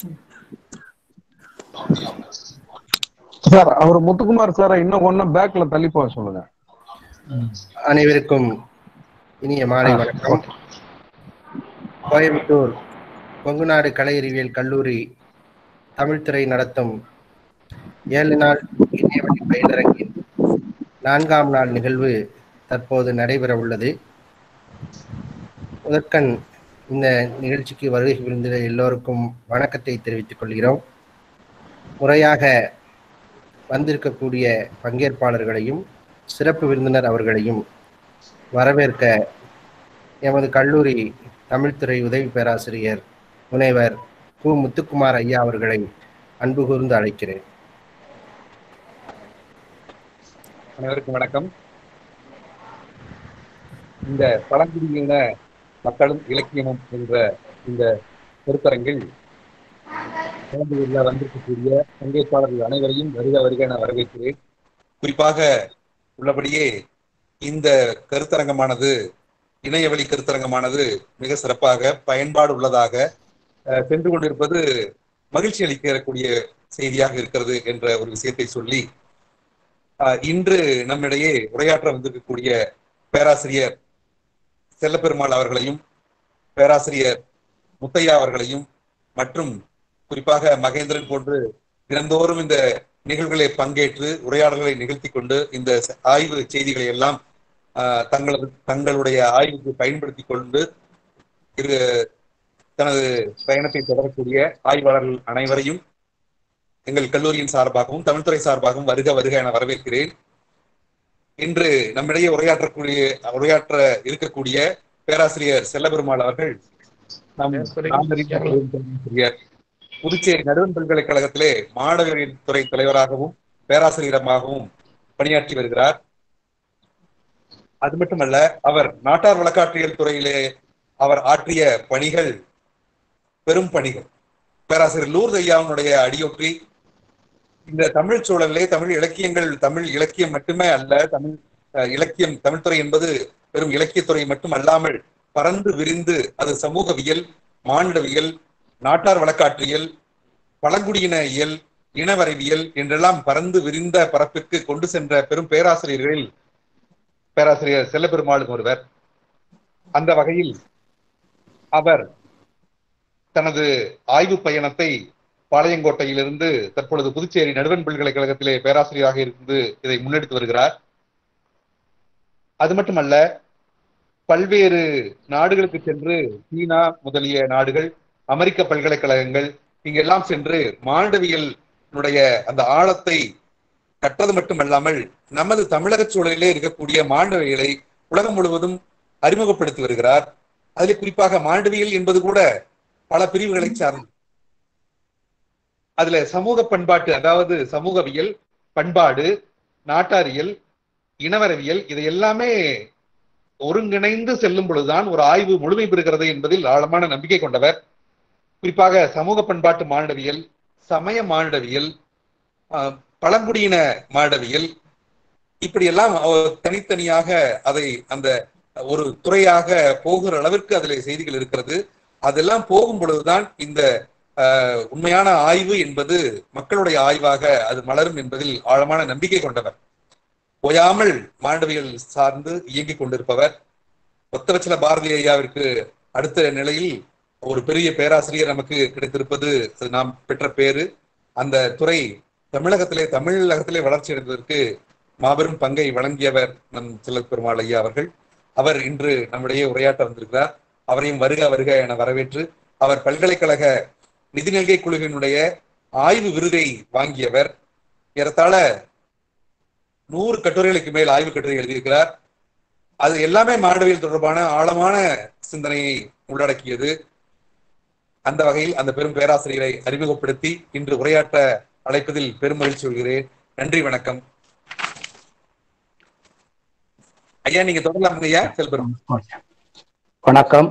Sir அவர் Muthukumar sir இன்னும் ஒன்னும் பேக்ல தள்ளி போக சொல்லுங்க அனைவருக்கும் இனிய மாலை வணக்கம் கோயம்புத்தூர் கொங்குநாடு கலை அறிவியல் கல்லூரி தமிழ்துறை நடத்தும் ஏழு நாள் இணையவழி பயிலரங்கின் நான்காம் நாள் நிகழ்வு தற்போது நடைபெற உள்ளது முதற்கண் இந்த நிகழ்ச்சிக்கு வருகை புரிந்த எல்லோருக்கும் வணக்கத்தை தெரிவித்துக் கொள்கிறோம் முறையாக வந்திருக்கக்கூடிய பங்கேற்பாளர்களையும் சிறப்பு விருந்தினர் அவர்களையும் வரவேற்க எமது கல்லூரி தமிழ்துறை உதவி பேராசிரியர் முனைவர் கு முத்துக்குமார் ஐயா அவர்களை அன்பு கூர்ந்து அழைக்கிறேன் அனைவருக்கும் வணக்கம் இந்த பழங்குடியின மக்களும் இலக்கியமும் என்ற இந்த கருத்தரங்கில் கலந்து கொள்ள வந்திருக்கக்கூடிய பங்கேற்பாளர்கள் அனைவரையும் வருக வருக என வரவேற்கிறேன் குறிப்பாக உள்ளபடியே இந்த கருத்தரங்கமானது இணையவழி கருத்தரங்கமானது மிக சிறப்பாக பயன்பாடு உள்ளதாக அஹ், சென்று கொண்டிருப்பது மகிழ்ச்சி அளிக்கக்கூடிய செய்தியாக இருக்கிறது என்ற ஒரு விஷயத்தை சொல்லி ஆஹ் இன்று நம்மிடையே உரையாற்ற வந்திருக்கக்கூடிய பேராசிரியர் செல்லப்பெருமாள் அவர்களையும் பேராசிரியர் முத்தையா அவர்களையும் மற்றும் குறிப்பாக மகேந்திரன் போன்று தினந்தோறும் இந்த நிகழ்வுகளை பங்கேற்று உரையாடல்களை நிகழ்த்தி கொண்டு இந்த ச- ஆய்வு செய்திகளை எல்லாம் ஆஹ் தங்களது தங்களுடைய ஆய்வுக்கு பயன்படுத்தி கொண்டு இரு தனது பயணத்தை தொடரக்கூடிய ஆய்வாளர்கள் அனைவரையும் எங்கள் கல்லூரியின் சார்பாகவும் தமிழ்துறை சார்பாகவும் வருக வருக என வரவேற்கிறேன் இன்று நம்மிடையே உரையாற்றக்கூடிய உரையாற்ற இருக்கக்கூடிய பேராசிரியர் செல்லபெருமாள் அவர்கள் நம் நாமறிந்த பேராசிரியர் புதுச்சேரி நடுவண் பல்கலைக்கழகத்திலே மாணவர்கள் துறை தலைவராகவும் பேராசிரியராகவும் பணியாற்றி வருகிறார் அது மட்டுமல்ல அவர் நாட்டார் வழக்காற்றியல் துறையிலே அவர் ஆற்றிய பணிகள் பெரும் பணிகள் பேராசிரியர் லூர்து ஐயாவுடைய அடியொற்றி இந்த தமிழ் சூழலிலே தமிழ் இலக்கியங்கள் தமிழ் இலக்கியம் மட்டுமே அல்ல தமிழ் அஹ், இலக்கியம் தமிழ்துறை என்பது வெறும் இலக்கியத்துறை மட்டும் அல்லாமல் பறந்து விரிந்து அது சமூகவியல் மானிடவியல் நாட்டார் வழக்காற்றியல் பழங்குடியின இயல் இனவரைவியல் என்றெல்லாம் பறந்து விரிந்த பரப்பிற்கு கொண்டு சென்ற பெரும் பேராசிரியர்களில் பேராசிரியர் செல்லப்பெருமாளும் ஒருவர் அந்த வகையில் அவர் தனது ஆய்வு பயணத்தை பாளையங்கோட்டையிலிருந்து தற்பொழுது புதுச்சேரி நடுவண் பல்கலைக்கழகத்திலே பேராசிரியராக இருந்து இதை முன்னெடுத்து வருகிறார் அது மட்டுமல்ல பல்வேறு நாடுகளுக்கு சென்று சீனா முதலிய நாடுகள் அமெரிக்க பல்கலைக்கழகங்கள் இங்கெல்லாம் சென்று மானுடவியலுடைய அந்த ஆழத்தை கற்றது மட்டுமல்லாமல் நமது தமிழக சூழலிலே இருக்கக்கூடிய மானுடவியலை உலகம் முழுவதும் அறிமுகப்படுத்தி வருகிறார் அதில் குறிப்பாக மானுடவியல் என்பது கூட பல பிரிவுகளை சார்ந்து அதுல சமூக பண்பாட்டு அதாவது சமூகவியல் பண்பாடு நாட்டாரியல் இனவரவியல் இது எல்லாமே ஒருங்கிணைந்து செல்லும் பொழுதுதான் ஒரு ஆய்வு முழுமை பெறுகிறது என்பதில் ஆழமான நம்பிக்கை கொண்டவர் குறிப்பாக சமூக பண்பாட்டு மானுடவியல் சமய மானுடவியல் ஆஹ், பழங்குடியின மானுடவியல் இப்படியெல்லாம் அவர் தனித்தனியாக அதை அந்த ஒரு துறையாக போகிற அளவிற்கு அதிலே செய்திகள் இருக்கிறது அதெல்லாம் போகும் பொழுதுதான் இந்த ஆஹ், உண்மையான ஆய்வு என்பது மக்களுடைய ஆய்வாக அது மலரும் என்பதில் ஆழமான நம்பிக்கை கொண்டவர் ஓயாமல் மாண்டவியல் சார்ந்து இயங்கிக் கொண்டிருப்பவர் ஒத்தவச்சல பாரதி ஐயாவிற்கு அடுத்த நிலையில் ஒரு பெரிய பேராசிரியர் நமக்கு கிடைத்திருப்பது அது நாம் பெற்ற பேரு அந்த துறை தமிழகத்திலே தமிழகத்திலே வளர்ச்சி அடைந்ததற்கு மாபெரும் பங்கை வழங்கியவர் நம் செல்லப் பெருமாள் ஐயா அவர்கள் அவர் இன்று நம்முடைய உரையாற்ற வந்திருக்கிறார் அவரையும் வருக வருக என வரவேற்று அவர் பல்கலைக்கழக நிதிநிலை குழுவினுடைய ஆய்வு விருதை வாங்கியவர் ஏறத்தாழ நூறு கட்டுரைகளுக்கு மேல் ஆய்வு கட்டுரை எழுதியிருக்கிறார் அது எல்லாமே மாணவியல் தொடர்பான ஆழமான சிந்தனையை உள்ளடக்கியது அந்த வகையில் அந்த பெரும் பேராசிரியரை அறிமுகப்படுத்தி இன்று உரையாற்ற அழைப்பதில் பெரும் மகிழ்ச்சி கொள்கிறேன் நன்றி வணக்கம் ஐயா நீங்க தொடரலாம் ஐயா செல்பெரும் வணக்கம்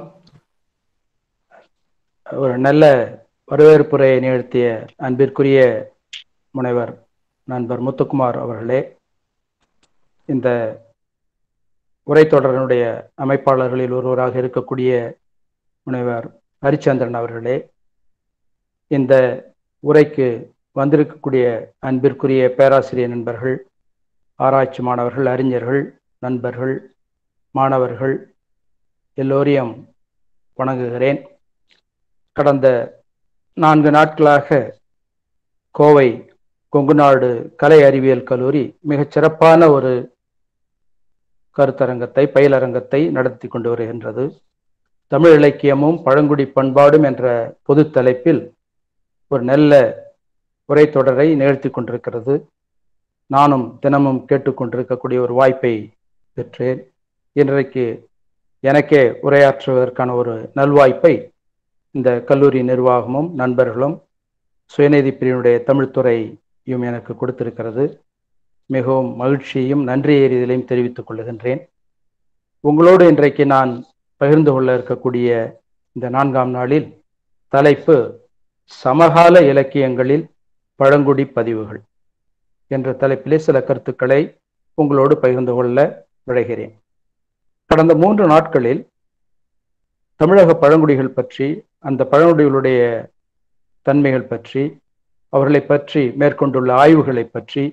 ஒரு நல்ல வரவேற்புரையை நிகழ்த்திய அன்பிற்குரிய முனைவர் நண்பர் முத்துக்குமார் அவர்களே இந்த உரைத்தொடரினுடைய அமைப்பாளர்களில் ஒருவராக இருக்கக்கூடிய முனைவர் ஹரிச்சந்திரன் அவர்களே இந்த உரைக்கு வந்திருக்கக்கூடிய அன்பிற்குரிய பேராசிரியர் நண்பர்கள் ஆராய்ச்சி மாணவர்கள் அறிஞர்கள் நண்பர்கள் மாணவர்கள் எல்லோரையும் வணங்குகிறேன் கடந்த நான்கு நாட்களாக கோவை கொங்குநாடு கலை அறிவியல் கல்லூரி மிகச் சிறப்பான ஒரு கருத்தரங்கத்தை பயிலரங்கத்தை நடத்தி கொண்டு வருகின்றது தமிழ் இலக்கியமும் பழங்குடி பண்பாடும் என்ற பொது தலைப்பில் ஒரு நல்ல உரைத்தொடரை நிகழ்த்தி கொண்டிருக்கிறது நானும் தினமும் கேட்டுக்கொண்டிருக்கக்கூடிய ஒரு வாய்ப்பை பெற்றேன் இன்றைக்கு எனக்கே உரையாற்றுவதற்கான ஒரு நல்வாய்ப்பை இந்த கல்லூரி நிர்வாகமும் நண்பர்களும் சுயநீதி பிரிவினுடைய தமிழ்துறையும் எனக்கு கொடுத்திருக்கிறது மிகவும் மகிழ்ச்சியையும் நன்றி எறிதலையும் தெரிவித்துக் கொள்கின்றேன் உங்களோடு இன்றைக்கு நான் பகிர்ந்து கொள்ள இருக்கக்கூடிய இந்த நான்காம் நாளில் தலைப்பு சமகால இலக்கியங்களில் பழங்குடி பதிவுகள் என்ற தலைப்பிலே சில கருத்துக்களை உங்களோடு பகிர்ந்து கொள்ள விழைகிறேன் கடந்த மூன்று நாட்களில் தமிழக பழங்குடிகள் பற்றி அந்த பழங்குடிகளுடைய தன்மைகள் பற்றி அவர்களை பற்றி மேற்கொண்டுள்ள ஆய்வுகளை பற்றி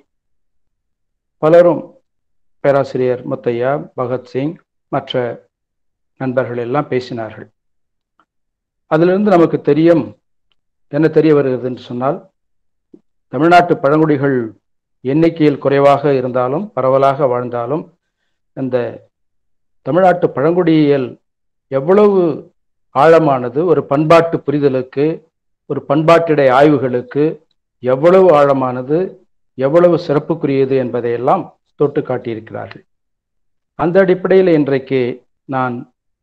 பலரும் பேராசிரியர் முத்தையா பகத்சிங் மற்ற நண்பர்கள் எல்லாம் பேசினார்கள் அதிலிருந்து நமக்கு தெரியும் என்ன தெரிய வருகிறது என்று சொன்னால் தமிழ்நாட்டு பழங்குடிகள் எண்ணிக்கையில் குறைவாக இருந்தாலும் பரவலாக வாழ்ந்தாலும் இந்த தமிழ்நாட்டு பழங்குடியியல் எவ்வளவு ஆழமானது ஒரு பண்பாட்டு புரிதலுக்கு ஒரு பண்பாட்டிடை ஆய்வுகளுக்கு எவ்வளவு ஆழமானது எவ்வளவு சிறப்புக்குரியது என்பதையெல்லாம் தொட்டு காட்டியிருக்கிறார்கள் அந்த அடிப்படையில் இன்றைக்கு நான்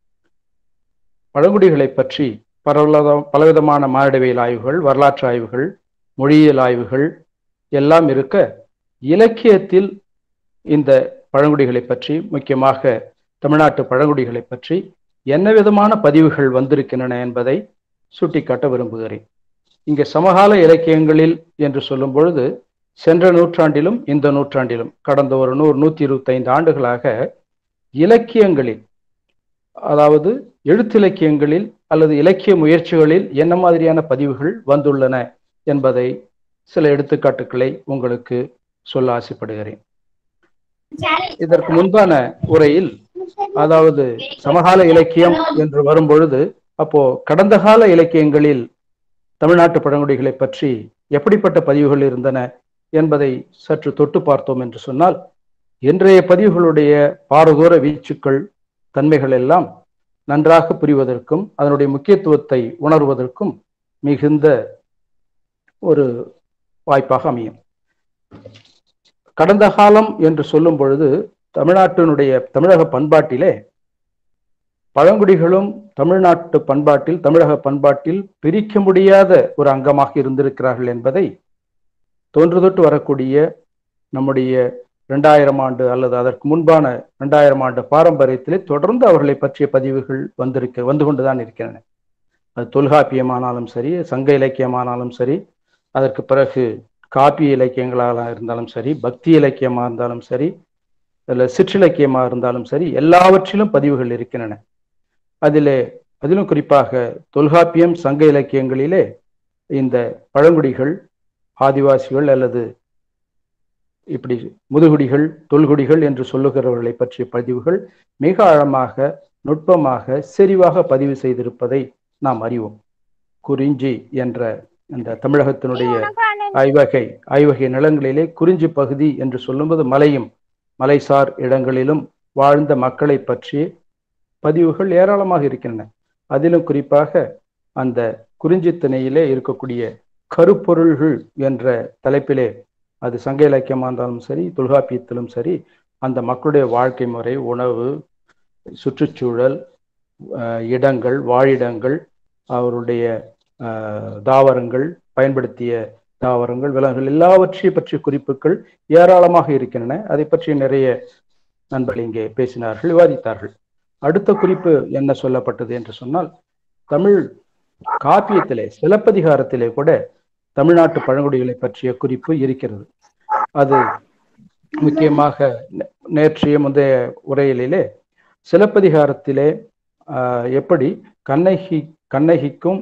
பழங்குடிகளை பற்றி பரவல பலவிதமான மானிடவியல் ஆய்வுகள் வரலாற்று ஆய்வுகள் மொழியியல் ஆய்வுகள் எல்லாம் இருக்க இலக்கியத்தில் இந்த பழங்குடிகளை பற்றி முக்கியமாக தமிழ்நாட்டு பழங்குடிகளை பற்றி என்ன விதமான பதிவுகள் வந்திருக்கின்றன என்பதை சுட்டிக்காட்ட விரும்புகிறேன் இங்கே சமகால இலக்கியங்களில் என்று சொல்லும் பொழுது சென்ற நூற்றாண்டிலும் இந்த நூற்றாண்டிலும் கடந்த ஒரு நூறு நூத்தி இருபத்தி ஐந்து ஆண்டுகளாக இலக்கியங்களில் அதாவது எழுத்திலக்கியங்களில் அல்லது இலக்கிய முயற்சிகளில் என்ன மாதிரியான பதிவுகள் வந்துள்ளன என்பதை சில எடுத்துக்காட்டுக்களை உங்களுக்கு சொல்ல ஆசைப்படுகிறேன் இதற்கு முன்பான உரையில் அதாவது சமகால இலக்கியம் என்று வரும் பொழுது அப்போ கடந்த கால இலக்கியங்களில் தமிழ்நாட்டு பழங்குடிகளை பற்றி எப்படிப்பட்ட பதிவுகள் இருந்தன என்பதை சற்று தொட்டு பார்த்தோம் என்று சொன்னால் இன்றைய பதிவுகளுடைய பாரதூர வீச்சுக்கள் தன்மைகள் எல்லாம் நன்றாக புரிவதற்கும் அதனுடைய முக்கியத்துவத்தை உணர்வதற்கும் மிகுந்த ஒரு வாய்ப்பாக அமையும் கடந்த காலம் என்று சொல்லும் பொழுது தமிழ்நாட்டினுடைய தமிழக பண்பாட்டிலே பழங்குடிகளும் தமிழ்நாட்டு பண்பாட்டில் தமிழக பண்பாட்டில் பிரிக்க முடியாத ஒரு அங்கமாக இருந்திருக்கிறார்கள் என்பதை தோன்று தொட்டு வரக்கூடிய நம்முடைய இரண்டாயிரம் ஆண்டு அல்லது அதற்கு முன்பான இரண்டாயிரம் ஆண்டு பாரம்பரியத்திலே தொடர்ந்து அவர்களை பற்றிய பதிவுகள் வந்திருக்க வந்து கொண்டுதான் இருக்கின்றன அது தொல்காப்பியமானாலும் சரி சங்க இலக்கியமானாலும் சரி அதற்கு பிறகு காப்பிய இலக்கியங்களாக இருந்தாலும் சரி பக்தி இலக்கியமாக இருந்தாலும் சரி இல்லை சிற்றிலக்கியமாக இருந்தாலும் சரி எல்லாவற்றிலும் பதிவுகள் இருக்கின்றன அதிலே அதிலும் குறிப்பாக தொல்காப்பியம் சங்க இலக்கியங்களிலே இந்த பழங்குடிகள் ஆதிவாசிகள் அல்லது இப்படி முதுகுடிகள் தொல்குடிகள் என்று சொல்லுகிறவர்களை பற்றிய பதிவுகள் மிக ஆழமாக நுட்பமாக செறிவாக பதிவு செய்திருப்பதை நாம் அறிவோம் குறிஞ்சி என்ற இந்த தமிழகத்தினுடைய ஆய்வகை ஆய்வகை நிலங்களிலே குறிஞ்சி பகுதி என்று சொல்லும்போது மலையும் மலைசார் இடங்களிலும் வாழ்ந்த மக்களை பற்றி பதிவுகள் ஏராளமாக இருக்கின்றன அதிலும் குறிப்பாக அந்த குறிஞ்சி திணையிலே இருக்கக்கூடிய கருப்பொருள்கள் என்ற தலைப்பிலே அது சங்க இலக்கியமாக இருந்தாலும் சரி தொல்காப்பியத்திலும் சரி அந்த மக்களுடைய வாழ்க்கை முறை உணவு சுற்றுச்சூழல் இடங்கள் வாழிடங்கள் அவருடைய தாவரங்கள் பயன்படுத்திய தாவரங்கள் விலங்குகள் எல்லாவற்றை பற்றிய குறிப்புகள் ஏராளமாக இருக்கின்றன அதை பற்றி நிறைய நண்பர்கள் இங்கே பேசினார்கள் விவாதித்தார்கள் அடுத்த குறிப்பு என்ன சொல்லப்பட்டது என்று சொன்னால் தமிழ் காப்பியத்திலே சிலப்பதிகாரத்திலே கூட தமிழ்நாட்டு பழங்குடிகளை பற்றிய குறிப்பு இருக்கிறது அது முக்கியமாக நேற்றைய முந்தைய உரையிலே சிலப்பதிகாரத்திலே எப்படி கண்ணகி கண்ணகிக்கும்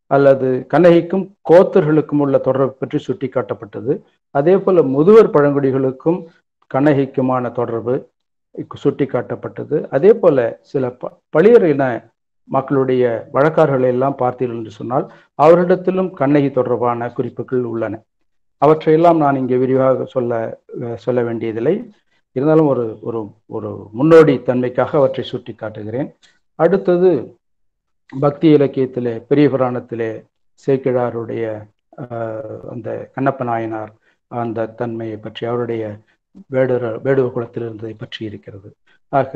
அல்லது கண்ணகிக்கும் கோத்தர்களுக்கும் உள்ள தொடர்பு பற்றி சுட்டிக்காட்டப்பட்டது அதே போல முதுவர் பழங்குடிகளுக்கும் கண்ணகிக்குமான தொடர்பு சுட்டிக்காட்டப்பட்டது அதே போல சில ப பளியர் இன மக்களுடைய வழக்காறுகளை எல்லாம் பார்த்தீர்கள் என்று சொன்னால் அவரிடத்திலும் கண்ணகி தொடர்பான குறிப்புகள் உள்ளன அவற்றையெல்லாம் நான் இங்கே விரிவாக சொல்ல சொல்ல வேண்டியதில்லை இருந்தாலும் ஒரு ஒரு ஒரு முன்னோடி தன்மைக்காக அவற்றை சுட்டி காட்டுகிறேன் அடுத்தது பக்தி இலக்கியத்திலே பெரிய புராணத்திலே சேக்கிழாருடைய அந்த கண்ணப்ப நாயனார் அந்த தன்மையை பற்றி அவருடைய வேடுர வேடுவ குலத்தில் இருந்ததை பற்றி இருக்கிறது ஆக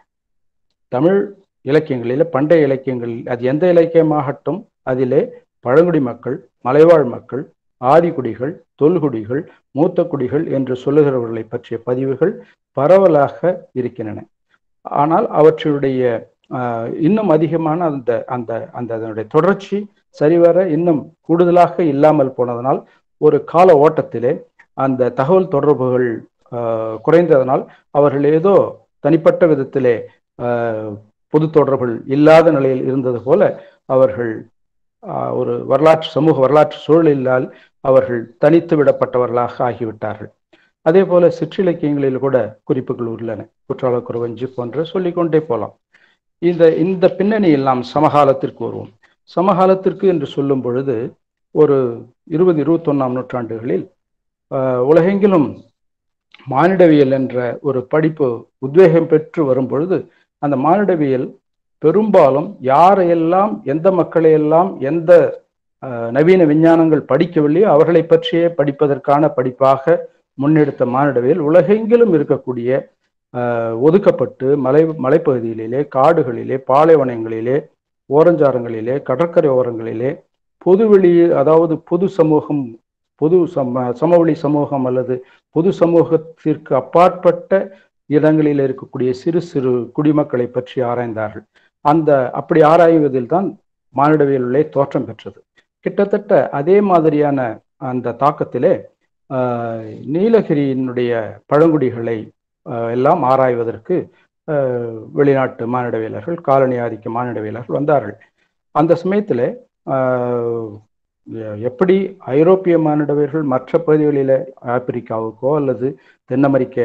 தமிழ் இலக்கியங்களில் பண்டைய இலக்கியங்களில் அது எந்த இலக்கியமாகட்டும் அதிலே பழங்குடி மக்கள் மலைவாழ் மக்கள் ஆதிக்குடிகள் தொல்குடிகள் மூத்த குடிகள் என்று சொல்லுகிறவர்களை பற்றிய பதிவுகள் பரவலாக இருக்கின்றன ஆனால் அவற்றுடைய இன்னும் அதிகமான அந்த அந்த அந்த அதனுடைய தொடர்ச்சி சரிவர இன்னும் கூடுதலாக இல்லாமல் போனதனால் ஒரு கால ஓட்டத்திலே அந்த தகவல் தொடர்புகள் குறைந்ததனால் அவர்கள் ஏதோ தனிப்பட்ட விதத்திலே பொது தொடர்புகள் இல்லாத நிலையில் இருந்தது போல அவர்கள் ஒரு வரலாற்று சமூக வரலாற்று சூழலில்லால் அவர்கள் தனித்து விடப்பட்டவர்களாக ஆகிவிட்டார்கள் அதே போல சிற்றிலக்கியங்களில் கூட குறிப்புகள் உள்ளன குற்றால குறவஞ்சி போன்ற சொல்லிக்கொண்டே போலாம் இந்த இந்த பின்னணியில் நாம் சமகாலத்திற்கு வருவோம் சமகாலத்திற்கு என்று சொல்லும் பொழுது ஒரு இருபது இருபத்தொன்னாம் நூற்றாண்டுகளில் உலகெங்கிலும் மானிடவியல் என்ற ஒரு படிப்பு உத்வேகம் பெற்று வரும் பொழுது அந்த மானிடவியல் பெரும்பாலும் யாரையெல்லாம் எந்த மக்களையெல்லாம் எந்த நவீன விஞ்ஞானங்கள் படிக்கவில்லையோ அவர்களை பற்றியே படிப்பதற்கான படிப்பாக முன்னெடுத்த மானிடவியல் உலகெங்கிலும் இருக்கக்கூடிய ஒதுக்கப்பட்டு மலை மலைப்பகுதிகளிலே காடுகளிலே பாலைவனங்களிலே ஓரஞ்சாரங்களிலே கடற்கரை ஓரங்களிலே பொதுவெளி அதாவது பொது சமூகம் பொது சம சமவெளி சமூகம் அல்லது பொது சமூகத்திற்கு அப்பாற்பட்ட இடங்களில் இருக்கக்கூடிய சிறு சிறு குடிமக்களை பற்றி ஆராய்ந்தார்கள் அந்த அப்படி ஆராய்வதில் தான் மானிடவியலுள்ளே தோற்றம் பெற்றது கிட்டத்தட்ட அதே மாதிரியான அந்த தாக்கத்திலே நீலகிரியினுடைய பழங்குடிகளை எல்லாம் ஆராய்வதற்கு வெளிநாட்டு மானிடவியலர்கள் காலனி ஆதிக்க மானிடவியலர்கள் வந்தார்கள் அந்த சமயத்தில் எப்படி ஐரோப்பிய மானிடவியர்கள் மற்ற பகுதிகளில் ஆப்பிரிக்காவுக்கோ அல்லது தென் அமெரிக்க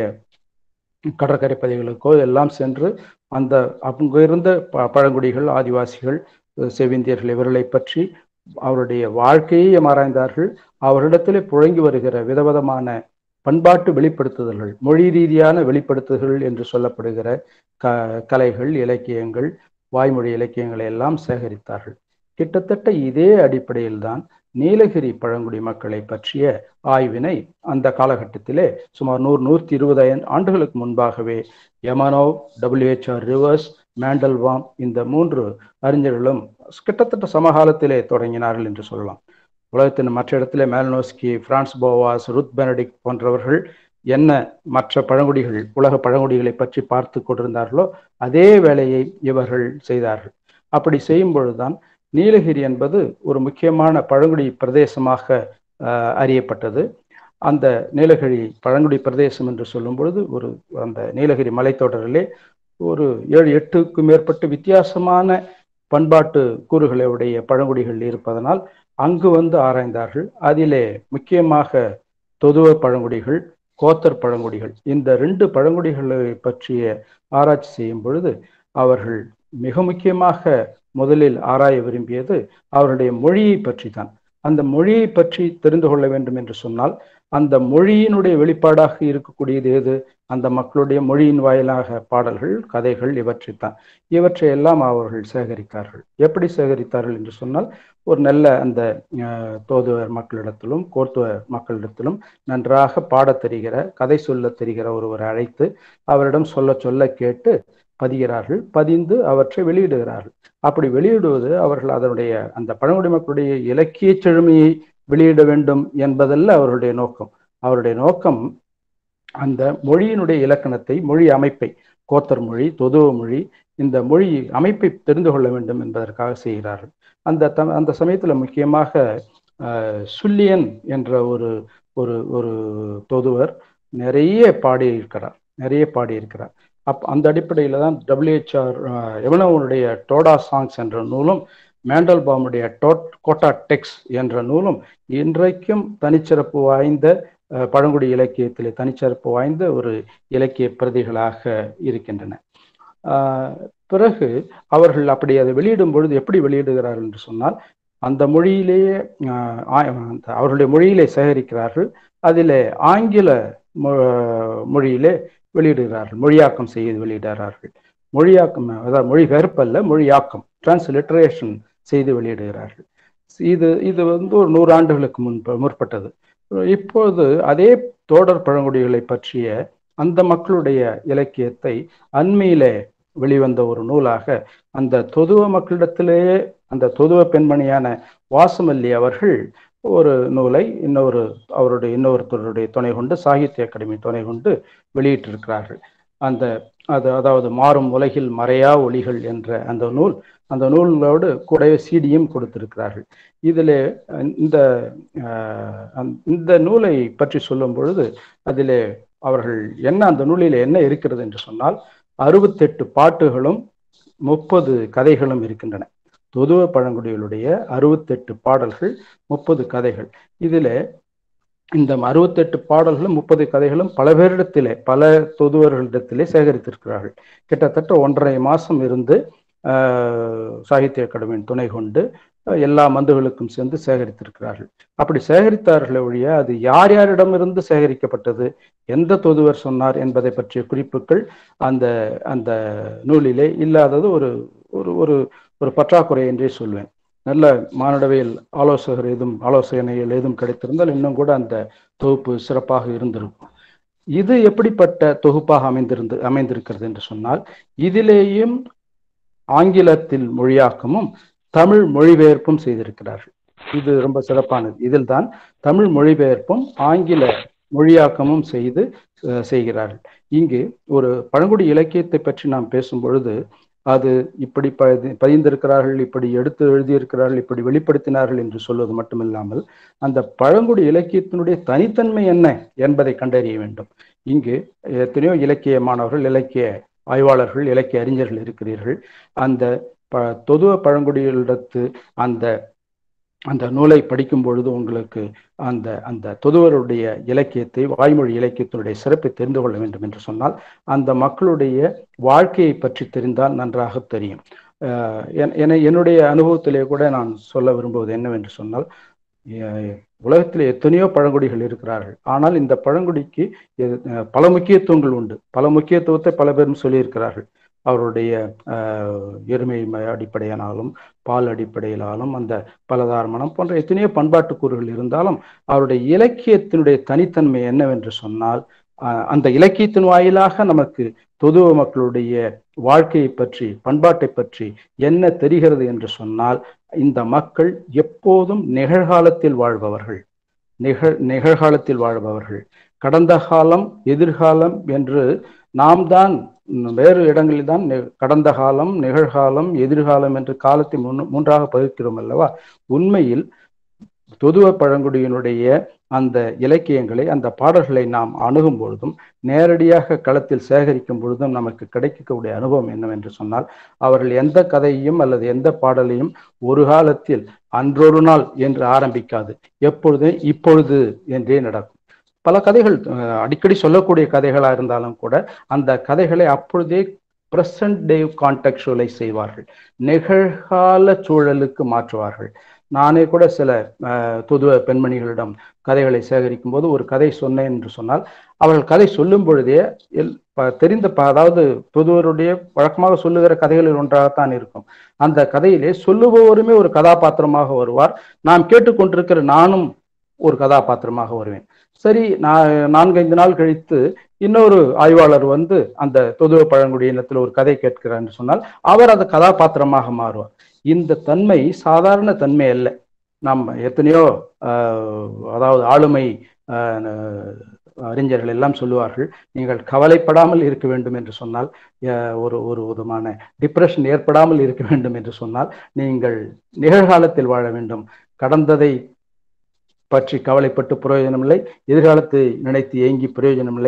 கடற்கரை பகுதிகளுக்கோ எல்லாம் சென்று அந்த அங்கு இருந்த ப பழங்குடிகள் ஆதிவாசிகள் செவிந்தியர்கள் இவர்களை பற்றி அவருடைய வாழ்க்கையை ஆராய்ந்தார்கள் அவரிடத்திலே புழங்கி வருகிற விதவிதமான பண்பாட்டு வெளிப்படுத்துதல்கள் மொழி ரீதியான வெளிப்படுத்துதல்கள் என்று சொல்லப்படுகிற க கலைகள் இலக்கியங்கள் வாய்மொழி இலக்கியங்களை எல்லாம் சேகரித்தார்கள் கிட்டத்தட்ட இதே அடிப்படையில் தான் நீலகிரி பழங்குடி மக்களை பற்றிய ஆய்வினை அந்த காலகட்டத்திலே சுமார் நூறு நூற்றி இருபது ஆண்டுகளுக்கு முன்பாகவே யமனோ டபிள்யூஹெச்ஆர் ரிவர்ஸ் மேண்டல்வாம் இந்த மூன்று அறிஞர்களும் கிட்டத்தட்ட சமகாலத்திலே தொடங்கினார்கள் என்று சொல்லலாம் உலகத்தின் மற்ற இடத்திலே Malinowski Franz Boas Ruth Benedict போன்றவர்கள் என்ன மற்ற பழங்குடிகள் உலக பழங்குடிகளை பற்றி பார்த்து கொண்டிருந்தார்களோ அதே வேலையை இவர்கள் செய்தார்கள் அப்படி செய்யும் பொழுதுதான் நீலகிரி என்பது ஒரு முக்கியமான பழங்குடி பிரதேசமாக அறியப்பட்டது அந்த நீலகிரி பழங்குடி பிரதேசம் என்று சொல்லும் பொழுது ஒரு அந்த நீலகிரி மலைத்தொடரிலே ஒரு ஏழு எட்டுக்கும் மேற்பட்ட வித்தியாசமான பண்பாட்டு கூறுகளுடைய பழங்குடிகள் இருப்பதனால் அங்கு வந்து ஆராய்ந்தார்கள் அதிலே முக்கியமாக தொதுவ பழங்குடிகள் கோத்தர் பழங்குடிகள் இந்த ரெண்டு பழங்குடிகளை பற்றிய ஆராய்ச்சி செய்யும் பொழுது அவர்கள் மிக முக்கியமாக முதலில் ஆராய விரும்பியது அவருடைய மொழியை பற்றி தான் அந்த மொழியை பற்றி தெரிந்து கொள்ள வேண்டும் என்று சொன்னால் அந்த மொழியினுடைய வெளிப்பாடாக இருக்கக்கூடியது எது அந்த மக்களுடைய மொழியின் வாயிலாக பாடல்கள் கதைகள் இவற்றைத்தான் இவற்றை எல்லாம் அவர்கள் சேகரித்தார்கள் எப்படி சேகரித்தார்கள் என்று சொன்னால் ஒரு நல்ல அந்த தோதுவர் மக்களிடத்திலும் கோர்த்துவ மக்களிடத்திலும் நன்றாக பாடத் தெரிகிற கதை சொல்ல தெரிகிற ஒருவரை அழைத்து அவரிடம் சொல்ல சொல்ல கேட்டு பதிகிறார்கள் பதிந்து அவற்றை வெளியிடுகிறார்கள் அப்படி வெளியிடுவது அவர்கள் அதனுடைய அந்த பழங்குடி மக்களுடைய இலக்கிய செழுமையை வெளியிட வேண்டும் என்பதல்ல அவருடைய நோக்கம் அவருடைய நோக்கம் அந்த மொழியினுடைய இலக்கணத்தை மொழி அமைப்பை கோத்தர் மொழி தொதுவ மொழி இந்த மொழி அமைப்பை தெரிந்து கொள்ள வேண்டும் என்பதற்காக செய்கிறார்கள் அந்த த அந்த சமயத்தில் முக்கியமாக சுல்லியன் என்ற ஒரு ஒரு ஒரு தொதுவர் நிறைய பாடியிருக்கிறார் நிறைய பாடியிருக்கிறார் அப் அந்த அடிப்படையில் தான் டபிள்யூஹெச்ஆர் எவனவனுடைய டோடா சாங்ஸ் என்ற நூலும் மேண்டல்பாமுடைய டோட் கோட்டா டெக்ஸ் என்ற நூலும் இன்றைக்கும் தனிச்சிறப்பு வாய்ந்த அஹ், பழங்குடி இலக்கியத்திலே தனிச்சிறப்பு வாய்ந்த ஒரு இலக்கிய பிரதிகளாக இருக்கின்றன ஆஹ், பிறகு அவர்கள் அப்படி அதை வெளியிடும் பொழுது எப்படி வெளியிடுகிறார்கள் என்று சொன்னால் அந்த மொழியிலேயே ஆஹ், ஆ- அந்த அவர்களுடைய மொழியிலே சேகரிக்கிறார்கள் அதிலே ஆங்கில மொ- மொழியிலே வெளியிடுகிறார்கள் மொழியாக்கம் செய்து வெளியிடுகிறார்கள் மொழியாக்கம் அதாவது மொழி பெயர்ப்பல்ல மொழியாக்கம் டிரான்ஸ்லிட்டரேஷன் செய்து வெளியிடுகிறார்கள் இது இது வந்து ஒரு நூறு ஆண்டுகளுக்கு முன்பு முற்பட்டது இப்போது அதே தோடர் பழங்குடிகளை பற்றிய அந்த மக்களுடைய இலக்கியத்தை அண்மையிலே வெளிவந்த ஒரு நூலாக அந்த தொதுவ மக்களிடத்திலேயே அந்த தொதுவ பெண்மணியான வாசமல்லி அவர்கள் ஒரு நூலை இன்னொரு அவருடைய இன்னொருத்தருடைய துணை கொண்டு சாகித்ய அகாடமி துணை கொண்டு வெளியிட்டிருக்கிறார்கள் அந்த அது அதாவது மாறும் உலகில் மறையா ஒளிகள் என்ற அந்த நூல் அந்த நூலோடு கூடவே சீடியும் கொடுத்திருக்கிறார்கள் இதிலே இந்த ஆஹ், அந்த- இந்த நூலை பற்றி சொல்லும் பொழுது அதிலே அவர்கள் என்ன அந்த நூலில் என்ன இருக்கிறது என்று சொன்னால் அறுபத்தெட்டு பாட்டுகளும் முப்பது கதைகளும் இருக்கின்றன தொதுவ பழங்குடிகளுடைய அறுபத்தெட்டு பாடல்கள் முப்பது கதைகள் இதிலே இந்த அறுபத்தெட்டு பாடல்களும் முப்பது கதைகளும் பல பேரிடத்திலே பல தொதுவர்களிடத்திலே சேகரித்திருக்கிறார்கள் கிட்டத்தட்ட ஒன்றரை மாசம் இருந்து ஆஹ், சாகித்ய அகாடமியின் துணை கொண்டு அஹ், எல்லா மந்துகளுக்கும் சேர்ந்து சேகரித்திருக்கிறார்கள் அப்படி சேகரித்தார்களே ஒழிய அது யார் யாரிடமிருந்து சேகரிக்கப்பட்டது எந்த தொதுவர் சொன்னார் என்பதை பற்றிய குறிப்புகள் அந்த அந்த நூலிலே இல்லாதது ஒரு ஒரு ஒரு ஒரு பற்றாக்குறை என்றே சொல்வேன் நல்ல மானுடவியல் ஆலோசகர் எதுவும் ஆலோசனைகள் எதுவும் கிடைத்திருந்தால் இன்னும் கூட அந்த தொகுப்பு சிறப்பாக இருந்திருக்கும் இது எப்படிப்பட்ட தொகுப்பாக அமைந்திருந்து அமைந்திருக்கிறது என்று சொன்னால் இதிலேயும் ஆங்கிலத்தில் மொழியாக்கமும் தமிழ் மொழிபெயர்ப்பும் செய்திருக்கிறார்கள் இது ரொம்ப சிறப்பானது இதில் தான் தமிழ் மொழிபெயர்ப்பும் ஆங்கில மொழியாக்கமும் செய்து அஹ், செய்கிறார்கள் இங்கு ஒரு பழங்குடி இலக்கியத்தை பற்றி நாம் பேசும் பொழுது அது இப்படி பதி- பதிந்திருக்கிறார்கள் இப்படி எடுத்து எழுதியிருக்கிறார்கள் இப்படி வெளிப்படுத்தினார்கள் என்று சொல்வது மட்டுமில்லாமல் அந்த பழங்குடி இலக்கியத்தினுடைய தனித்தன்மை என்ன என்பதை கண்டறிய வேண்டும் இங்கு எத்தனையோ இலக்கிய மாணவர்கள் இலக்கிய ஆய்வாளர்கள் இலக்கிய அறிஞர்கள் இருக்கிறீர்கள் அந்த ப தொதுவ பழங்குடிகளிடத்து அந்த அந்த நூலை படிக்கும் பொழுது உங்களுக்கு அந்த அந்த தொதுவருடைய இலக்கியத்தை வாய்மொழி இலக்கியத்தினுடைய சிறப்பை தெரிந்து கொள்ள வேண்டும் என்று சொன்னால் அந்த மக்களுடைய வாழ்க்கையை பற்றி தெரிந்தால் நன்றாக தெரியும் அஹ் என்- என என்னுடைய அனுபவத்திலே கூட நான் சொல்ல விரும்புவது என்னவென்று சொன்னால் அஹ் உலகத்தில் எத்தனையோ பழங்குடிகள் இருக்கிறார்கள் ஆனால் இந்த பழங்குடிக்கு எ- அஹ் பல முக்கியத்துவங்கள் உண்டு பல முக்கியத்துவத்தை பல பேரும் சொல்லியிருக்கிறார்கள் அவருடைய அஹ், எருமை ம- அடிப்படையினாலும் பால் அடிப்படையிலாலும் அந்த பலதாரமணம் போன்ற எத்தனையோ பண்பாட்டு கூறுகள் இருந்தாலும் அவருடைய இலக்கியத்தினுடைய தனித்தன்மை என்னவென்று சொன்னால் அஹ், அந்த இலக்கியத்தின் வாயிலாக நமக்கு தொதுவ மக்களுடைய வாழ்க்கையை பற்றி பண்பாட்டை பற்றி என்ன தெரிகிறது என்று சொன்னால் இந்த மக்கள் எப்போதும் நிகழ்காலத்தில் வாழ்பவர்கள் நிகழ் நிகழ்காலத்தில் வாழ்பவர்கள் கடந்த காலம் எதிர்காலம் என்று நாம் தான் ம், வேறு இடங்களில் தான் நி- கடந்த காலம் நிகழ்காலம் எதிர்காலம் என்று காலத்தை முன்னு- மூன்றாக பகிர்க்கிறோம் அல்லவா உண்மையில் தொதுவ பழங்குடியினுடைய அந்த இலக்கியங்களை அந்த பாடல்களை நாம் அணுகும் பொழுதும் நேரடியாக களத்தில் சேகரிக்கும் பொழுதும் நமக்கு கிடைக்கக்கூடிய அனுபவம் என்னவென்று சொன்னால் அவர்கள் எந்த கதையையும் அல்லது எந்த பாடலையும் ஒரு காலத்தில் அன்றொரு நாள் என்று ஆரம்பிக்காது எப்பொழுது இப்பொழுது என்றே நடக்கும் பல கதைகள் அஹ், அடிக்கடி சொல்லக்கூடிய கதைகளா இருந்தாலும் கூட அந்த கதைகளை அப்பொழுதே பிரசன்ட் டே கான்டெக்சுவலை செய்வார்கள் நிகழ்கால சூழலுக்கு மாற்றுவார்கள் நானே கூட சில அஹ், துதுவ பெண்மணிகளிடம் கதைகளை சேகரிக்கும் போது ஒரு கதை சொன்னேன் என்று சொன்னால் அவர்கள் கதை சொல்லும் பொழுதே எல்- ப- தெரிந்த ப- அதாவது புதுவருடைய வழக்கமாக சொல்லுகிற கதைகளில் ஒன்றாகத்தான் இருக்கும் அந்த கதையிலே சொல்லுபவருமே ஒரு கதாபாத்திரமாக வருவார் நாம் கேட்டுக்கொண்டிருக்கிற நானும் ஒரு கதாபாத்திரமாக வருவேன் சரி நான் நான்கைந்து நாள் கழித்து இன்னொரு ஆய்வாளர் வந்து அந்த தொதுவ பழங்குடியினத்தில் ஒரு கதை கேட்கிறார் என்று சொன்னால் அவர் அந்த கதாபாத்திரமாக மாறுவார் இந்த தன்மை சாதாரண தன்மை அல்ல நம்ம எத்தனையோ ஆஹ், அதாவது ஆளுமை ஆஹ், அறிஞர்கள் எல்லாம் சொல்லுவார்கள் நீங்கள் கவலைப்படாமல் இருக்க வேண்டும் என்று சொன்னால் அஹ், ஒரு ஒரு விதமான டிப்ரெஷன் ஏற்படாமல் இருக்க வேண்டும் என்று சொன்னால் நீங்கள் நிகழ்காலத்தில் வாழ வேண்டும் கடந்ததை பற்றி கவலைப்பட்டு பிரயோஜனமில்லை எதிர்காலத்தை நினைத்து ஏங்கி பிரயோஜனமில்லை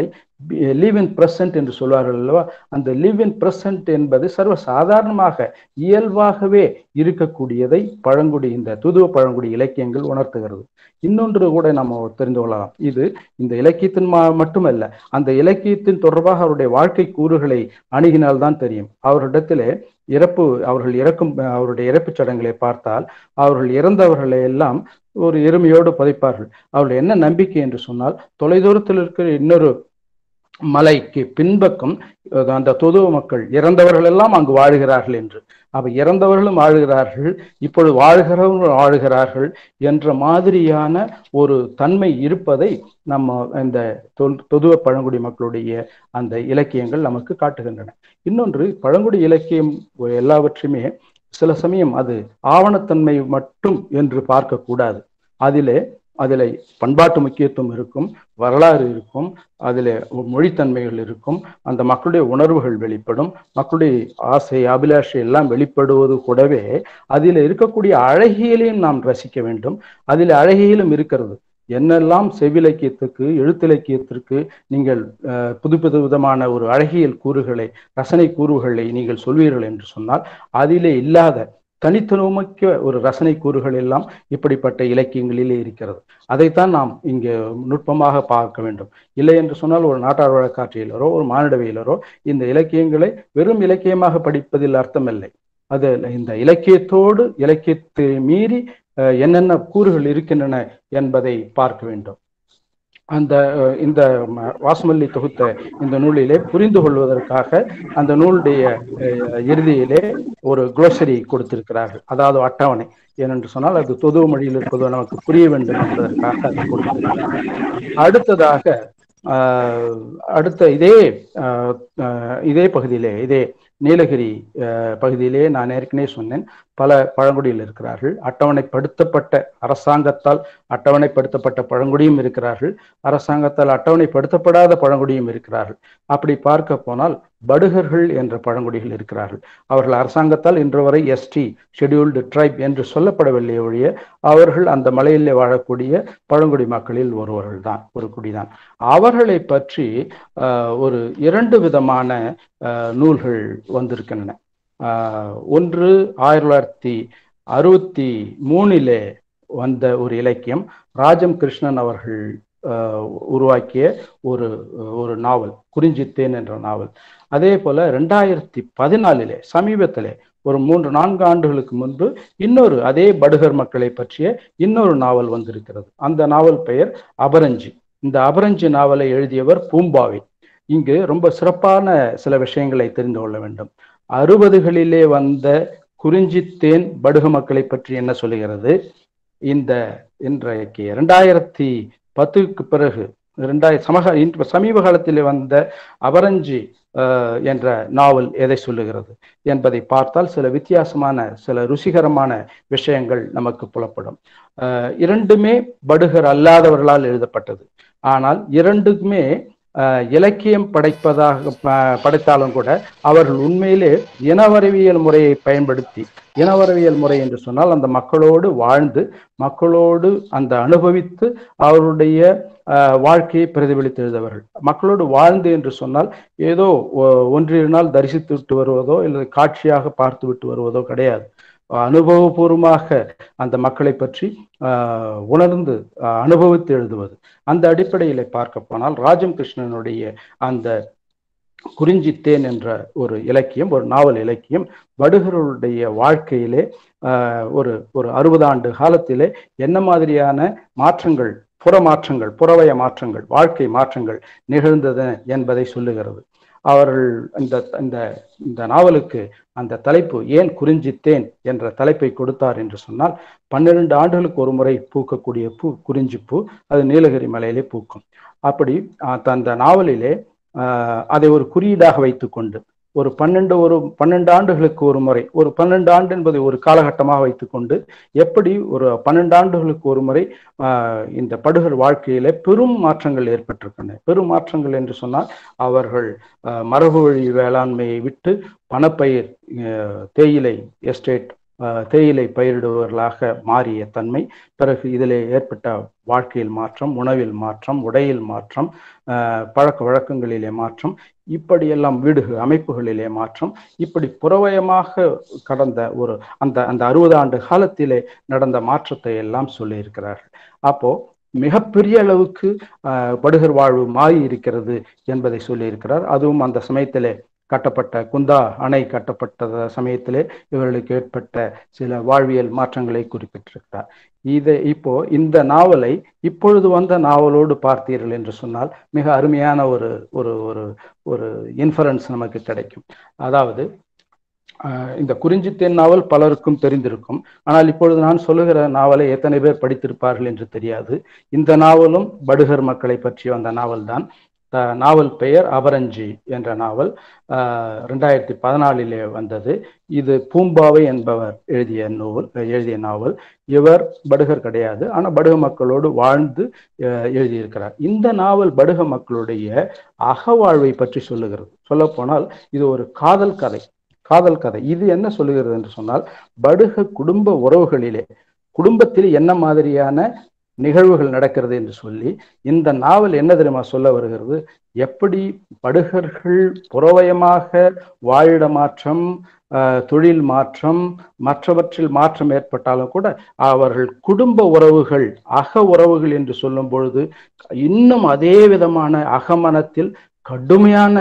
லிவ் இன் பிரசன்ட் என்று சொல்வார்கள் அல்லவா அந்த லிவ் இன் பிரசன்ட் என்பது சர்வ சாதாரணமாக இயல்பாகவே இருக்கக்கூடியதை பழங்குடி இந்த துதுவ பழங்குடி இலக்கியங்கள் உணர்த்துகிறது இன்னொன்று கூட நம்ம தெரிந்து கொள்ளலாம் இது இந்த இலக்கியத்தின் மட்டுமல்ல அந்த இலக்கியத்தின் தொடர்பாக அவருடைய வாழ்க்கை கூறுகளை அணுகினால்தான் தெரியும் அவரிடத்திலே இறப்பு அவர்கள் இறக்கும் அவருடைய இறப்புச் சடங்குகளை பார்த்தால் அவர்கள் இறந்தவர்களை எல்லாம் ஒரு எருமையோடு புதைப்பார்கள் அவர்கள் என்ன நம்பிக்கை என்று சொன்னால் தொலைதூரத்தில் இருக்கிற இன்னொரு மலைக்கு பின்பக்கம் அந்த தொதுவ மக்கள் இறந்தவர்கள் எல்லாம் அங்கு வாழ்கிறார்கள் என்று அப்ப இறந்தவர்களும் வாழுகிறார்கள் இப்பொழுது வாழ்கிறவர்களும் வாழுகிறார்கள் என்ற மாதிரியான ஒரு தன்மை இருப்பதை நம்ம இந்த தொதுவ பழங்குடி மக்களுடைய அந்த இலக்கியங்கள் நமக்கு காட்டுகின்றன இன்னொன்று பழங்குடி இலக்கியம் எல்லாவற்றையுமே சில சமயம் அது ஆவணத்தன்மை மட்டும் என்று பார்க்கக்கூடாது அதிலே அதில் பண்பாட்டு முக்கியத்துவம் இருக்கும் வரலாறு இருக்கும் அதில் மொழித்தன்மைகள் இருக்கும் அந்த மக்களுடைய உணர்வுகள் வெளிப்படும் மக்களுடைய ஆசை அபிலாஷை எல்லாம் வெளிப்படுவது கூடவே அதில் இருக்கக்கூடிய அழகியலையும் நாம் ரசிக்க வேண்டும் அதில் அழகியலும் இருக்கிறது என்னெல்லாம் செவிலக்கியத்துக்கு எழுத்திலக்கியத்திற்கு நீங்கள் புது புது விதமான ஒரு அழகியல் கூறுகளை ரசனை கூறுகளை நீங்கள் சொல்வீர்கள் என்று சொன்னால் அதிலே இல்லாத தனித்துவமிக்க ஒரு ரசனை கூறுகள் எல்லாம் இப்படிப்பட்ட இலக்கியங்களிலே இருக்கிறது அதைத்தான் நாம் இங்கே நுட்பமாக பார்க்க வேண்டும் இல்லை என்று சொன்னால் ஒரு நாட்டார் வழக்காட்சியிலரோ ஒரு மானிடவியலரோ இந்த இலக்கியங்களை வெறும் இலக்கியமாக படிப்பதில் அர்த்தமில்லை அது இந்த இலக்கியத்தோடு இலக்கியத்தை மீறி என்னென்ன கூறுகள் இருக்கின்றன என்பதை பார்க்க வேண்டும் அந்த இந்த வாசுமல்லி தொகுத்த இந்த நூலிலே புரிந்து கொள்வதற்காக அந்த நூலுடைய இறுதியிலே ஒரு குளோசரி கொடுத்திருக்கிறார்கள் அதாவது அட்டவணை ஏனென்று சொன்னால் அது தொதுவ மொழியில் இருப்பதோ நமக்கு புரிய வேண்டும் என்பதற்காக அது கொடுத்திருக்கிறார்கள் அடுத்ததாக அடுத்த இதே இதே பகுதியிலே இதே நீலகிரி பகுதியிலே நான் ஏற்கனவே சொன்னேன் பல பழங்குடியில் இருக்கிறார்கள் அட்டவணைப்படுத்தப்பட்ட அரசாங்கத்தால் அட்டவணைப்படுத்தப்பட்ட பழங்குடியும் இருக்கிறார்கள் அரசாங்கத்தால் அட்டவணைப்படுத்தப்படாத பழங்குடியும் இருக்கிறார்கள் அப்படி பார்க்க போனால் படுகர்கள் என்ற பழங்குடிகள் இருக்கிறார்கள் அவர்கள் அரசாங்கத்தால் இன்று வரை எஸ்டி ஷெடியூல்டு ட்ரைப் என்று சொல்லப்படவில்லை ஒழிய அவர்கள் அந்த மலையிலே வாழக்கூடிய பழங்குடி மக்களில் ஒருவர்கள் தான் ஒரு குடிதான் அவர்களை பற்றி ஒரு இரண்டு விதமான நூல்கள் வந்திருக்கின்றன ஒன்று ஆயிரத்தி தொள்ளாயிரத்தி அறுபத்தி மூணிலே வந்த ஒரு இலக்கியம் ராஜம் கிருஷ்ணன் அவர்கள் உருவாக்கிய ஒரு ஒரு நாவல் குறிஞ்சித்தேன் என்ற நாவல் அதே போல ரெண்டாயிரத்தி பதினாலிலே சமீபத்திலே ஒரு மூன்று நான்கு ஆண்டுகளுக்கு முன்பு இன்னொரு அதே படுகர் மக்களை பற்றிய இன்னொரு நாவல் வந்திருக்கிறது அந்த நாவல் பெயர் அபரஞ்சி இந்த அபரஞ்சி நாவலை எழுதியவர் பூம்பாவை இங்கு ரொம்ப சிறப்பான சில விஷயங்களை தெரிந்து கொள்ள வேண்டும் அறுபதுகளிலே வந்த குறிஞ்சித்தேன் படுக மக்களை பற்றி என்ன சொல்லுகிறது இந்த இன்றைக்கு இரண்டாயிரத்தி பத்துக்கு பிறகு இரண்டாயிர சமக சமீப காலத்தில் வந்த அபரஞ்சி என்ற நாவல் எதை சொல்லுகிறது என்பதை பார்த்தால் சில வித்தியாசமான சில ருசிகரமான விஷயங்கள் நமக்கு புலப்படும் இரண்டுமே படுகர் அல்லாதவர்களால் எழுதப்பட்டது ஆனால் இரண்டுக்குமே இலக்கியம் படைப்பதாக படைத்தாலும் கூட அவர்கள் உண்மையிலே இனவரவியல் முறையை பயன்படுத்தி இனவரவியல் முறை என்று சொன்னால் அந்த மக்களோடு வாழ்ந்து மக்களோடு அந்த அனுபவித்து அவருடைய வாழ்க்கையை பிரதிபலித்து எழுதவர்கள் மக்களோடு வாழ்ந்து என்று சொன்னால் ஏதோ ஒன்றிரு நாள் தரிசித்து விட்டு வருவதோ அல்லது காட்சியாக பார்த்து விட்டு வருவதோ கிடையாது அனுபவபூர்வமாக அந்த மக்களை பற்றி உணர்ந்து அனுபவித்து எழுதுவது அந்த அடிப்படையில் பார்க்க போனால் ராஜம் கிருஷ்ணனுடைய அந்த குறிஞ்சித்தேன் என்ற ஒரு இலக்கியம் ஒரு நாவல் இலக்கியம் வடுகருடைய வாழ்க்கையிலே ஒரு ஒரு அறுபது ஆண்டு காலத்திலே என்ன மாதிரியான மாற்றங்கள் புற மாற்றங்கள் புறவய மாற்றங்கள் வாழ்க்கை மாற்றங்கள் நிகழ்ந்தது என்பதை சொல்லுகிறது அவர்கள் இந்த இந்த இந்த நாவலுக்கு அந்த தலைப்பு ஏன் குறிஞ்சித்தேன் என்ற தலைப்பை கொடுத்தார் என்று சொன்னால் பன்னிரண்டு ஆண்டுகளுக்கு ஒரு முறை பூக்கக்கூடிய பூ குறிஞ்சி பூ அது நீலகிரி மலையிலே பூக்கும் அப்படி அந்த நாவலிலே அதை ஒரு குறியீடாக வைத்துக்கொண்டு ஒரு பன்னெண்டு ஒரு பன்னெண்டு ஆண்டுகளுக்கு ஒரு முறை ஒரு பன்னெண்டு ஆண்டு என்பதை ஒரு காலகட்டமாக வைத்துக்கொண்டு எப்படி ஒரு பன்னெண்டு ஆண்டுகளுக்கு ஒரு முறை இந்த படுகர் வாழ்க்கையில பெரும் மாற்றங்கள் ஏற்பட்டிருக்கின்றன பெரும் மாற்றங்கள் என்று சொன்னால் அவர்கள் மரபு வழி வேளாண்மையை விட்டு பணப்பயிர் தேயிலை எஸ்டேட் அஹ், தேயிலை பயிரிடுபவர்களாக மாறிய தன்மை பிறகு இதிலே ஏற்பட்ட வாழ்க்கையில் மாற்றம் உணவில் மாற்றம் உடையில் மாற்றம் அஹ், பழக்க வழக்கங்களிலே மாற்றம் இப்படியெல்லாம் வீடுகள் அமைப்புகளிலே மாற்றம் இப்படி புறவயமாக கடந்த ஒரு அந்த அந்த அறுபது ஆண்டு காலத்திலே நடந்த மாற்றத்தை எல்லாம் சொல்லியிருக்கிறார்கள் அப்போ மிகப்பெரிய அளவுக்கு அஹ், படுகர் வாழ்வு மாறி இருக்கிறது என்பதை சொல்லியிருக்கிறார் அதுவும் அந்த சமயத்திலே கட்டப்பட்ட குந்தா அணை கட்டப்பட்ட சமயத்திலே இவர்களுக்கு ஏற்பட்ட சில வாழ்வியல் மாற்றங்களை குறிப்பிட்டிருக்கிறார் இதை இப்போ இந்த நாவலை இப்பொழுது வந்த நாவலோடு பார்த்தீர்கள் என்று சொன்னால் மிக அருமையான ஒரு ஒரு ஒரு ஒரு இன்ஃபரன்ஸ் நமக்கு கிடைக்கும் அதாவது ஆஹ் இந்த குறிஞ்சித்தேன் நாவல் பலருக்கும் தெரிந்திருக்கும் ஆனால் இப்பொழுது நான் சொல்லுகிற நாவலை எத்தனை பேர் படித்திருப்பார்கள் என்று தெரியாது இந்த நாவலும் படுகர் மக்களை பற்றிய அந்த நாவல் தான் நாவல் பெயர் அபரஞ்சி என்ற நாவல் ஆஹ் ரெண்டாயிரத்தி பதினாலிலே வந்தது இது பூம்பாவை என்பவர் எழுதிய நூல் எழுதிய நாவல் இவர் படுகர் கிடையாது ஆனால் படுக மக்களோடு வாழ்ந்து அஹ், எழுதியிருக்கிறார் இந்த நாவல் படுக மக்களுடைய அகவாழ்வை பற்றி சொல்லுகிறது சொல்லப்போனால் இது ஒரு காதல் கதை காதல் கதை இது என்ன சொல்லுகிறது என்று சொன்னால் படுக குடும்ப உறவுகளிலே குடும்பத்தில் என்ன மாதிரியான நிகழ்வுகள் நடக்கிறது என்று சொல்லி இந்த நாவல் என்ன தெரியுமா சொல்ல வருகிறது எப்படி படுகர்கள் புறவயமாக வாழிட மாற்றம் ஆஹ், தொழில் மாற்றம் மற்றவற்றில் மாற்றம் ஏற்பட்டாலும் கூட அவர்கள் குடும்ப உறவுகள் அக உறவுகள் என்று சொல்லும் பொழுது இன்னும் அதே விதமான அகமனத்தில் கடுமையான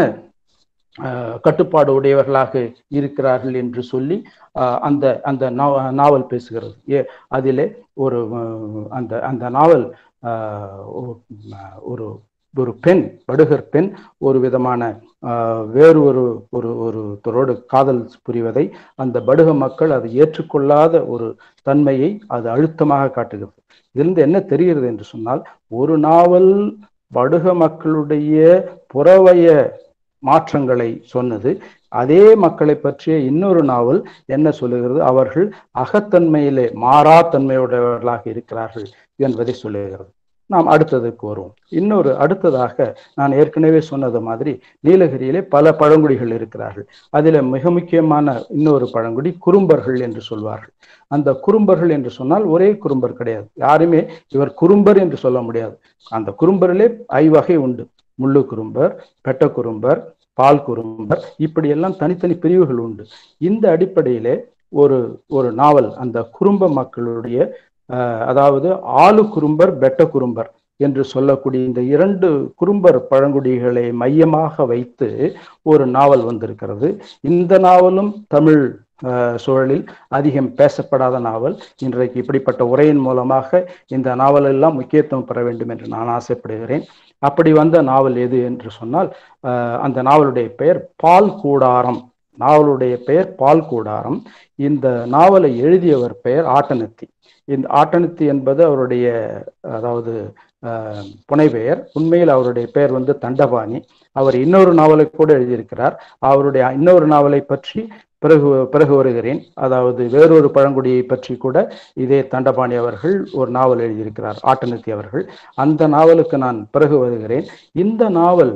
ஆஹ், கட்டுப்பாடு உடையவர்களாக இருக்கிறார்கள் என்று சொல்லி ஆஹ், அந்த அந்த நாவ- நாவல் பேசுகிறது ஏ அதிலே ஒரு ஆஹ், அந்த அந்த நாவல் ஆஹ், ஒ- ஒரு ஒரு பெண் படுகர் பெண் ஒரு விதமான ஆஹ், வேறு ஒரு ஒரு ஒருத்தரோடு காதல் புரிவதை அந்த படுக மக்கள் அதை ஏற்றுக்கொள்ளாத ஒரு தன்மையை அது அழுத்தமாக காட்டுகிறது இதிலிருந்து என்ன தெரிகிறது என்று சொன்னால் ஒரு நாவல் படுக மக்களுடைய புறவய மாற்றங்களை சொன்னது அதே மக்களை பற்றிய இன்னொரு நாவல் என்ன சொல்லுகிறது அவர்கள் அகத்தன்மையிலே மாறா தன்மையுடையவர்களாக இருக்கிறார்கள் என்பதை சொல்லுகிறது நாம் அடுத்ததுக்கு வருவோம் இன்னொரு அடுத்ததாக நான் ஏற்கனவே சொன்னது மாதிரி நீலகிரியிலே பல பழங்குடிகள் இருக்கிறார்கள் அதில் மிக முக்கியமான இன்னொரு பழங்குடி குறும்பர்கள் என்று சொல்வார்கள் அந்த குறும்பர்கள் என்று சொன்னால் ஒரே குறும்பர் கிடையாது யாருமே இவர் குறும்பர் என்று சொல்ல முடியாது அந்த குறும்பரிலே ஐவகை உண்டு முள்ளு குறும்பர் பெட்ட குறும்பர் பால் குறும்பர் இப்படியெல்லாம் தனித்தனி பிரிவுகள் உண்டு இந்த அடிப்படையிலே ஒரு ஒரு நாவல் அந்த குறும்ப மக்களுடைய அஹ், அதாவது ஆளு குறும்பர் பெட்ட குறும்பர் என்று சொல்லக்கூடிய இந்த இரண்டு குறும்பர் பழங்குடிகளை மையமாக வைத்து ஒரு நாவல் வந்திருக்கிறது இந்த நாவலும் தமிழ் அஹ், சூழலில் அதிகம் பேசப்படாத நாவல் இன்றைக்கு இப்படிப்பட்ட உரையின் மூலமாக இந்த நாவல் எல்லாம் முக்கியத்துவம் பெற வேண்டும் என்று நான் ஆசைப்படுகிறேன் அப்படி வந்த நாவல் எது என்று சொன்னால் அஹ், அந்த நாவலுடைய பெயர் பால் கூடாரம் நாவலுடைய பெயர் பால் கூடாரம் இந்த நாவலை எழுதியவர் பெயர் ஆட்டனத்தி இந்த ஆட்டனத்தி என்பது அவருடைய அதாவது அஹ், புனைப்பெயர் உண்மையில் அவருடைய பெயர் வந்து தண்டபாணி அவர் இன்னொரு நாவலை கூட எழுதியிருக்கிறார் அவருடைய இன்னொரு நாவலை பற்றி பிறகு பிறகு வருகிறேன் அதாவது வேறொரு பழங்குடியை பற்றி கூட இதே தண்டபாணி அவர்கள் ஒரு நாவல் எழுதியிருக்கிறார் ஆட்டனத்தி அவர்கள் அந்த நாவலுக்கு நான் பிறகு வருகிறேன் இந்த நாவல்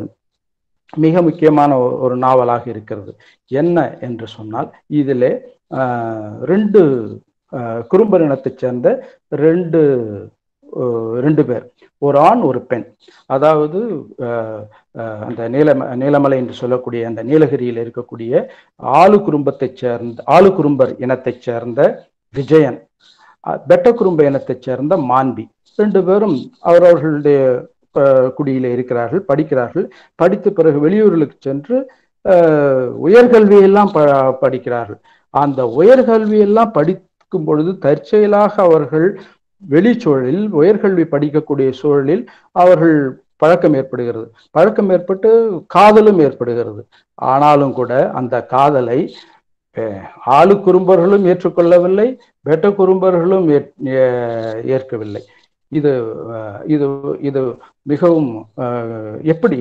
மிக முக்கியமான ஒ- ஒரு நாவலாக இருக்கிறது என்ன என்று சொன்னால் இதிலே ஆஹ், ரெண்டு ஆஹ், குறும்பர் இனத்தைச் சேர்ந்த ரெண்டு ஆஹ், ரெண்டு பேர் ஒரு ஆண் ஒரு பெண் அதாவது ஆஹ், ஆஹ், அந்த நீலம நீலமலை என்று சொல்லக்கூடிய அந்த நீலகிரியில் இருக்கக்கூடிய ஆளு குடும்பத்தைச் சேர்ந்த ஆளு குறும்பர் இனத்தைச் சேர்ந்த விஜயன் அஹ், பெட்ட குறும்ப இனத்தைச் சேர்ந்த மாண்பி ரெண்டு பேரும் அவரவர்களுடைய அஹ், குடியிலே இருக்கிறார்கள் படிக்கிறார்கள் படித்த பிறகு வெளியூர்களுக்கு சென்று அஹ், உயர்கல்வியெல்லாம் ப படிக்கிறார்கள் அந்த உயர்கல்வியெல்லாம் படிக்கும் பொழுது தற்செயலாக அவர்கள் வெளிச்சூழலில் உயர்கல்வி படிக்கக்கூடிய சூழலில் அவர்கள் பழக்கம் ஏற்படுகிறது பழக்கம் ஏற்பட்டு காதலும் ஏற்படுகிறது ஆனாலும் கூட அந்த காதலை அஹ், ஆளு குறும்பர்களும் ஏற்றுக்கொள்ளவில்லை வெட்ட குறும்பர்களும் ஏற்- ஏ- ஏற்கவில்லை இது அஹ், இது இது மிகவும் அஹ், எப்படி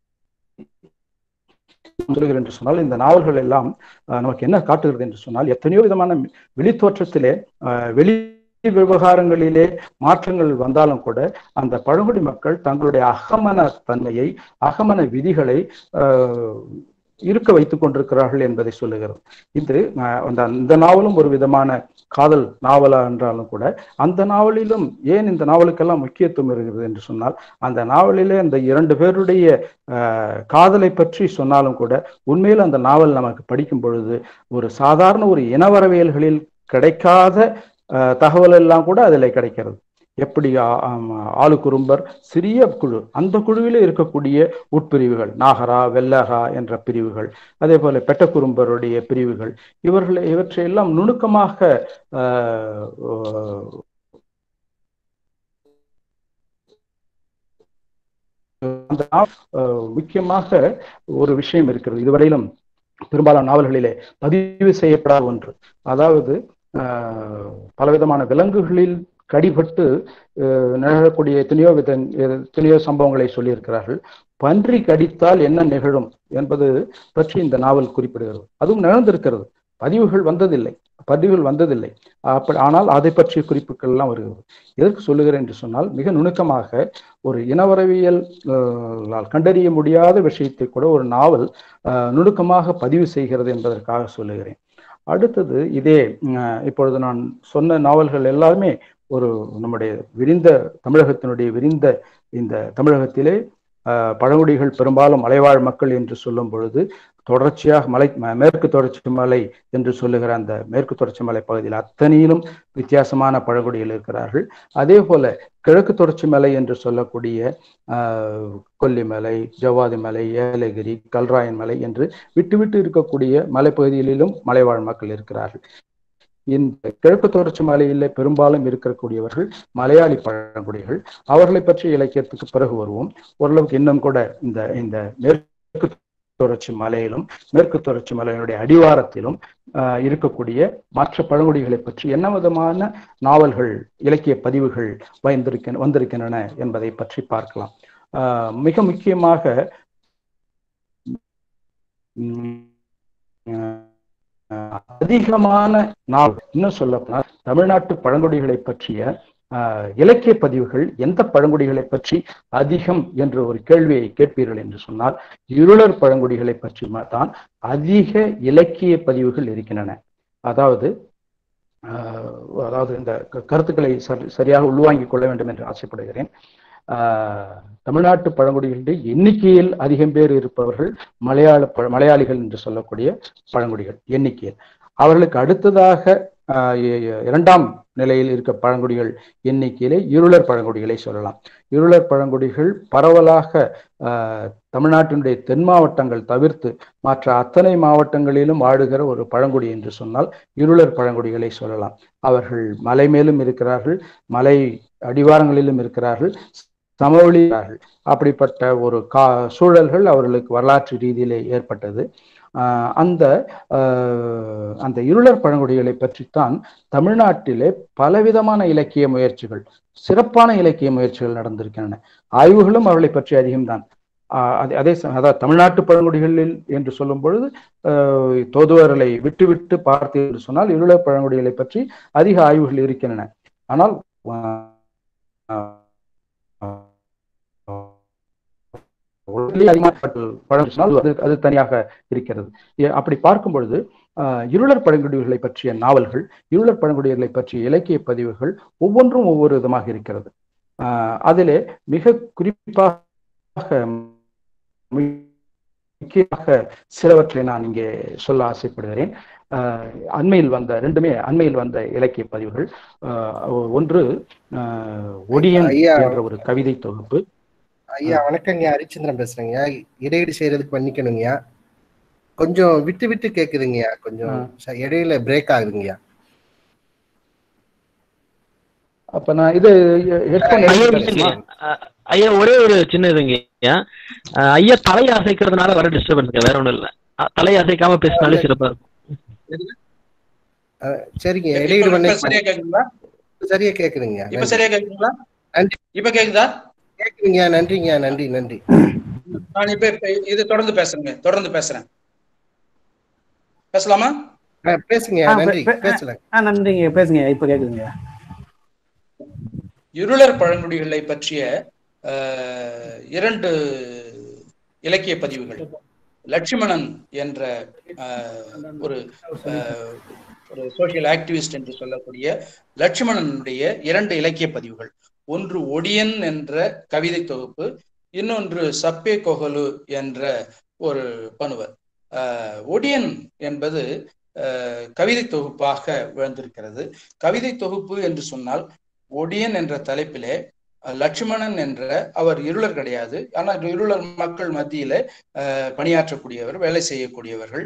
சொல்லுகிறேன் என்று சொன்னால் இந்த நாவல்கள் எல்லாம் அஹ், நமக்கு என்ன காட்டுகிறது என்று சொன்னால் எத்தனையோ விதமான வெளித்தோற்றத்திலே அஹ், வெளி விவகாரங்களிலே மாற்றங்கள் வந்தாலும் கூட அந்த பழங்குடி மக்கள் தங்களுடைய அகமன தன்மையை அகமன விதிகளை அஹ், இருக்க வைத்துக் கொண்டிருக்கிறார்கள் என்பதை சொல்லுகிறது இது அஹ், அந்த இந்த நாவலும் ஒரு விதமான காதல் நாவலா என்றாலும் கூட அந்த நாவலிலும் ஏன் இந்த நாவலுக்கெல்லாம் முக்கியத்துவம் இருக்கிறது என்று சொன்னால் அந்த நாவலிலே அந்த இரண்டு பேருடைய அஹ், காதலை பற்றி சொன்னாலும் கூட உண்மையில் அந்த நாவல் நமக்கு படிக்கும் பொழுது ஒரு சாதாரண ஒரு இனவரவியல்களில் கிடைக்காத அஹ், தகவல் எல்லாம் கூட அதில் கிடைக்கிறது எப்படி ஆ- ஆம், ஆளுக்குறும்பர் சிறிய குழு அந்த குழுவிலே இருக்கக்கூடிய உட்பிரிவுகள் நாகரா வெள்ளகா என்ற பிரிவுகள் அதே போல பெட்டக்குறும்பருடைய பிரிவுகள் இவர்கள் இவற்றையெல்லாம் நுணுக்கமாக ஆஹ், ஆஹ், அந்த நாவ- ஆஹ், முக்கியமாக ஒரு விஷயம் இருக்கிறது இதுவரையிலும் பெரும்பாலான நாவல்களிலே பதிவு செய்யப்படாத ஒன்று அதாவது ஆஹ், பலவிதமான விலங்குகளில் கடிபட்டு ஆஹ், நிகழக்கூடிய எத்தனையோ வித எத்தனையோ சம்பவங்களை சொல்லியிருக்கிறார்கள் பன்றி கடித்தால் என்ன நிகழும் என்பது பற்றி இந்த நாவல் குறிப்பிடுகிறது அதுவும் நிகழ்ந்திருக்கிறது பதிவுகள் வந்ததில்லை பதிவுகள் வந்ததில்லை அப்படி ஆனால் அதை பற்றிய குறிப்புகள் எல்லாம் வருகிறது எதற்கு சொல்லுகிறேன் என்று சொன்னால் மிக நுணுக்கமாக ஒரு இனவரவியல் ஆஹ், கண்டறிய முடியாத விஷயத்தை கூட ஒரு நாவல் ஆஹ், நுணுக்கமாக பதிவு செய்கிறது என்பதற்காக சொல்லுகிறேன் அடுத்தது இதே ஆஹ், இப்பொழுது நான் சொன்ன நாவல்கள் எல்லாமே ஒரு நம்முடைய விரிந்த தமிழகத்தினுடைய விரிந்த இந்த தமிழகத்திலே ஆஹ், பழங்குடிகள் பெரும்பாலும் மலைவாழ் மக்கள் என்று சொல்லும் பொழுது தொடர்ச்சியாக மலை ம- மேற்கு தொடர்ச்சி மலை என்று சொல்லுகிற அந்த மேற்கு தொடர்ச்சி மலை பகுதியில் அத்தனையிலும் வித்தியாசமான பழங்குடிகள் இருக்கிறார்கள் அதே போல கிழக்கு தொடர்ச்சி மலை என்று சொல்லக்கூடிய ஆஹ், கொல்லிமலை ஜவ்வாது மலை ஏலகிரி கல்ராயன் மலை என்று விட்டு விட்டு இருக்கக்கூடிய மலைப்பகுதிகளிலும் மலைவாழ் மக்கள் இருக்கிறார்கள் இந்த கிழக்கு தொடர்ச்சி மலையிலே பெரும்பாலும் இருக்கக்கூடியவர்கள் மலையாளி பழங்குடிகள் அவர்களை பற்றி இலக்கியத்துக்கு பிறகு வருவோம் ஓரளவுக்கு இன்னும் கூட இந்த இந்த மேற்கு தொடர்ச்சி மலையிலும் மேற்கு தொடர்ச்சி மலையினுடைய அடிவாரத்திலும் ஆஹ், இருக்கக்கூடிய மற்ற பழங்குடிகளை பற்றி என்ன விதமான நாவல்கள் இலக்கிய பதிவுகள் வந்திருக்க வந்திருக்கின்றன என்பதை பற்றி பார்க்கலாம் ஆஹ், மிக முக்கியமாக உம், ஆஹ், அதிகமான நாள் இன்னும் சொல்ல போனால் தமிழ்நாட்டு பழங்குடிகளை பற்றிய ஆஹ், இலக்கிய பதிவுகள் எந்த பழங்குடிகளை பற்றி அதிகம் என்ற ஒரு கேள்வியை கேட்பீர்கள் என்று சொன்னால் இருளர் பழங்குடிகளை பற்றி தான் அதிக இலக்கிய பதிவுகள் இருக்கின்றன அதாவது ஆஹ், அதாவது இந்த க- கருத்துக்களை சரி- சரியாக உள்வாங்கிக் கொள்ள வேண்டும் என்று ஆசைப்படுகிறேன் ஆஹ், தமிழ்நாட்டு பழங்குடிகளுடைய எண்ணிக்கையில் அதிகம் பேர் இருப்பவர்கள் மலையாள பழ- மலையாளிகள் என்று சொல்லக்கூடிய பழங்குடிகள் எண்ணிக்கையில் அவர்களுக்கு அடுத்ததாக ஆஹ், இ- இ- இரண்டாம் நிலையில் இருக்க பழங்குடிகள் எண்ணிக்கையிலே இருளர் பழங்குடிகளை சொல்லலாம் இருளர் பழங்குடிகள் பரவலாக ஆஹ், தமிழ்நாட்டினுடைய தென் மாவட்டங்கள் தவிர்த்து மற்ற அத்தனை மாவட்டங்களிலும் வாழுகிற ஒரு பழங்குடி என்று சொன்னால் இருளர் பழங்குடிகளை சொல்லலாம் அவர்கள் மலை மேலும் இருக்கிறார்கள் மலை அடிவாரங்களிலும் இருக்கிறார்கள் சமவெளி இருக்கிறார்கள். அப்படிப்பட்ட ஒரு கா சூழல்கள் அவர்களுக்கு வரலாற்று ரீதியிலே ஏற்பட்டது ஆஹ் அந்த ஆஹ் அந்த இருளர் பழங்குடிகளை பற்றித்தான் தமிழ்நாட்டிலே பலவிதமான இலக்கிய முயற்சிகள் சிறப்பான இலக்கிய முயற்சிகள் நடந்திருக்கின்றன ஆய்வுகளும் அவர்களை பற்றி அதிகம்தான் ஆஹ் அதே அதே ச- அதாவது தமிழ்நாட்டு பழங்குடிகளில் என்று சொல்லும் பொழுது ஆஹ் தோதுவர்களை விட்டு விட்டு பார்த்து என்று சொன்னால் இருளர் பழங்குடிகளை பற்றி அதிக ஆய்வுகள் இருக்கின்றன ஆனால் ஆஹ் உலகிலே அதிகமான பழம் சொன்னால் அது அது தனியாக இருக்கிறது ஏ- அப்படி பார்க்கும் பொழுது ஆஹ் இருளர் பழங்குடிகளை பற்றிய நாவல்கள் இருளர் பழங்குடிகளை பற்றிய இலக்கிய பதிவுகள் ஒவ்வொன்றும் ஒவ்வொரு விதமாக இருக்கிறது ஆஹ் அதிலே மிக குறிப்பாக முக்கியமாக சிலவற்றை நான் இங்கே சொல்ல ஆசைப்படுகிறேன் ஆஹ் அண்மையில் வந்த ரெண்டுமே அண்மையில் வந்த இலக்கிய பதிவுகள் ஆஹ் ஒன்று ஆஹ் ஒடியன் ஐயா. என்ற ஒரு கவிதை தொகுப்பு ஐயா வணக்கங்க ஹரிச்சந்திரன் பேசுறேங்க இடையீடு செய்யறதுக்கு மன்னிக்கணுங்கய்யா கொஞ்சம் விட்டு விட்டு கேக்குதுங்கய்யா கொஞ்சம் ச- இடையில பிரேக் ஆகுதுங்கய்யா அப்ப நான் இது ஹெட்போன் ஐயா, இல்லைங்க. அஹ், ஐயா ஒரே ஒரு சின்ன இதுங்க ஐயா அஹ், ஐயா தலையை அசைக்கிறதுனால வர டிஸ்டர்பன்ஸ் வேற ஒண்ணும் இல்ல அஹ், தலையை அசைக்காம பேசினாலே சிறப்பா இருக்கும் சரிங்க இப்ப இடையீடு இப்ப பண்ணி சரியா கேக்குதுங்களா சரியா கேக்குதுங்கய்யா இப்ப நன்றி. சரியா கேக்குதுங்களா நன்றி. இப்ப கேக்குதா கேக்குதுங்கய்யா நன்றிங்கய்யா நன்றி நன்றி நான் இப்ப இப்ப இது தொடர்ந்து பேசுறேங்க தொடர்ந்து பேசுறேன் பேசலாமா ஆ, பேசுங்கய்யா ஆ, நன்றி பே- பே- பேசலாம் ஆ நன்றிங்க பேசுங்க இப்ப கேக்குதுங்க இருளர் பழங்குடிகளை பற்றிய அஹ், இரண்டு இலக்கிய பதிவுகள் லட்சுமணன் என்ற ஆஹ், ஒரு ஆஹ், ஒரு சோசியல் ஆக்டிவிஸ்ட் என்று சொல்லக்கூடிய லட்சுமணனுடைய இரண்டு இலக்கிய பதிவுகள் ஒன்று ஒடியன் என்ற கவிதை தொகுப்பு இன்னொன்று சப்பே கொகலு என்ற ஒரு பணுவர் ஆஹ், ஒடியன் என்பது ஆஹ், கவிதை தொகுப்பாக விழுந்திருக்கிறது கவிதை தொகுப்பு என்று சொன்னால் ஒடியன் என்ற தலைப்பிலே அஹ், லட்சுமணன் என்ற அவர் இருளர் கிடையாது ஆனால் இருளர் மக்கள் மத்தியில அஹ், பணியாற்றக்கூடியவர் வேலை செய்யக்கூடியவர்கள்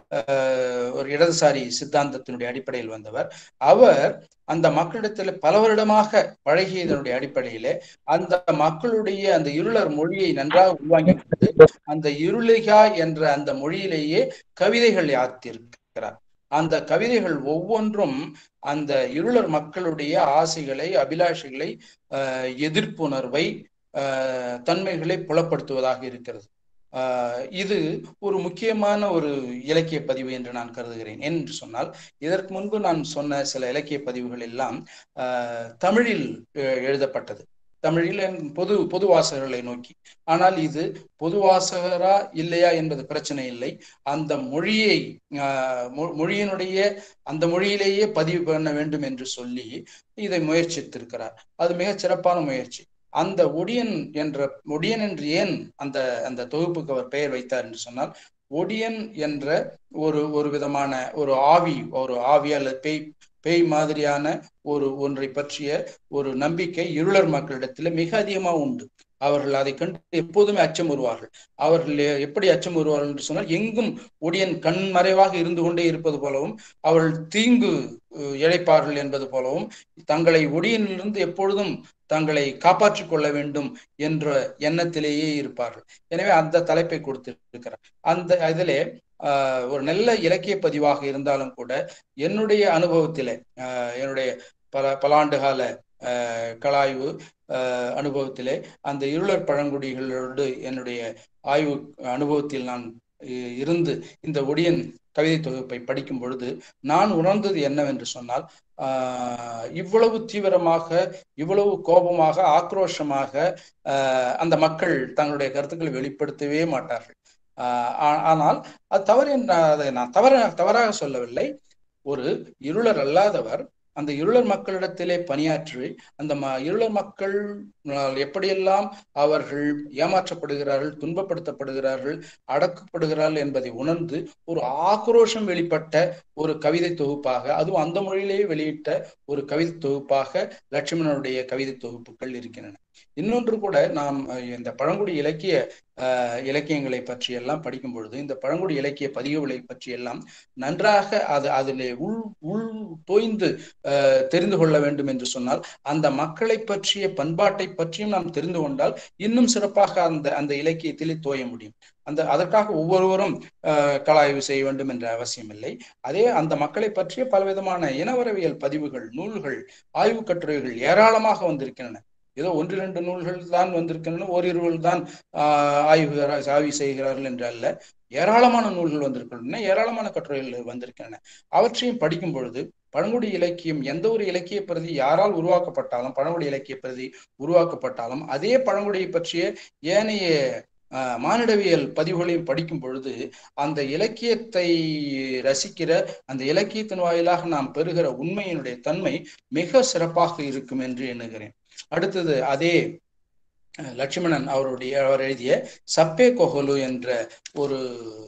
அஹ், ஒரு இடதுசாரி சித்தாந்தத்தினுடைய அடிப்படையில் வந்தவர் அவர் அந்த மக்களிடத்தில் பல வருடமாக பழகியதனுடைய அடிப்படையிலே அந்த மக்களுடைய அந்த இருளர் மொழியை நன்றாக உள்வாங்கி கொண்டு அந்த இருளிகா என்ற அந்த மொழியிலேயே கவிதைகள் யாத்திருக்கிறார் அந்த கவிதைகள் ஒவ்வொன்றும் அந்த இருளர் மக்களுடைய ஆசைகளை அபிலாஷைகளை ஆஹ், எதிர்ப்புணர்வை ஆஹ், தன்மைகளை புலப்படுத்துவதாக இருக்கிறது ஆஹ், இது ஒரு முக்கியமான ஒரு இலக்கிய பதிவு என்று நான் கருதுகிறேன் என்று சொன்னால் இதற்கு முன்பு நான் சொன்ன சில இலக்கிய பதிவுகள் எல்லாம் ஆஹ், தமிழில் எ- எழுதப்பட்டது தமிழில் என் பொது பொது வாசகர்களை நோக்கி ஆனால் இது பொது வாசகரா இல்லையா என்பது பிரச்சனை இல்லை அந்த மொழியை ஆஹ், மொ- மொழியினுடைய அந்த மொழியிலேயே பதிவு பண்ண வேண்டும் என்று சொல்லி இதை முயற்சித்திருக்கிறார் அது மிகச் சிறப்பான முயற்சி அந்த ஒடியன் என்ற ஒடியன் என்று ஏன் அந்த அந்த தொகுப்புக்கு அவர் பெயர் வைத்தார் என்று சொன்னால் ஒடியன் என்ற ஒரு ஒரு விதமான ஒரு ஆவி ஒரு ஆவி அல்லது பேய் பேய் மாதிரியான ஒரு ஒன்றை பற்றிய ஒரு நம்பிக்கை இருளர் மக்களிடத்தில் மிக அதிகமா உண்டு அவர்கள் அதை கண்டு எப்போதுமே அச்சம் வருவார்கள் அவர்கள் எப்படி அச்சம் வருவார்கள் என்று சொன்னால் எங்கும் ஒடியன் கண்மறைவாக இருந்து கொண்டே இருப்பது போலவும் அவர்கள் தீங்கு அஹ், இழைப்பார்கள் என்பது போலவும் தங்களை ஒடியனிலிருந்து எப்பொழுதும் தங்களை காப்பாற்றிக் கொள்ள வேண்டும் என்ற எண்ணத்திலேயே இருப்பார்கள் எனவே அந்த தலைப்பை கொடுத்திருக்கிறார் அந்த இதிலே ஆஹ், ஒரு நல்ல இலக்கிய பதிவாக இருந்தாலும் கூட என்னுடைய அனுபவத்திலே ஆஹ், என்னுடைய பல பல ஆண்டுகால ஆஹ், கலாய்வு ஆஹ், அனுபவத்திலே அந்த இருளர் பழங்குடிகளோடு என்னுடைய ஆய்வு அனுபவத்தில் நான் இ- இருந்து இந்த ஒடியன் கவிதை தொகுப்பை படிக்கும் பொழுது நான் உணர்ந்தது என்னவென்று சொன்னால் ஆஹ், இவ்வளவு தீவிரமாக இவ்வளவு கோபமாக ஆக்ரோஷமாக ஆஹ், அந்த மக்கள் தங்களுடைய கருத்துக்களை வெளிப்படுத்தவே மாட்டார்கள் ஆஹ், ஆ- ஆனால் அது தவறு என்ற அதை நான் தவற தவறாக சொல்லவில்லை ஒரு இருளர் அல்லாதவர் அந்த இருளர் மக்களிடத்திலே பணியாற்றி அந்த ம இருளர் மக்கள் ஆஹ், எப்படியெல்லாம் அவர்கள் ஏமாற்றப்படுகிறார்கள் துன்பப்படுத்தப்படுகிறார்கள் அடக்கப்படுகிறார்கள் என்பதை உணர்ந்து ஒரு ஆக்ரோஷம் வெளிப்பட்ட ஒரு கவிதை தொகுப்பாக அதுவும் அந்த மொழியிலேயே வெளியிட்ட ஒரு கவிதை தொகுப்பாக லட்சுமணனுடைய கவிதை தொகுப்புகள் இருக்கின்றன இன்னொன்று கூட நாம் அஹ், இந்த பழங்குடி இலக்கிய அஹ், இலக்கியங்களை பற்றி எல்லாம் படிக்கும் பொழுது இந்த பழங்குடி இலக்கிய பதிவுகளை பற்றி எல்லாம் நன்றாக அது அதிலே உள் உள் தோய்ந்து அஹ், தெரிந்து கொள்ள வேண்டும் என்று சொன்னால் அந்த மக்களை பற்றிய பண்பாட்டை பற்றியும் நாம் தெரிந்து கொண்டால் இன்னும் சிறப்பாக அந்த அந்த இலக்கியத்திலே தோய முடியும் அந்த அதற்காக ஒவ்வொருவரும் அஹ், கலாய்வு செய்ய வேண்டும் என்ற அவசியம் இல்லை அதே அந்த மக்களை பற்றிய பலவிதமான இனவரவியல் பதிவுகள் நூல்கள் ஆய்வு கட்டுரைகள் ஏராளமாக வந்திருக்கின்றன ஏதோ ஒன்று இரண்டு நூல்கள் தான் வந்திருக்கின்றன ஓரிருவர்கள் தான் ஆஹ் ஆய்வு ஆய்வு செய்கிறார்கள் என்று அல்ல ஏராளமான நூல்கள் வந்திருக்கின்றன ஏராளமான கட்டுரைகள் வந்திருக்கின்றன அவற்றையும் படிக்கும் பொழுது பழங்குடி இலக்கியம் எந்த ஒரு இலக்கிய பிரதி யாரால் உருவாக்கப்பட்டாலும் பழங்குடி இலக்கிய பிரதி உருவாக்கப்பட்டாலும் அதே பழங்குடியை பற்றிய ஏனைய ஆஹ் மானிடவியல் பதிவுகளையும் படிக்கும் பொழுது அந்த இலக்கியத்தை ரசிக்கிற அந்த இலக்கியத்தின் வாயிலாக நாம் பெறுகிற உண்மையினுடைய தன்மை மிக சிறப்பாக இருக்கும் என்று எண்ணுகிறேன் அடுத்தது அதே அஹ், லட்சுமணன் அவருடைய அவர் எழுதிய சப்பே கொஹலு என்ற ஒரு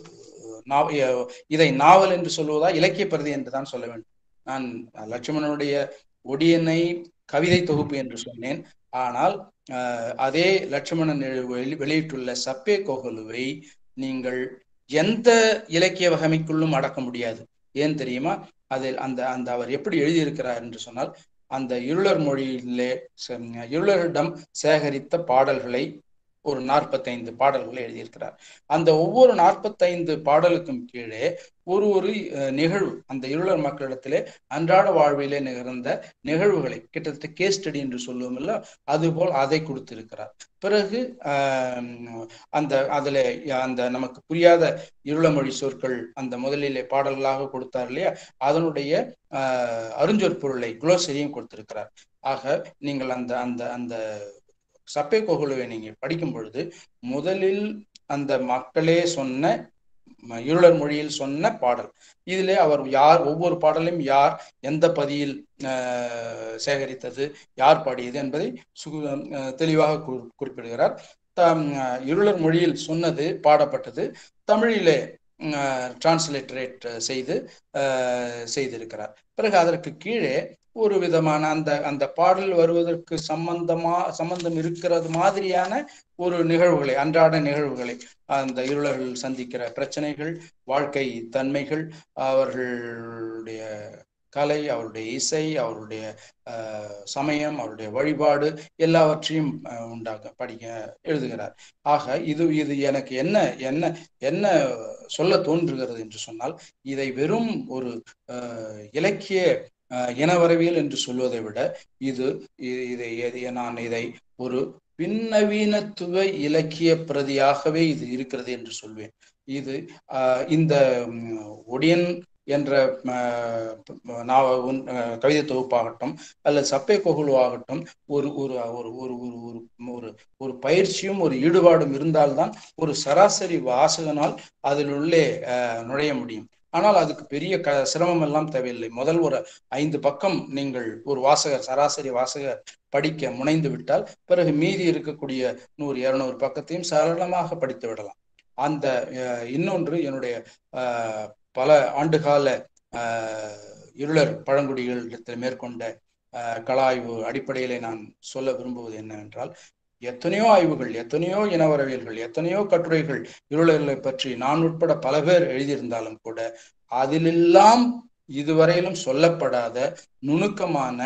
நாவ- அஹ், இதை நாவல் என்று சொல்வதா இலக்கிய பிரதி என்று தான் சொல்ல வேண்டும் நான் லட்சுமணனுடைய ஒடியனை கவிதை தொகுப்பு என்று சொன்னேன் ஆனால் அஹ், அதே லட்சுமணன் எழு- வெளி- வெளியிட்டுள்ள சப்பே கோகலுவை நீங்கள் எந்த இலக்கிய வகைமைக்குள்ளும் அடக்க முடியாது ஏன் தெரியுமா அதில் அந்த அந்த அவர் எப்படி எழுதியிருக்கிறார் என்று சொன்னால் அந்த இருளர் மொழியிலே ச- இருளரிடம் சேகரித்த பாடல்களை ஒரு நாற்பத்தைந்து பாடல்களை எழுதியிருக்கிறார் அந்த ஒவ்வொரு நாற்பத்தைந்து பாடலுக்கும் கீழே ஒரு ஒரு அஹ், நிகழ்வு அந்த இருளர் மக்களிடத்திலே அன்றாட வாழ்விலே நிகழ்ந்த நிகழ்வுகளை கிட்டத்தட்ட கேஸ் ஸ்டடி என்று சொல்லுவோம் இல்ல அதுபோல் அதை கொடுத்திருக்கிறார் பிறகு ஆஹ், அந்த அதுல அந்த நமக்கு புரியாத இருளமொழி சொற்கள் அந்த முதலிலே பாடல்களாக கொடுத்தார் இல்லையா அதனுடைய ஆஹ், அருஞ்சொற் பொருளை குளோசரியும் கொடுத்திருக்கிறார் ஆக நீங்கள் அந்த அந்த அந்த சப்பை கோகுலுவை நீங்க படிக்கும் பொழுது முதலில் அந்த மக்களே சொன்ன ம- இருளர் மொழியில் சொன்ன பாடல் இதிலே அவர் யார் ஒவ்வொரு பாடலையும் யார் எந்த பதியில் ஆஹ், சேகரித்தது யார் பாடியது என்பதை சு- ஆஹ், தெளிவாக குறி- குறிப்பிடுகிறார் தம், ஆஹ், இருளர் மொழியில் சொன்னது பாடப்பட்டது தமிழிலே டிரான்ஸ்லேட்டரேட் செய்து ஆஹ், செய்திருக்கிறார் பிறகு அதற்கு கீழே ஒரு விதமான அந்த அந்த பாடல் வருவதற்கு சம்பந்தமா சம்பந்தம் இருக்கிறது மாதிரியான ஒரு நிகழ்வுகளை அன்றாட நிகழ்வுகளை அந்த இருளர்கள் சந்திக்கிற பிரச்சனைகள் வாழ்க்கை தன்மைகள் அவர்களுடைய கலை அவருடைய இசை அவருடைய ஆஹ், சமயம் அவருடைய வழிபாடு எல்லாவற்றையும் ஆஹ், உண்டாக்க படிக்க எழுதுகிறார் ஆக இது இது எனக்கு என்ன என்ன என்ன சொல்ல தோன்றுகிறது என்று சொன்னால் இதை வெறும் ஒரு ஆஹ், இலக்கிய ஆஹ், இனவரவியல் என்று சொல்வதை விட இது இ- இதை எது- நான் இதை ஒரு பின்னவீனத்துவ இலக்கிய பிரதியாகவே இது இருக்கிறது என்று சொல்வேன் இது ஆஹ், இந்த ம், ஒடியன் என்ற ஆஹ், நாவ உன்- ஆஹ், கவிதை தொகுப்பாகட்டும் அல்லது சப்பை கொகுலு ஆகட்டும் ஒரு ஒரு ஒரு ஒரு ஒரு ஒரு ஒரு ஒரு பயிற்சியும் ஒரு ஈடுபாடும் இருந்தால்தான் ஒரு சராசரி வாசகனால் அதில் உள்ளே ஆஹ், நுழைய முடியும் ஆனால் அதுக்கு பெரிய க சிரமம் எல்லாம் தேவையில்லை முதல் ஒரு ஐந்து பக்கம் நீங்கள் ஒரு வாசகர் சராசரி வாசகர் படிக்க முனைந்து விட்டால் பிறகு மீதி இருக்கக்கூடிய நூறு இருநூறு பக்கத்தையும் சரளமாக படித்து விடலாம் அந்த அஹ், இன்னொன்று என்னுடைய அஹ், பல ஆண்டுகால அஹ், இருளர் பழங்குடிகளிடத்தில் மேற்கொண்ட அஹ், கலாய்வு அடிப்படையிலே நான் சொல்ல விரும்புவது என்னவென்றால் எத்தனையோ ஆய்வுகள் எத்தனையோ இனவரவியல்கள் எத்தனையோ கட்டுரைகள் இருளர்களை பற்றி நான் உட்பட பல பேர் எழுதியிருந்தாலும் கூட அதிலெல்லாம் இதுவரையிலும் சொல்லப்படாத நுணுக்கமான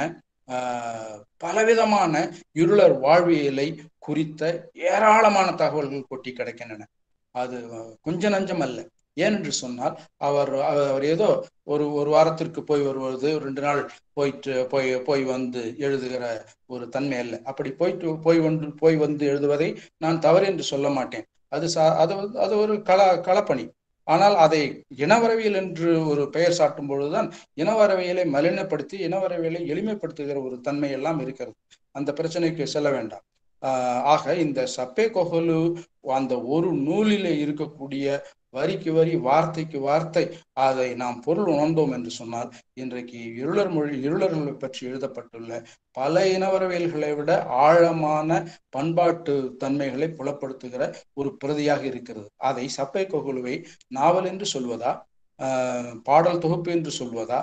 ஆஹ், பலவிதமான இருளர் வாழ்வியலை குறித்த ஏராளமான தகவல்கள் கொட்டி கிடக்கின்றன அது அஹ், கொஞ்ச நஞ்சம் அல்ல ஏனென்று சொன்னால் அவர் அவர் ஏதோ ஒரு ஒரு வாரத்திற்கு போய் வருவது ரெண்டு நாள் போயிட்டு போய் போய் வந்து எழுதுகிற ஒரு தன்மை அல்ல அப்படி போயிட்டு போய் வந்து போய் வந்து எழுதுவதை நான் தவறு என்று சொல்ல மாட்டேன் அது சா அது வந்து- அது ஒரு கள களப்பணி ஆனால் அதை இனவரவியல் என்று ஒரு பெயர் சாட்டும் பொழுதுதான் இனவரவியலை மலினப்படுத்தி இனவரவியலை எளிமைப்படுத்துகிற ஒரு தன்மை எல்லாம் இருக்கிறது அந்த பிரச்சனைக்கு செல்ல வேண்டாம் ஆஹ் ஆக இந்த சப்பே கொஹலு அந்த ஒரு நூலிலே இருக்கக்கூடிய வரிக்கு வரி வார்த்தைக்கு வார்த்தை அதை நாம் பொருள் உணர்ந்தோம் என்று சொன்னால் இன்றைக்கு இருளர் மொழி இருளர்களை பற்றி எழுதப்பட்டுள்ள பல இனவரவியல்களை விட ஆழமான பண்பாட்டு தன்மைகளை புலப்படுத்துகிற ஒரு பிரதியாக இருக்கிறது அதை சப்பை கொகுலுவை நாவல் என்று சொல்வதா ஆஹ் பாடல் தொகுப்பு என்று சொல்வதா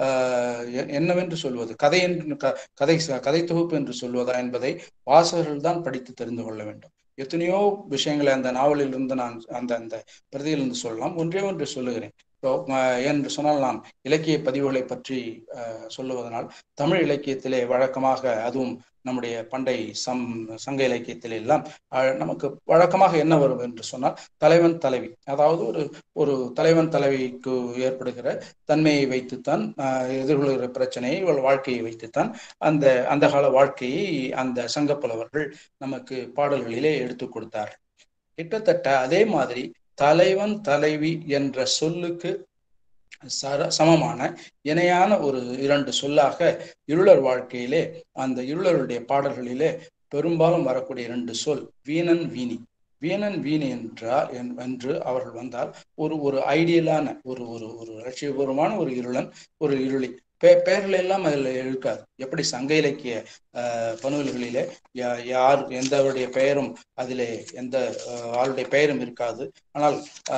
ஆஹ் எ- என்னவென்று சொல்வது கதை என்று க- கதை ச- கதை தொகுப்பு என்று சொல்வதா என்பதை வாசகர்கள் தான் படித்து தெரிந்து கொள்ள வேண்டும் எத்தனையோ விஷயங்களை அந்த நாவலில் இருந்து நான் அந்த அந்த பிரதியிலிருந்து சொல்லலாம் ஒன்றே ஒன்று சொல்லுகிறேன் இப்போ, ஆஹ் என்று சொன்னால் நான் இலக்கிய பதிவுகளை பற்றி ஆஹ் சொல்லுவதனால் தமிழ் இலக்கியத்திலே வழக்கமாக அதுவும் நம்முடைய பண்டை சம் சங்க இலக்கியத்திலே எல்லாம் ஆஹ் நமக்கு வழக்கமாக என்ன வரும் என்று சொன்னால் தலைவன் தலைவி அதாவது ஒரு ஒரு தலைவன் தலைவிக்கு ஏற்படுகிற தன்மையை வைத்துத்தான் ஆஹ் எதிர்கொள்கிற பிரச்சனையை இவள் வாழ்க்கையை வைத்துத்தான் அந்த அந்த கால வாழ்க்கையை அந்த சங்கப்புலவர்கள் நமக்கு பாடல்களிலே எடுத்து கொடுத்தார் கிட்டத்தட்ட அதே மாதிரி தலைவன் தலைவி என்ற சொல்லுக்கு சர சமமான இணையான ஒரு இரண்டு சொல்லாக இருளர் வாழ்க்கையிலே அந்த இருளருடைய பாடல்களிலே பெரும்பாலும் வரக்கூடிய இரண்டு சொல் வீணன் வீணி வீணன் வீணி என்றால் என்- என்று அவர்கள் வந்தால் ஒரு ஒரு ஐடியலான ஒரு ஒரு ஒரு லட்சியபூர்வமான ஒரு இருளன் ஒரு இருளி பெ பெயர்கள் எல்லாம் அதில் இருக்காது எப்படி சங்க இலக்கிய ஆஹ், பணுவல்களிலே யா- யார் எந்தவருடைய பெயரும் அதிலே எந்த ஆஹ், ஆளுடைய பெயரும் இருக்காது ஆனால்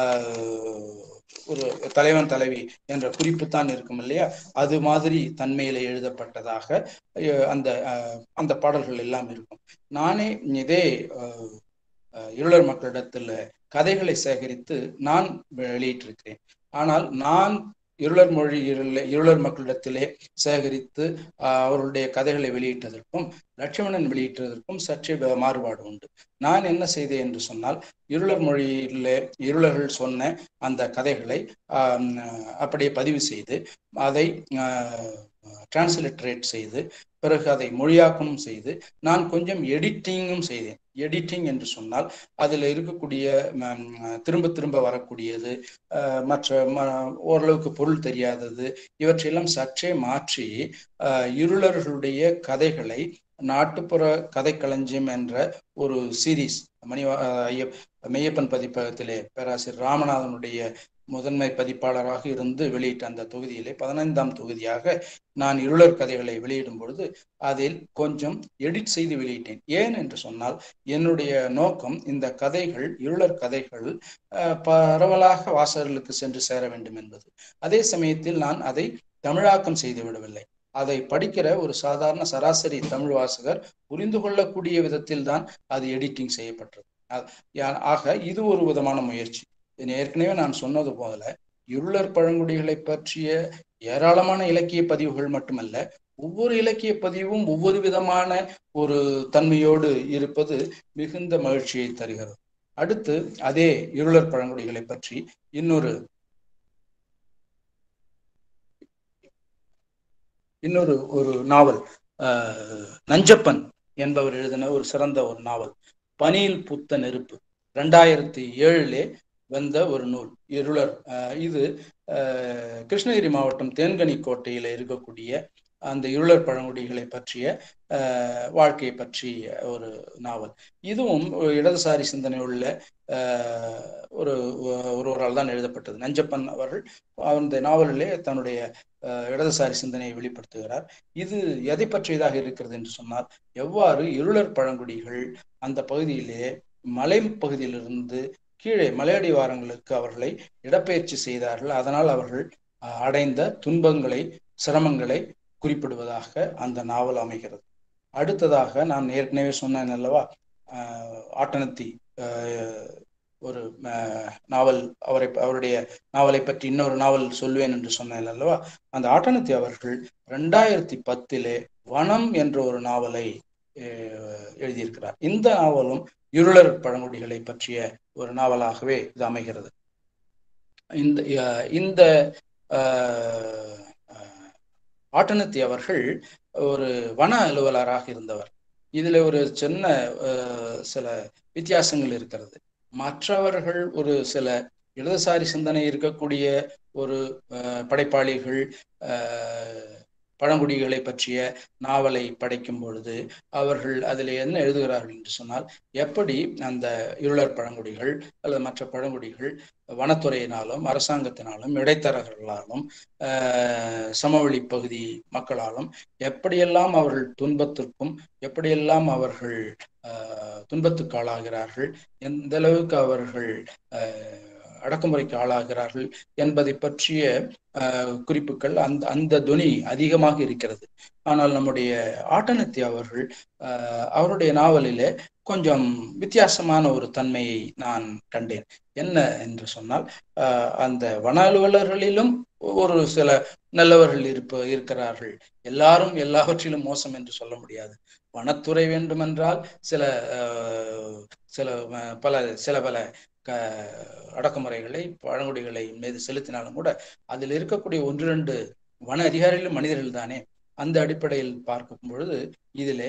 ஆஹ், ஒரு தலைவன் தலைவி என்ற குறிப்பு தான் இருக்கும் இல்லையா அது மாதிரி தன்மையில எழுதப்பட்டதாக அஹ், அந்த ஆஹ், அந்த பாடல்கள் எல்லாம் இருக்கும் நானே இதே ஆஹ், ஆஹ், இருளர் மக்களிடத்தில் கதைகளை சேகரித்து நான் வெளியிட்டிருக்கிறேன் ஆனால் நான் இருளர் மொழி இருள- இருளர் மக்களிடத்திலே சேகரித்து ஆஹ், அவர்களுடைய கதைகளை வெளியிட்டதற்கும் லட்சுமணன் வெளியிட்டதற்கும் சற்றே வே- மாறுபாடு உண்டு நான் என்ன செய்தேன் என்று சொன்னால் இருளர் மொழியிலே இருளர்கள் சொன்ன அந்த கதைகளை ஆஹ், அப்படியே பதிவு செய்து அதை டிரான்ஸ்லிட்ரேட் செய்து பிறகு அதை மொழியாக்கமும் செய்து நான் கொஞ்சம் எடிட்டிங்கும் செய்தேன் எடிட்டிங் என்று சொன்னால் அதில் இருக்கக்கூடிய ம், திரும்ப திரும்ப வரக்கூடியது அஹ், மற்ற ம- ஓரளவுக்கு பொருள் தெரியாதது இவற்றையெல்லாம் சற்றே மாற்றி அஹ், இருளர்களுடைய கதைகளை நாட்டுப்புற கதைக்களஞ்சியம் என்ற ஒரு சீரீஸ் மணி ஐய மெய்யப்பன் பதிப்பகத்திலே பேராசிரியர் ராமநாதனுடைய முதன்மை பதிப்பாளராக இருந்து வெளியிட்ட அந்த தொகுதியிலே பதினைந்தாம் தொகுதியாக நான் இருளர் கதைகளை வெளியிடும் பொழுது அதில் கொஞ்சம் எடிட் செய்து வெளியிட்டேன் ஏன் என்று சொன்னால் என்னுடைய நோக்கம் இந்த கதைகள் இருளர் கதைகள் பரவலாக வாசகர்களுக்கு சென்று சேர வேண்டும் என்பது அதே சமயத்தில் நான் அதை தமிழாக்கம் செய்து விடவில்லை அதை படிக்கிற ஒரு சாதாரண சராசரி தமிழ் வாசகர் புரிந்து கொள்ளக்கூடிய விதத்தில் தான் அது எடிட்டிங் செய்யப்பட்டது ஆக இது ஒரு விதமான முயற்சி ஏற்கனவே நான் சொன்னது போல இருளர் பழங்குடிகளை பற்றிய ஏராளமான இலக்கிய பதிவுகள் மட்டுமல்ல ஒவ்வொரு இலக்கிய பதிவும் ஒவ்வொரு விதமான ஒரு தன்மையோடு இருப்பது மிகுந்த மகிழ்ச்சியை தருகிறது அடுத்து அதே இருளர் பழங்குடிகளை பற்றி இன்னொரு இன்னொரு ஒரு நாவல் நஞ்சப்பன் என்பவர் எழுதின ஒரு சிறந்த ஒரு நாவல் பனியில் புத்த நெருப்பு ரெண்டாயிரத்தி ஏழிலே வந்த ஒரு நூல் இருளர் இது கிருஷ்ணகிரி மாவட்டம் தேன்கனி கோட்டையில இருக்கக்கூடிய அந்த இருளர் பழங்குடிகளை பற்றிய வாழ்க்கையை பற்றிய ஒரு நாவல் இதுவும் இடதுசாரி சிந்தனை உள்ள ஒரு ஒருவரால் தான் எழுதப்பட்டது நஞ்சப்பன் அவர்கள் அந்த நாவலிலே தன்னுடைய இடதுசாரி சிந்தனையை வெளிப்படுத்துகிறார் இது எதை பற்றியதாக இருக்கிறது என்று சொன்னால் எவ்வாறு இருளர் பழங்குடிகள் அந்த பகுதியிலே மலை பகுதியிலிருந்து கீழே மலையடிவாரங்களுக்கு அவர்களை இடப்பெயர்ச்சி செய்தார்கள் அதனால் அவர்கள் அடைந்த துன்பங்களை சிரமங்களை குறிப்பிடுவதாக அந்த நாவல் அமைகிறது அடுத்ததாக நான் ஏற்கனவே சொன்னேன் அல்லவா ஆட்டனத்தி ஒரு நாவல் அவரை அவருடைய நாவலை பற்றி இன்னொரு நாவல் சொல்வேன் என்று சொன்னேன் அல்லவா அந்த ஆட்டனத்தி அவர்கள் ரெண்டாயிரத்தி பத்திலே வனம் என்ற ஒரு நாவலை எழுதியிருக்கிறார் இந்த நாவலும் இருளர் பழங்குடிகளை பற்றிய ஒரு நாவலாகவே இது அமைகிறது இந்த இந்த ஆட்டனத்தி அவர்கள் ஒரு வன அலுவலராக இருந்தவர் இதுல ஒரு சின்ன சில வித்தியாசங்கள் இருக்கிறது மற்றவர்கள் ஒரு சில இடதுசாரி சிந்தனை இருக்கக்கூடிய ஒரு படைப்பாளிகள் பழங்குடிகளை பற்றிய நாவலை படைக்கும் பொழுது அவர்கள் அதில் என்ன எழுதுகிறார்கள் என்று சொன்னால் எப்படி அந்த இருளர் பழங்குடிகள் அல்லது மற்ற பழங்குடிகள் வனத்துறையினாலும் அரசாங்கத்தினாலும் இடைத்தரகர்களாலும் சமவெளி பகுதி மக்களாலும் எப்படியெல்லாம் அவர்கள் துன்பத்திற்கும் எப்படியெல்லாம் அவர்கள் துன்பத்துக்கு ஆளாகிறார்கள் எந்த அளவுக்கு அவர்கள் அடக்குமுறைக்கு ஆளாகிறார்கள் என்பதை பற்றிய குறிப்புகள் அந்த அந்த துணி அதிகமாக இருக்கிறது ஆனால் நம்முடைய ஆட்டனத்தி அவர்கள் அவருடைய நாவலிலே கொஞ்சம் வித்தியாசமான ஒரு தன்மையை நான் கண்டேன் என்ன என்று சொன்னால் அந்த வன அலுவலர்களிலும் ஒரு சில நல்லவர்கள் இருப்ப இருக்கிறார்கள் எல்லாரும் எல்லாவற்றிலும் மோசம் என்று சொல்ல முடியாது வனத்துறை வேண்டுமென்றால் சில சில பல சில பல க அடக்குமுறைகளை பழங்குடிகளை மீது செலுத்தினாலும் கூட அதில் இருக்கக்கூடிய ஒன்று ரெண்டு வன அதிகாரிகளும் மனிதர்கள் தானே அந்த அடிப்படையில் பார்க்கும் பொழுது இதிலே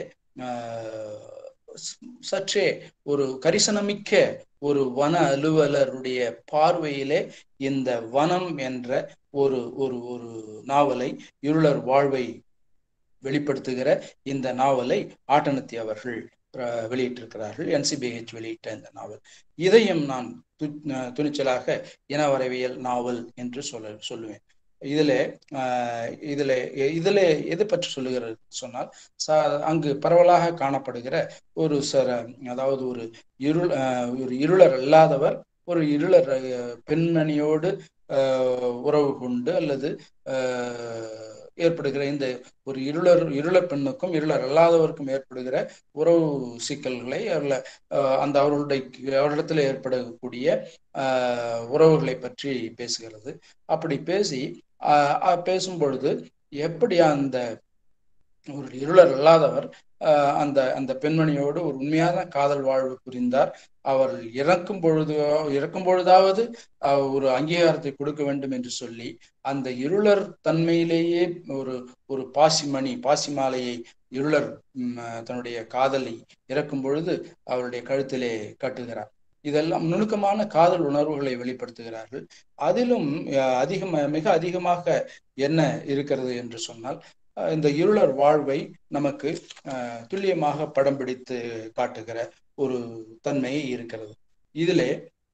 சற்றே ஒரு கரிசனமிக்க ஒரு வன அலுவலருடைய பார்வையிலே இந்த வனம் என்ற ஒரு ஒரு ஒரு நாவலை இருளர் வாழ்வை வெளிப்படுத்துகிற இந்த நாவலை ஆட்டனத்தி அவர்கள் வெளியிட்டிருக்கிறார்கள் என்சிபிஹெச் வெளியிட்ட இந்த நாவல் இதையும் நான் துணிச்சலாக இனவரவியல் நாவல் என்று சொல்ல சொல்லுவேன் இதுல இதுல இதுல எது பற்றி சொல்லுகிறது சொன்னால் அங்கு பரவலாக காணப்படுகிற ஒரு சில அதாவது ஒரு இருள் ஒரு இருளர் அல்லாதவர் ஒரு இருளர் பெண்மணியோடு உறவு கொண்டு அல்லது ஏற்படுகிற இந்த ஒரு இருளர் இருளர் பெண்ணுக்கும் இருளர் அல்லாதவருக்கும் ஏற்படுகிற உறவு சிக்கல்களை அவர்கள அந்த அவர்களுடைய அவரிடத்தில் ஏற்படக்கூடிய உறவுகளை பற்றி பேசுகிறது அப்படி பேசி பேசும் பொழுது எப்படி அந்த ஒரு இருளர் அல்லாதவர் அந்த அந்த பெண்மணியோடு ஒரு உண்மையான காதல் வாழ்வு புரிந்தார் அவர் இறக்கும் பொழுது இறக்கும் பொழுதாவது ஒரு அங்கீகாரத்தை கொடுக்க வேண்டும் என்று சொல்லி அந்த இருளர் தன்மையிலேயே ஒரு ஒரு பாசிமணி பாசி மாலையை இருளர் தன்னுடைய காதலை இறக்கும் பொழுது அவருடைய கழுத்திலே கட்டுகிறார் இதெல்லாம் நுணுக்கமான காதல் உணர்வுகளை வெளிப்படுத்துகிறார்கள் அதிலும் அதிகம் மிக அதிகமாக என்ன இருக்கிறது என்று சொன்னால் அஹ், இந்த இருளர் வாழ்வை நமக்கு அஹ், துல்லியமாக படம் பிடித்து காட்டுகிற ஒரு தன்மை இருக்கிறது இதிலே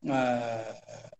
அஹ்,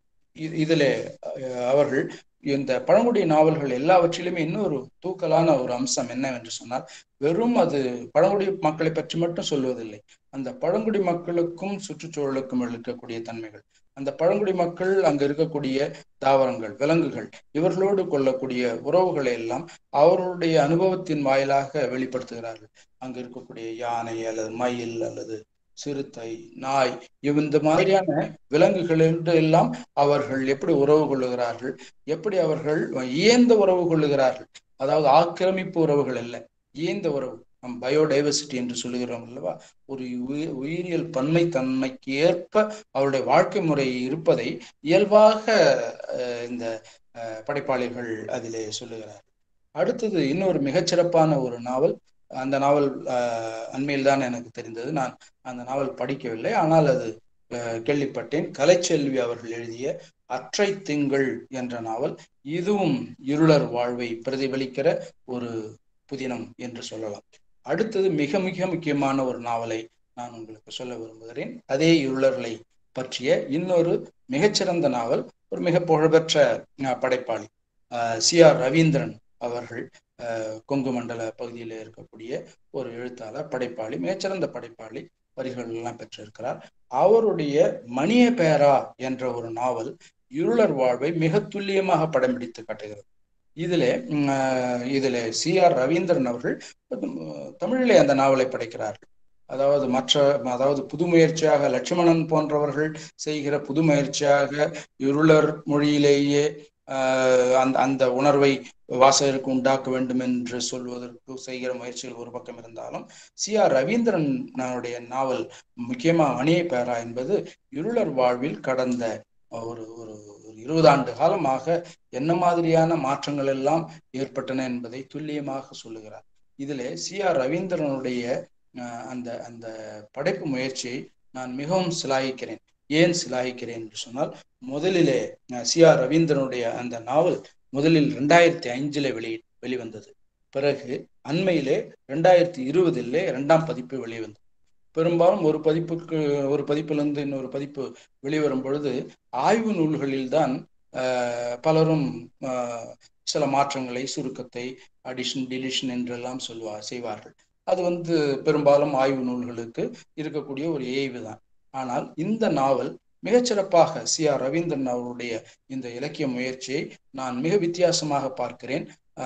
இ- இதிலே அஹ், அவர்கள் இந்த பழங்குடி நாவல்கள் எல்லாவற்றிலுமே இன்னொரு தூக்கலான ஒரு அம்சம் என்னவென்று சொன்னால் வெறும் அது பழங்குடி மக்களை பற்றி மட்டும் சொல்வதில்லை அந்த பழங்குடி மக்களுக்கும் சுற்றுச்சூழலுக்கும் இருக்கக்கூடிய தன்மைகள் அந்த பழங்குடி மக்கள் அங்க இருக்கக்கூடிய தாவரங்கள் விலங்குகள் இவர்களோடு கொள்ளக்கூடிய உறவுகளை எல்லாம் அவர்களுடைய அனுபவத்தின் வாயிலாக வெளிப்படுத்துகிறார்கள் அங்க இருக்கக்கூடிய யானை அல்லது மயில் அல்லது சிறுத்தை நாய் இவ் இந்த மாதிரியான விலங்குகளோடு எல்லாம் அவர்கள் எப்படி உறவு கொள்ளுகிறார்கள் எப்படி அவர்கள் இயந்த உறவு கொள்ளுகிறார்கள் அதாவது ஆக்கிரமிப்பு உறவுகள் அல்ல இயந்த உறவு நம் பயோடைவர்சிட்டி என்று சொல்லுகிறோம் அல்லவா ஒரு உயிர் உயிரியல் பன்மை தன்மைக்கு ஏற்ப அவருடைய வாழ்க்கை முறை இருப்பதை இயல்பாக அஹ், இந்த அஹ், படைப்பாளிகள் அதிலே சொல்லுகிறார் அடுத்தது இன்னொரு மிகச்சிறப்பான ஒரு நாவல் அந்த நாவல் அஹ், அண்மையில் தான் எனக்கு தெரிந்தது நான் அந்த நாவல் படிக்கவில்லை ஆனால் அது அஹ், கேள்விப்பட்டேன் கலைச்செல்வி அவர்கள் எழுதிய அற்றை திங்கள் என்ற நாவல் இதுவும் இருளர் வாழ்வை பிரதிபலிக்கிற ஒரு புதினம் என்று சொல்லலாம் அடுத்தது மிக மிக முக்கியமான ஒரு நாவலை நான் உங்களுக்கு சொல்ல விரும்புகிறேன் அதே இருளர்களை பற்றிய இன்னொரு மிகச்சிறந்த நாவல் ஒரு மிக புகழ்பெற்ற அஹ், படைப்பாளி சி ஆர் ரவீந்திரன் அவர்கள் அஹ், கொங்கு மண்டல பகுதியில் இருக்கக்கூடிய ஒரு எழுத்தாளர் படைப்பாளி மிகச்சிறந்த படைப்பாளி வரிகள் எல்லாம் பெற்றிருக்கிறார் அவருடைய மணிய பேரா என்ற ஒரு நாவல் இருளர் வாழ்வை மிக துல்லியமாக படம் பிடித்து காட்டுகிறது இதிலே உம், அஹ், இதிலே சி ஆர் ரவீந்திரன் அவர்கள் உம், தமிழிலே அந்த நாவலை படைக்கிறார்கள் அதாவது மற்ற அதாவது புது முயற்சியாக லட்சுமணன் போன்றவர்கள் செய்கிற புது முயற்சியாக இருளர் மொழியிலேயே ஆஹ் அந்த அந்த உணர்வை வாசகருக்கு உண்டாக்க வேண்டும் என்று சொல்வதற்கு செய்கிற முயற்சிகள் ஒரு பக்கம் இருந்தாலும் சி ஆர் ரவீந்திரனுடைய நாவல் முக்கியமா மணியை பேரா என்பது இருளர் வாழ்வில் கடந்த ஒரு ஒரு ஒரு இருபது ஆண்டு காலமாக என்ன மாதிரியான மாற்றங்கள் எல்லாம் ஏற்பட்டன என்பதை துல்லியமாக சொல்லுகிறார் இதிலே சி ஆர் ரவீந்திரனுடைய ஆஹ் அந்த அந்த படைப்பு முயற்சியை நான் மிகவும் சிலாகிக்கிறேன் ஏன் சிலாகிக்கிறேன் என்று சொன்னால் முதலிலே சி ஆர் ரவீந்திரனுடைய அந்த நாவல் முதலில் ரெண்டாயிரத்தி அஞ்சுல வெளி வெளிவந்தது பிறகு அண்மையிலே ரெண்டாயிரத்தி இருபதிலே இரண்டாம் பதிப்பு வெளிவந்தது பெரும்பாலும் ஒரு பதிப்புக்கு ஒரு பதிப்பிலிருந்து இன்னொரு பதிப்பு வெளிவரும் பொழுது ஆய்வு நூல்களில் தான் பலரும் ஆஹ் சில மாற்றங்களை சுருக்கத்தை அடிஷன் டிலிஷன் என்றெல்லாம் சொல்வார் செய்வார்கள் அது வந்து பெரும்பாலும் ஆய்வு நூல்களுக்கு இருக்கக்கூடிய ஒரு ஏய்வு தான் ஆனால் இந்த நாவல் மிகச்சிறப்பாக சி ஆர் ரவீந்திரன் அவருடைய இந்த இலக்கிய முயற்சியை நான் மிக வித்தியாசமாக பார்க்கிறேன்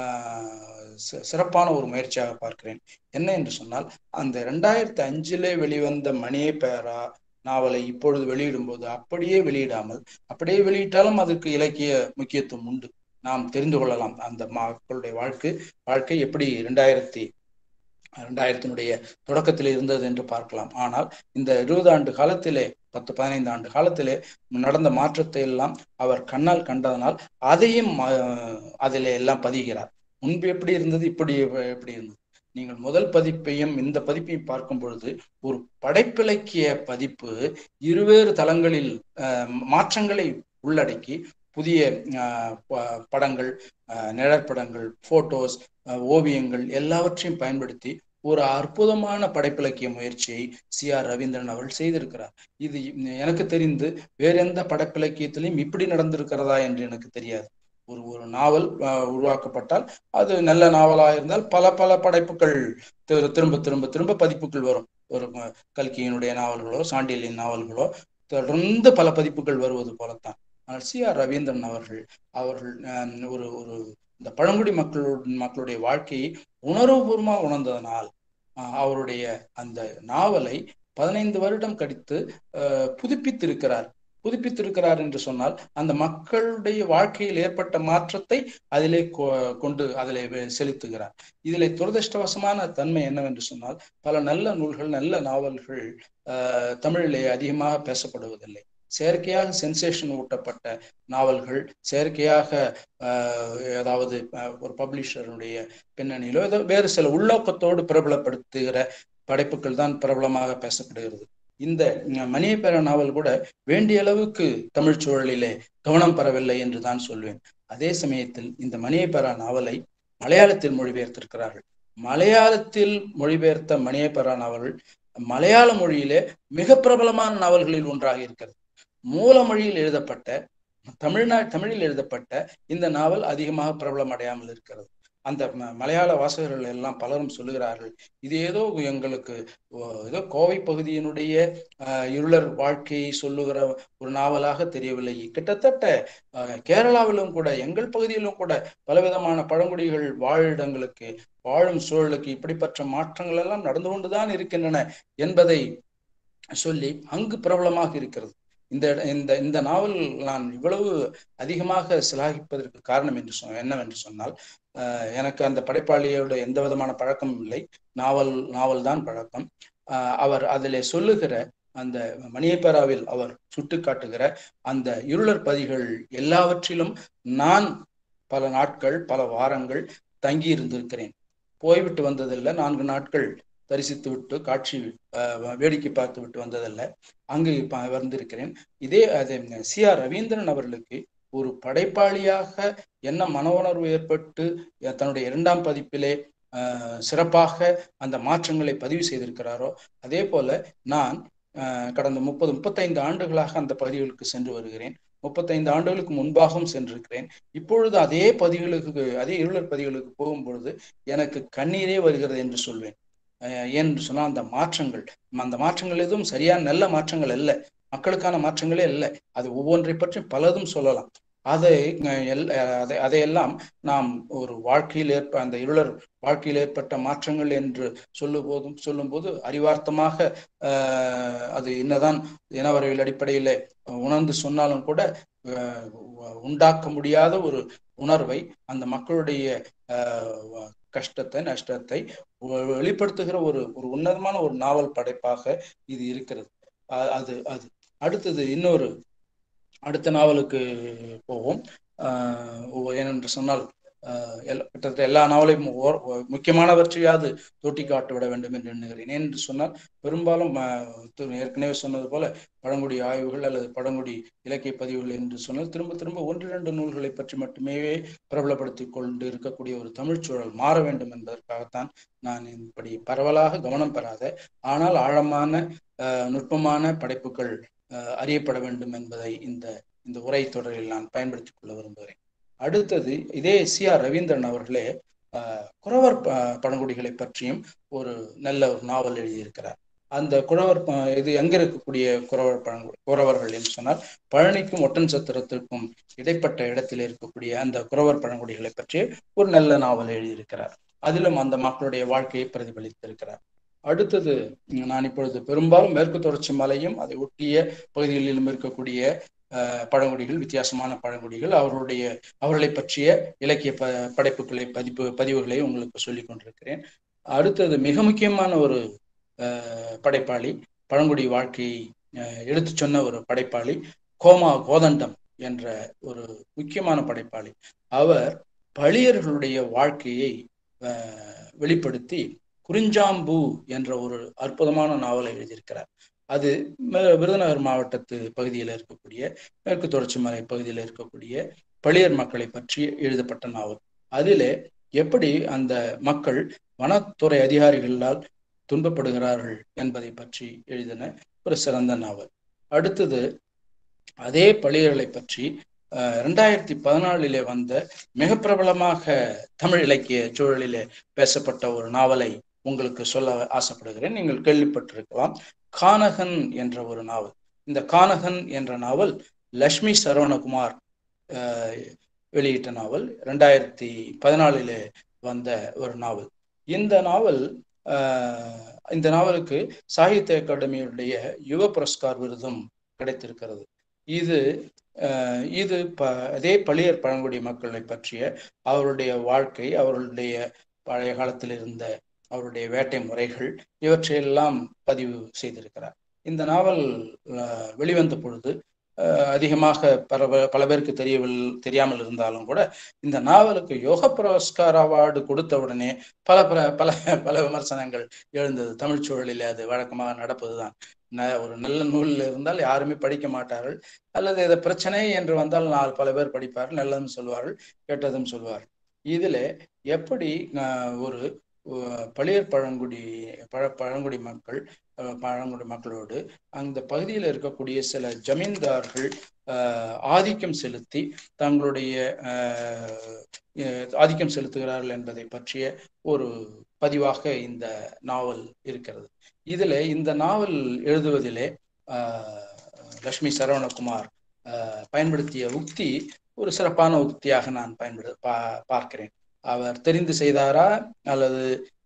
சிறப்பான ஒரு முயற்சியாக பார்க்கிறேன் என்ன என்று சொன்னால் அந்த ரெண்டாயிரத்தி அஞ்சிலே வெளிவந்த மணியே பேரா நாவலை இப்பொழுது வெளியிடும் போது அப்படியே வெளியிடாமல் அப்படியே வெளியிட்டாலும் அதற்கு இலக்கிய முக்கியத்துவம் உண்டு நாம் தெரிந்து கொள்ளலாம் அந்த மக்களுடைய வாழ்க்கை வாழ்க்கை எப்படி இரண்டாயிரத்தி ரெண்டாயிரத்தினுடைய தொடக்கத்தில் இருந்தது என்று பார்க்கலாம் ஆனால் இந்த இருபது ஆண்டு காலத்திலே பத்து பதினைந்து ஆண்டு காலத்திலே நடந்த மாற்றத்தை எல்லாம் அவர் கண்ணால் கண்டதனால் அதையும் அதிலே எல்லாம் பதிகிறார் முன்பு எப்படி இருந்தது இப்படி எப்படி இருந்தது நீங்கள் முதல் பதிப்பையும் இந்த பதிப்பையும் பார்க்கும் பொழுது ஒரு படைப்பிலக்கிய பதிப்பு இருவேறு தளங்களில் மாற்றங்களை உள்ளடக்கி புதிய படங்கள் நிழற்படங்கள் போட்டோஸ் ஓவியங்கள் எல்லாவற்றையும் பயன்படுத்தி ஒரு அற்புதமான படைப்பிலக்கிய முயற்சியை சி ஆர் ரவீந்திரன் அவர்கள் செய்திருக்கிறார் இது எனக்கு தெரிந்து வேற எந்த படைப்பிலக்கியத்திலையும் இப்படி நடந்திருக்கிறதா என்று எனக்கு தெரியாது ஒரு ஒரு நாவல் உருவாக்கப்பட்டால் அது நல்ல நாவலா இருந்தால் பல பல படைப்புகள் திரும்ப திரும்ப திரும்ப பதிப்புகள் வரும் ஒரு கல்கியினுடைய நாவல்களோ சாண்டியலின் நாவல்களோ தொடர்ந்து பல பதிப்புகள் வருவது போலத்தான் ஆனால் சி ஆர் ரவீந்திரன் அவர்கள் அவர்கள் ஒரு ஒரு இந்த பழங்குடி மக்களோட மக்களுடைய வாழ்க்கையை உணர்வுபூர்வமாக உணர்ந்ததனால் அவருடைய அந்த நாவலை பதினைந்து வருடம் கடித்து புதுப்பித்திருக்கிறார் புதுப்பித்திருக்கிறார் என்று சொன்னால் அந்த மக்களுடைய வாழ்க்கையில் ஏற்பட்ட மாற்றத்தை அதிலே கொண்டு அதிலே செலுத்துகிறார் இதிலே துரதிருஷ்டவசமான தன்மை என்னவென்று சொன்னால் பல நல்ல நூல்கள் நல்ல நாவல்கள் தமிழிலே அதிகமாக பேசப்படுவதில்லை செயற்கையாக சென்சேஷன் ஊட்டப்பட்ட நாவல்கள் செயற்கையாக ஏதாவது ஒரு பப்ளிஷருடைய பின்னணியிலோ ஏதோ வேறு சில உள்நோக்கத்தோடு பிரபலப்படுத்துகிற படைப்புகள் தான் பிரபலமாக பேசப்படுகிறது இந்த மணியப்பேர நாவல் கூட வேண்டிய அளவுக்கு தமிழ் சூழலிலே கவனம் பெறவில்லை என்று தான் சொல்வேன் அதே சமயத்தில் இந்த மணியப்பேரா நாவலை மலையாளத்தில் மொழிபெயர்த்திருக்கிறார்கள் மலையாளத்தில் மொழிபெயர்த்த மணியப்பரா நாவல்கள் மலையாள மொழியிலே மிக பிரபலமான நாவல்களில் ஒன்றாக இருக்கிறது மூல மொழியில் எழுதப்பட்ட தமிழ்நா தமிழில் எழுதப்பட்ட இந்த நாவல் அதிகமாக பிரபலம் அடையாமல் இருக்கிறது அந்த ம- மலையாள வாசகர்கள் எல்லாம் பலரும் சொல்லுகிறார்கள் இது ஏதோ எங்களுக்கு ஓ, ஏதோ கோவை பகுதியினுடைய அஹ், இருளர் வாழ்க்கையை சொல்லுகிற ஒரு நாவலாக தெரியவில்லை கிட்டத்தட்ட அஹ், கேரளாவிலும் கூட எங்கள் பகுதியிலும் கூட பலவிதமான பழங்குடிகள் வாழிடங்களுக்கு வாழும் சூழலுக்கு இப்படிப்பட்ட மாற்றங்கள் எல்லாம் நடந்து கொண்டுதான் இருக்கின்றன என்பதை சொல்லி அங்கு பிரபலமாக இருக்கிறது இந்த இட- இந்த இந்த நாவல் நான் இவ்வளவு அதிகமாக சிலாகிப்பதற்கு காரணம் என்று சொன்ன என்னவென்று சொன்னால் அஹ், எனக்கு அந்த படைப்பாளியோட எந்த விதமான பழக்கமும் இல்லை நாவல் நாவல் தான் பழக்கம் அஹ், அவர் அதிலே சொல்லுகிற அந்த மணியப்பேராவில் அவர் சுட்டிக்காட்டுகிற அந்த இருளர் பதிகள் எல்லாவற்றிலும் நான் பல நாட்கள் பல வாரங்கள் தங்கி இருந்திருக்கிறேன் போய்விட்டு வந்ததில்லை நான்கு நாட்கள் தரிசித்து விட்டு காட்சி அஹ், வேடிக்கை பார்த்து விட்டு வந்ததல்ல அங்கு ப- வந்திருக்கிறேன் இதே அது சி ஆர் ரவீந்திரன் அவர்களுக்கு ஒரு படைப்பாளியாக என்ன மன உணர்வு ஏற்பட்டு அஹ், தன்னுடைய இரண்டாம் பதிப்பிலே அஹ், சிறப்பாக அந்த மாற்றங்களை பதிவு செய்திருக்கிறாரோ அதே போல நான் அஹ், கடந்த முப்பது முப்பத்தைந்து ஆண்டுகளாக அந்த பகுதிகளுக்கு சென்று வருகிறேன் முப்பத்தைந்து ஆண்டுகளுக்கு முன்பாகவும் சென்றிருக்கிறேன் இப்பொழுது அதே பதிவுகளுக்கு அதே இருளர் பதிவுகளுக்கு போகும்பொழுது எனக்கு கண்ணீரே வருகிறது என்று சொல்வேன் அஹ் ஏன்னு சொன்னால் அந்த மாற்றங்கள் அந்த மாற்றங்கள் எதுவும் சரியான நல்ல மாற்றங்கள் அல்ல மக்களுக்கான மாற்றங்களே இல்லை அது ஒவ்வொன்றை பற்றி பலதும் சொல்லலாம் அதை அஹ், எல் அஹ், அதை அதையெல்லாம் நாம் ஒரு வாழ்க்கையில் ஏற்ப அந்த இருளர் வாழ்க்கையில் ஏற்பட்ட மாற்றங்கள் என்று சொல்லும் போதும் சொல்லும்போது அறிவார்த்தமாக அஹ், அது என்னதான் இனவரவியல் அடிப்படையில் உணர்ந்து சொன்னாலும் கூட அஹ், உண்டாக்க முடியாத ஒரு உணர்வை அந்த மக்களுடைய அஹ், கஷ்டத்தை நஷ்டத்தை வெ- வெளிப்படுத்துகிற ஒரு ஒரு உன்னதமான ஒரு நாவல் படைப்பாக இது இருக்கிறது அ- அது அது அடுத்தது இன்னொரு அடுத்த நாவலுக்கு போவோம் ஆஹ் ஒ- ஏனென்று சொன்னால் ஆஹ் எல்லா- கிட்டத்தட்ட எல்லா நாவலையும் ஓர் ஒ- முக்கியமானவற்றையாவது தொட்டி காட்டு விட வேண்டும் என்று எண்ணுகிறேன் ஏனென்று சொன்னால் பெரும்பாலும் ஆஹ் து- ஏற்கனவே சொன்னது போல பழங்குடி ஆய்வுகள் அல்லது பழங்குடி இலக்கிய பதிவுகள் என்று சொன்னால் திரும்ப திரும்ப ஒன்று இரண்டு நூல்களை பற்றி மட்டுமே பிரபலப்படுத்திக் கொண்டு இருக்கக்கூடிய ஒரு தமிழ்ச் சூழல் மாற வேண்டும் என்பதற்காகத்தான் நான் இப்படி பரவலாக கவனம் பெறாத ஆனால் ஆழமான ஆஹ் நுட்பமான படைப்புகள் ஆஹ் அறியப்பட வேண்டும் என்பதை இந்த இந்த உரை தொடரில் நான் பயன்படுத்திக் கொள்ள விரும்புகிறேன் அடுத்தது இதே சி ஆர் ரவீந்திரன் அவர்களே ஆஹ் குறவர் ப- பழங்குடிகளை பற்றியும் ஒரு நல்ல ஒரு நாவல் எழுதியிருக்கிறார் அந்த குறவர் ப- இது எங்க இருக்கக்கூடிய குறவர் பழங்குடி குறவர்கள் என்று சொன்னால் பழனிக்கும் ஒட்டன் சத்திரத்திற்கும் இடைப்பட்ட இடத்தில் இருக்கக்கூடிய அந்த குறவர் பழங்குடிகளை பற்றி ஒரு நல்ல நாவல் எழுதியிருக்கிறார் அதிலும் அந்த மக்களுடைய வாழ்க்கையை பிரதிபலித்திருக்கிறார் அடுத்தது உம், நான் இப்பொழுது பெரும்பாலும் மேற்கு தொடர்ச்சி மலையும் அதை ஒட்டிய பகுதிகளிலும் இருக்கக்கூடிய அஹ், பழங்குடிகள் வித்தியாசமான பழங்குடிகள் அவர்களுடைய அவர்களை பற்றிய இலக்கிய ப படைப்புகளை பதிப்பு பதிவுகளை உங்களுக்கு சொல்லிக் கொண்டிருக்கிறேன் அடுத்தது மிக முக்கியமான ஒரு அஹ், படைப்பாளி பழங்குடி வாழ்க்கையை அஹ், எடுத்துச் சொன்ன ஒரு படைப்பாளி கோமா கோதண்டம் என்ற ஒரு முக்கியமான படைப்பாளி அவர் பழியர்களுடைய வாழ்க்கையை அஹ், வெளிப்படுத்தி குறிஞ்சாம்பூ என்ற ஒரு அற்புதமான நாவலை எழுதியிருக்கிறார் அது ம- விருதுநகர் மாவட்டத்து பகுதியில் இருக்கக்கூடிய மேற்கு தொடர்ச்சி மலை பகுதியில் இருக்கக்கூடிய பழியர் மக்களை பற்றி எழுதப்பட்ட நாவல் அதிலே எப்படி அந்த மக்கள் வனத்துறை அதிகாரிகளால் துன்பப்படுகிறார்கள் என்பதை பற்றி எழுதின ஒரு சிறந்த நாவல் அடுத்தது அதே பழியர்களை பற்றி அஹ், இரண்டாயிரத்தி பதினாலிலே வந்த மிக பிரபலமாக தமிழ் இலக்கிய சூழலிலே பேசப்பட்ட ஒரு நாவலை உங்களுக்கு சொல்ல ஆசைப்படுகிறேன் நீங்கள் கேள்விப்பட்டிருக்கலாம் கானகன் என்ற ஒரு நாவல் இந்த கானகன் என்ற நாவல் லக்ஷ்மி சரவணகுமார் அஹ், வெளியிட்ட நாவல் ரெண்டாயிரத்தி பதினாலிலே வந்த ஒரு நாவல் இந்த நாவல் அஹ், இந்த நாவலுக்கு சாகித்ய அகாடமியுடைய யுவ புரஸ்கார் விருதும் கிடைத்திருக்கிறது இது அஹ், இது ப அதே பழியர் பழங்குடி மக்களை பற்றிய அவருடைய வாழ்க்கை அவர்களுடைய பழைய காலத்தில் இருந்த அவருடைய வேட்டை முறைகள் இவற்றையெல்லாம் பதிவு செய்திருக்கிறார் இந்த நாவல் அஹ், வெளிவந்த பொழுது அஹ், அதிகமாக பல பல பேருக்கு தெரியவில் தெரியாமல் இருந்தாலும் கூட இந்த நாவலுக்கு யோக புரஸ்கார் அவார்டு கொடுத்த உடனே பல பல பல பல விமர்சனங்கள் எழுந்தது தமிழ் சூழலில் அது வழக்கமாக நடப்பதுதான் ந- ஒரு நல்ல நூல் இருந்தால் யாருமே படிக்க மாட்டார்கள் அல்லது இது பிரச்சனை என்று வந்தால் நாலு பல பேர் படிப்பார்கள் நல்லதும் சொல்வார்கள் கெட்டதும் சொல்வார்கள் இதுல எப்படி அஹ், ஒரு அஹ், பழையர் பழங்குடி பழ பழங்குடி மக்கள் அஹ், பழங்குடி மக்களோடு அந்த பகுதியில் இருக்கக்கூடிய சில ஜமீன்தார்கள் அஹ், ஆதிக்கம் செலுத்தி தங்களுடைய அஹ், அஹ், ஆதிக்கம் செலுத்துகிறார்கள் என்பதை பற்றிய ஒரு பதிவாக இந்த நாவல் இருக்கிறது இதுல இந்த நாவல் எழுதுவதிலே ஆஹ், லட்சுமி சரவணகுமார் ஆஹ், பயன்படுத்திய உக்தி ஒரு சிறப்பான உக்தியாக நான் பயன்படு பா பார்க்கிறேன் அவர் தெரிந்து செய்தாரா அல்லது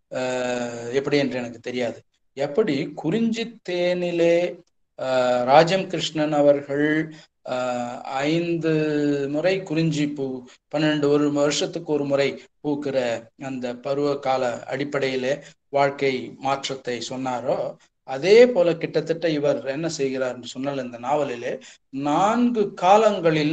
ஆஹ், எப்படி என்று எனக்கு தெரியாது எப்படி குறிஞ்சி தேனிலே ஆஹ், ராஜம் கிருஷ்ணன் அவர்கள் ஆஹ், ஐந்து முறை குறிஞ்சி பூ பன்னெண்டு ஒரு வருஷத்துக்கு ஒரு முறை பூக்கிற அந்த பருவ கால அடிப்படையிலே வாழ்க்கை மாற்றத்தை சொன்னாரோ அதே போல கிட்டத்தட்ட இவர் என்ன செய்கிறார் என்று சொன்னால் இந்த நாவலிலே நான்கு காலங்களில்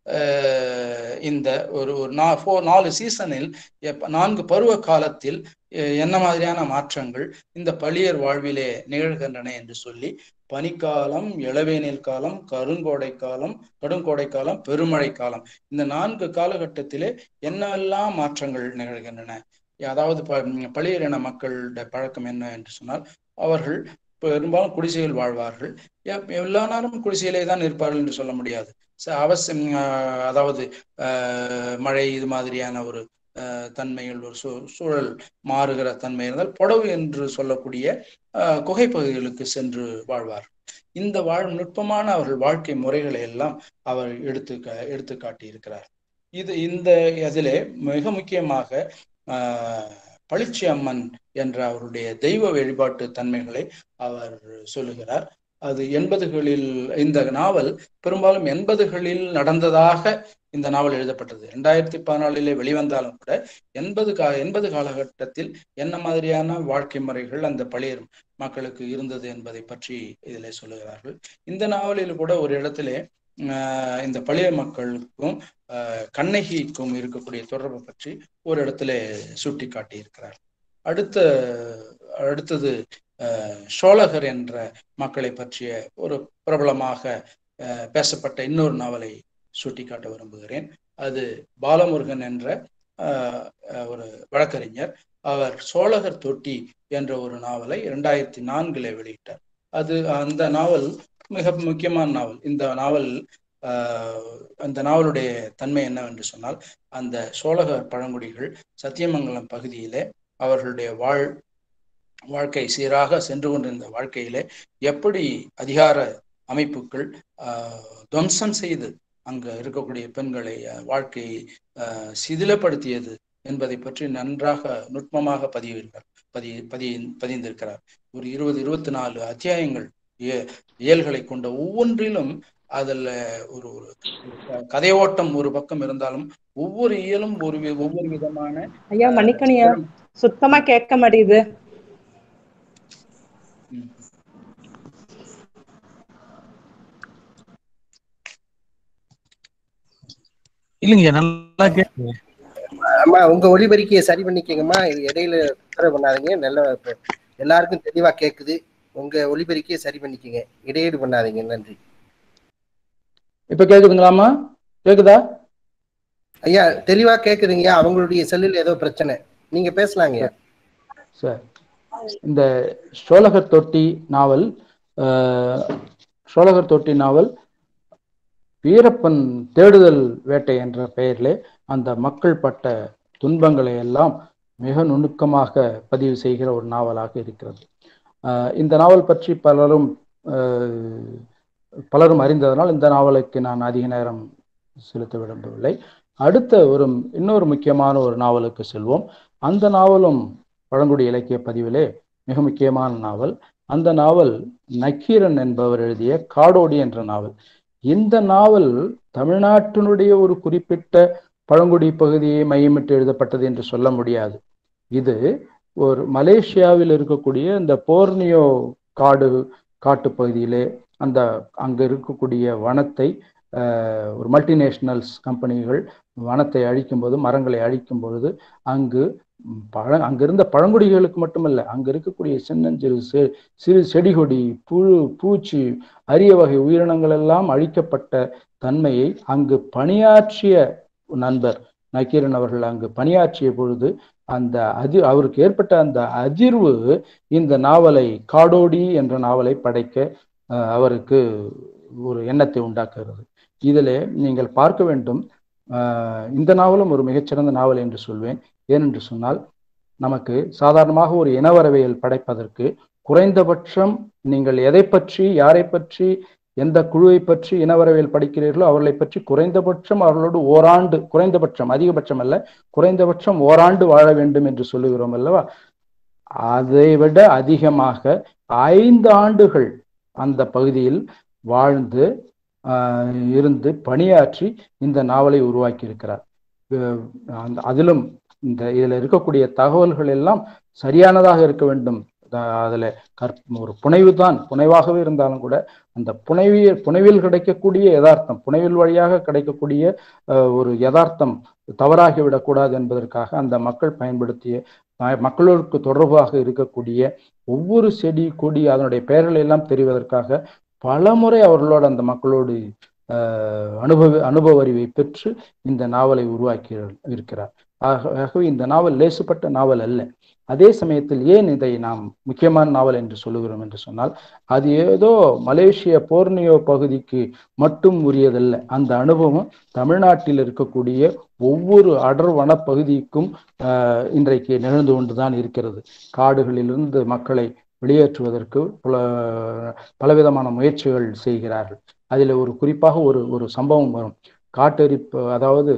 அஹ், இந்த ஒரு ஒரு நா ஃபோ நாலு சீசனில் எப்ப- நான்கு பருவ காலத்தில் அஹ், என்ன மாதிரியான மாற்றங்கள் இந்த பழியர் வாழ்விலே நிகழ்கின்றன என்று சொல்லி பனிக்காலம் இளவேனில் காலம் கருங்கோடை காலம் கடுங்கோடை காலம் பெருமழை காலம் இந்த நான்கு காலகட்டத்திலே என்னெல்லாம் மாற்றங்கள் நிகழ்கின்றன அதாவது ப- பழியர் இன மக்களுடைய பழக்கம் என்ன என்று சொன்னால் அவர்கள் பெரும்பாலும் குடிசையில் வாழ்வார்கள் எ- எல்லா நேரமும் குடிசையிலே தான் இருப்பார்கள் என்று சொல்ல முடியாது ச- அவசியம் ஆஹ், அதாவது ஆஹ், மழை இது மாதிரியான ஒரு ஆஹ், தன்மைகள் ஒரு சூ- சூழல் மாறுகிற தன்மை இருந்தால் புடவு என்று சொல்லக்கூடிய ஆஹ், குகை பகுதிகளுக்கு சென்று வாழ்வார் இந்த வாழ் நுட்பமான அவர்கள் வாழ்க்கை முறைகளை எல்லாம் அவர் எடுத்து கா- எடுத்து காட்டி இருக்கிறார் இது இந்த இதிலே மிக முக்கியமாக ஆஹ், பளிச்சி அம்மன் என்ற அவருடைய தெய்வ வழிபாட்டு தன்மைகளை அவர் சொல்லுகிறார் அது எண்பதுகளில் இந்த நாவல் பெரும்பாலும் எண்பதுகளில் நடந்ததாக இந்த நாவல் எழுதப்பட்டது ரெண்டாயிரத்தி பதினாலிலே வெளிவந்தாலும் கூட எண்பது கா எண்பது காலகட்டத்தில் என்ன மாதிரியான வாழ்க்கை முறைகள் அந்த பழையர் மக்களுக்கு இருந்தது என்பதை பற்றி இதிலே சொல்லுகிறார்கள் இந்த நாவலில் கூட ஒரு இடத்திலே ஆஹ், இந்த பழைய மக்களுக்கும் ஆஹ், கண்ணகிக்கும் இருக்கக்கூடிய தொடர்பு பற்றி ஒரு இடத்துல சுட்டி காட்டியிருக்கிறார் அடுத்த அடுத்தது ஆஹ், சோழகர் என்ற மக்களை பற்றிய ஒரு பிரபலமாக ஆஹ், பேசப்பட்ட இன்னொரு நாவலை சுட்டிக்காட்ட விரும்புகிறேன் அது பாலமுருகன் என்ற ஆஹ், ஆஹ், ஒரு வழக்கறிஞர் அவர் சோழகர் தொட்டி என்ற ஒரு நாவலை இரண்டாயிரத்தி நான்குல வெளியிட்டார் அது அந்த நாவல் மிக முக்கியமான நாவல் இந்த நாவல் ஆஹ், அந்த நாவலுடைய தன்மை என்னவென்று சொன்னால் அந்த சோழகர் பழங்குடிகள் சத்தியமங்கலம் பகுதியிலே அவர்களுடைய வாழ் வாழ்க்கை சீராக சென்று கொண்டிருந்த வாழ்க்கையிலே எப்படி அதிகார அமைப்புகள் ஆஹ், துவம்சம் செய்து அங்க இருக்கக்கூடிய பெண்களை அஹ், வாழ்க்கையை ஆஹ், சிதிலப்படுத்தியது என்பதை பற்றி நன்றாக நுட்பமாக பதிவிருக்கிறார் பதி பதி பதிந்திருக்கிறார் ஒரு இருபது இருபத்தி நாலு அத்தியாயங்கள் இய- இயல்களை கொண்ட ஒவ்வொன்றிலும் அதுல ஒரு ஒரு கதை ஓட்டம் ஒரு பக்கம் இருந்தாலும் ஒவ்வொரு இயலும் ஒரு வி- ஒவ்வொரு விதமான ஐயா மன்னிக்கணியா சுத்தமா கேட்க மாட்டேங்குது ம். இல்லைங்க நல்லா கேட்குங்க அம்மா உங்க ஒளிபெருக்கியை சரி பண்ணிக்கங்கம்மா இது இடையில உத்தரவு பண்ணாதீங்க நல்ல இப்ப எல்லாருக்கும் தெளிவா கேக்குது உங்க ஒளிபெருக்கியை சரி பண்ணிக்கங்க இடையீடு பண்ணாதீங்க நன்றி இப்ப கேக்குதுங்களாமா கேக்குதா ஐயா தெளிவா கேக்குதுங்கய்யா அவங்களுடைய செல்லுல ஏதோ பிரச்சனை நீங்க பேசலாங்க சரி இந்த சோழகர் தொட்டி நாவல் அஹ், சோழகர் தொட்டி நாவல் வீரப்பன் தேடுதல் வேட்டை என்ற பெயரிலே அந்த மக்கள் பட்ட துன்பங்களை எல்லாம் மிக நுணுக்கமாக பதிவு செய்கிற ஒரு நாவலாக இருக்கிறது அஹ், இந்த நாவல் பற்றி பலரும் அஹ், பலரும் அறிந்ததனால் இந்த நாவலுக்கு நான் அதிக நேரம் செலுத்த விரும்பவில்லை அடுத்த ஒரு இன்னொரு முக்கியமான ஒரு நாவலுக்கு செல்வோம் அந்த நாவலும் பழங்குடி இலக்கிய பதிவிலே மிக முக்கியமான நாவல் அந்த நாவல் நக்கீரன் என்பவர் எழுதிய காடோடி என்ற நாவல் இந்த நாவல் தமிழ்நாட்டினுடைய ஒரு குறிப்பிட்ட பழங்குடி பகுதியை மையமிட்டு எழுதப்பட்டது என்று சொல்ல முடியாது இது ஒரு மலேசியாவில் இருக்கக்கூடிய இந்த போர்னியோ காடு காட்டுப் பகுதியிலே அந்த அங்க இருக்கக்கூடிய வனத்தை அஹ், ஒரு மல்டிநேஷனல்ஸ் கம்பெனிகள் வனத்தை அழிக்கும் போது மரங்களை அழிக்கும் பொழுது அங்கு ம், பழ அங்கிருந்த பழங்குடிகளுக்கு மட்டுமல்ல அங்க இருக்கக்கூடிய சின்னஞ்சிறு செ- சிறு செடி கொடி புழு பூச்சி அரிய வகை உயிரினங்கள் எல்லாம் அழிக்கப்பட்ட தன்மையை அங்கு பணியாற்றிய நண்பர் நக்கீரன் அவர்கள் அங்கு பணியாற்றிய பொழுது அந்த அதி அவருக்கு ஏற்பட்ட அந்த அதிர்வு இந்த நாவலை காடோடி என்ற நாவலை படைக்க அஹ், அவருக்கு ஒரு எண்ணத்தை உண்டாக்குகிறது இதிலே நீங்கள் பார்க்க வேண்டும் அஹ், இந்த நாவலும் ஒரு மிகச்சிறந்த நாவல் என்று சொல்வேன் ஏனென்று சொன்னால் நமக்கு சாதாரணமாக ஒரு இனவரவியல் படைப்பதற்கு குறைந்தபட்சம் நீங்கள் எதை பற்றி யாரை பற்றி எந்த குழுவை பற்றி இனவரவியல் படிக்கிறீர்களோ அவர்களை பற்றி குறைந்தபட்சம் அவர்களோடு ஓராண்டு குறைந்தபட்சம் அதிகபட்சம் அல்ல குறைந்தபட்சம் ஓராண்டு வாழ வேண்டும் என்று சொல்லுகிறோம் அல்லவா அதை விட அதிகமாக ஐந்து ஆண்டுகள் அந்த பகுதியில் வாழ்ந்து ஆஹ், இருந்து பணியாற்றி இந்த நாவலை உருவாக்கி இருக்கிறார் அஹ் அந்த அதிலும் இந்த இதுல இருக்கக்கூடிய தகவல்கள் எல்லாம் சரியானதாக இருக்க வேண்டும் அஹ் அதுல கற் ஒரு புனைவு தான் புனைவாகவே இருந்தாலும் கூட அந்த புனைவிய புனைவில் கிடைக்கக்கூடிய யதார்த்தம் புனைவில் வழியாக கிடைக்கக்கூடிய அஹ், ஒரு யதார்த்தம் தவறாகிவிடக்கூடாது என்பதற்காக அந்த மக்கள் பயன்படுத்திய ம- மக்களோருக்கு தொடர்பாக இருக்கக்கூடிய ஒவ்வொரு செடி கொடி அதனுடைய பெயர்களை எல்லாம் தெரிவதற்காக பலமுறை அவர்களோடு அந்த மக்களோடு அஹ், அனுபவ அனுபவ அறிவை பெற்று இந்த நாவலை உருவாக்கி இருக்கிறார் ஆக- ஆகவே இந்த நாவல் லேசுப்பட்ட நாவல் அல்ல அதே சமயத்தில் ஏன் இதை நாம் முக்கியமான நாவல் என்று சொல்லுகிறோம் என்று சொன்னால் அது ஏதோ மலேசிய போர்னியோ பகுதிக்கு மட்டும் உரியதல்ல அந்த அனுபவம் தமிழ்நாட்டில் இருக்கக்கூடிய ஒவ்வொரு அடர் வனப்பகுதிக்கும் ஆஹ், இன்றைக்கு நிகழ்ந்து கொண்டுதான் இருக்கிறது காடுகளிலிருந்து மக்களை வெளியேற்றுவதற்கு பல பலவிதமான முயற்சிகள் செய்கிறார்கள் அதில் ஒரு குறிப்பாக ஒரு ஒரு சம்பவம் வரும் காட்டெரிப்பு அதாவது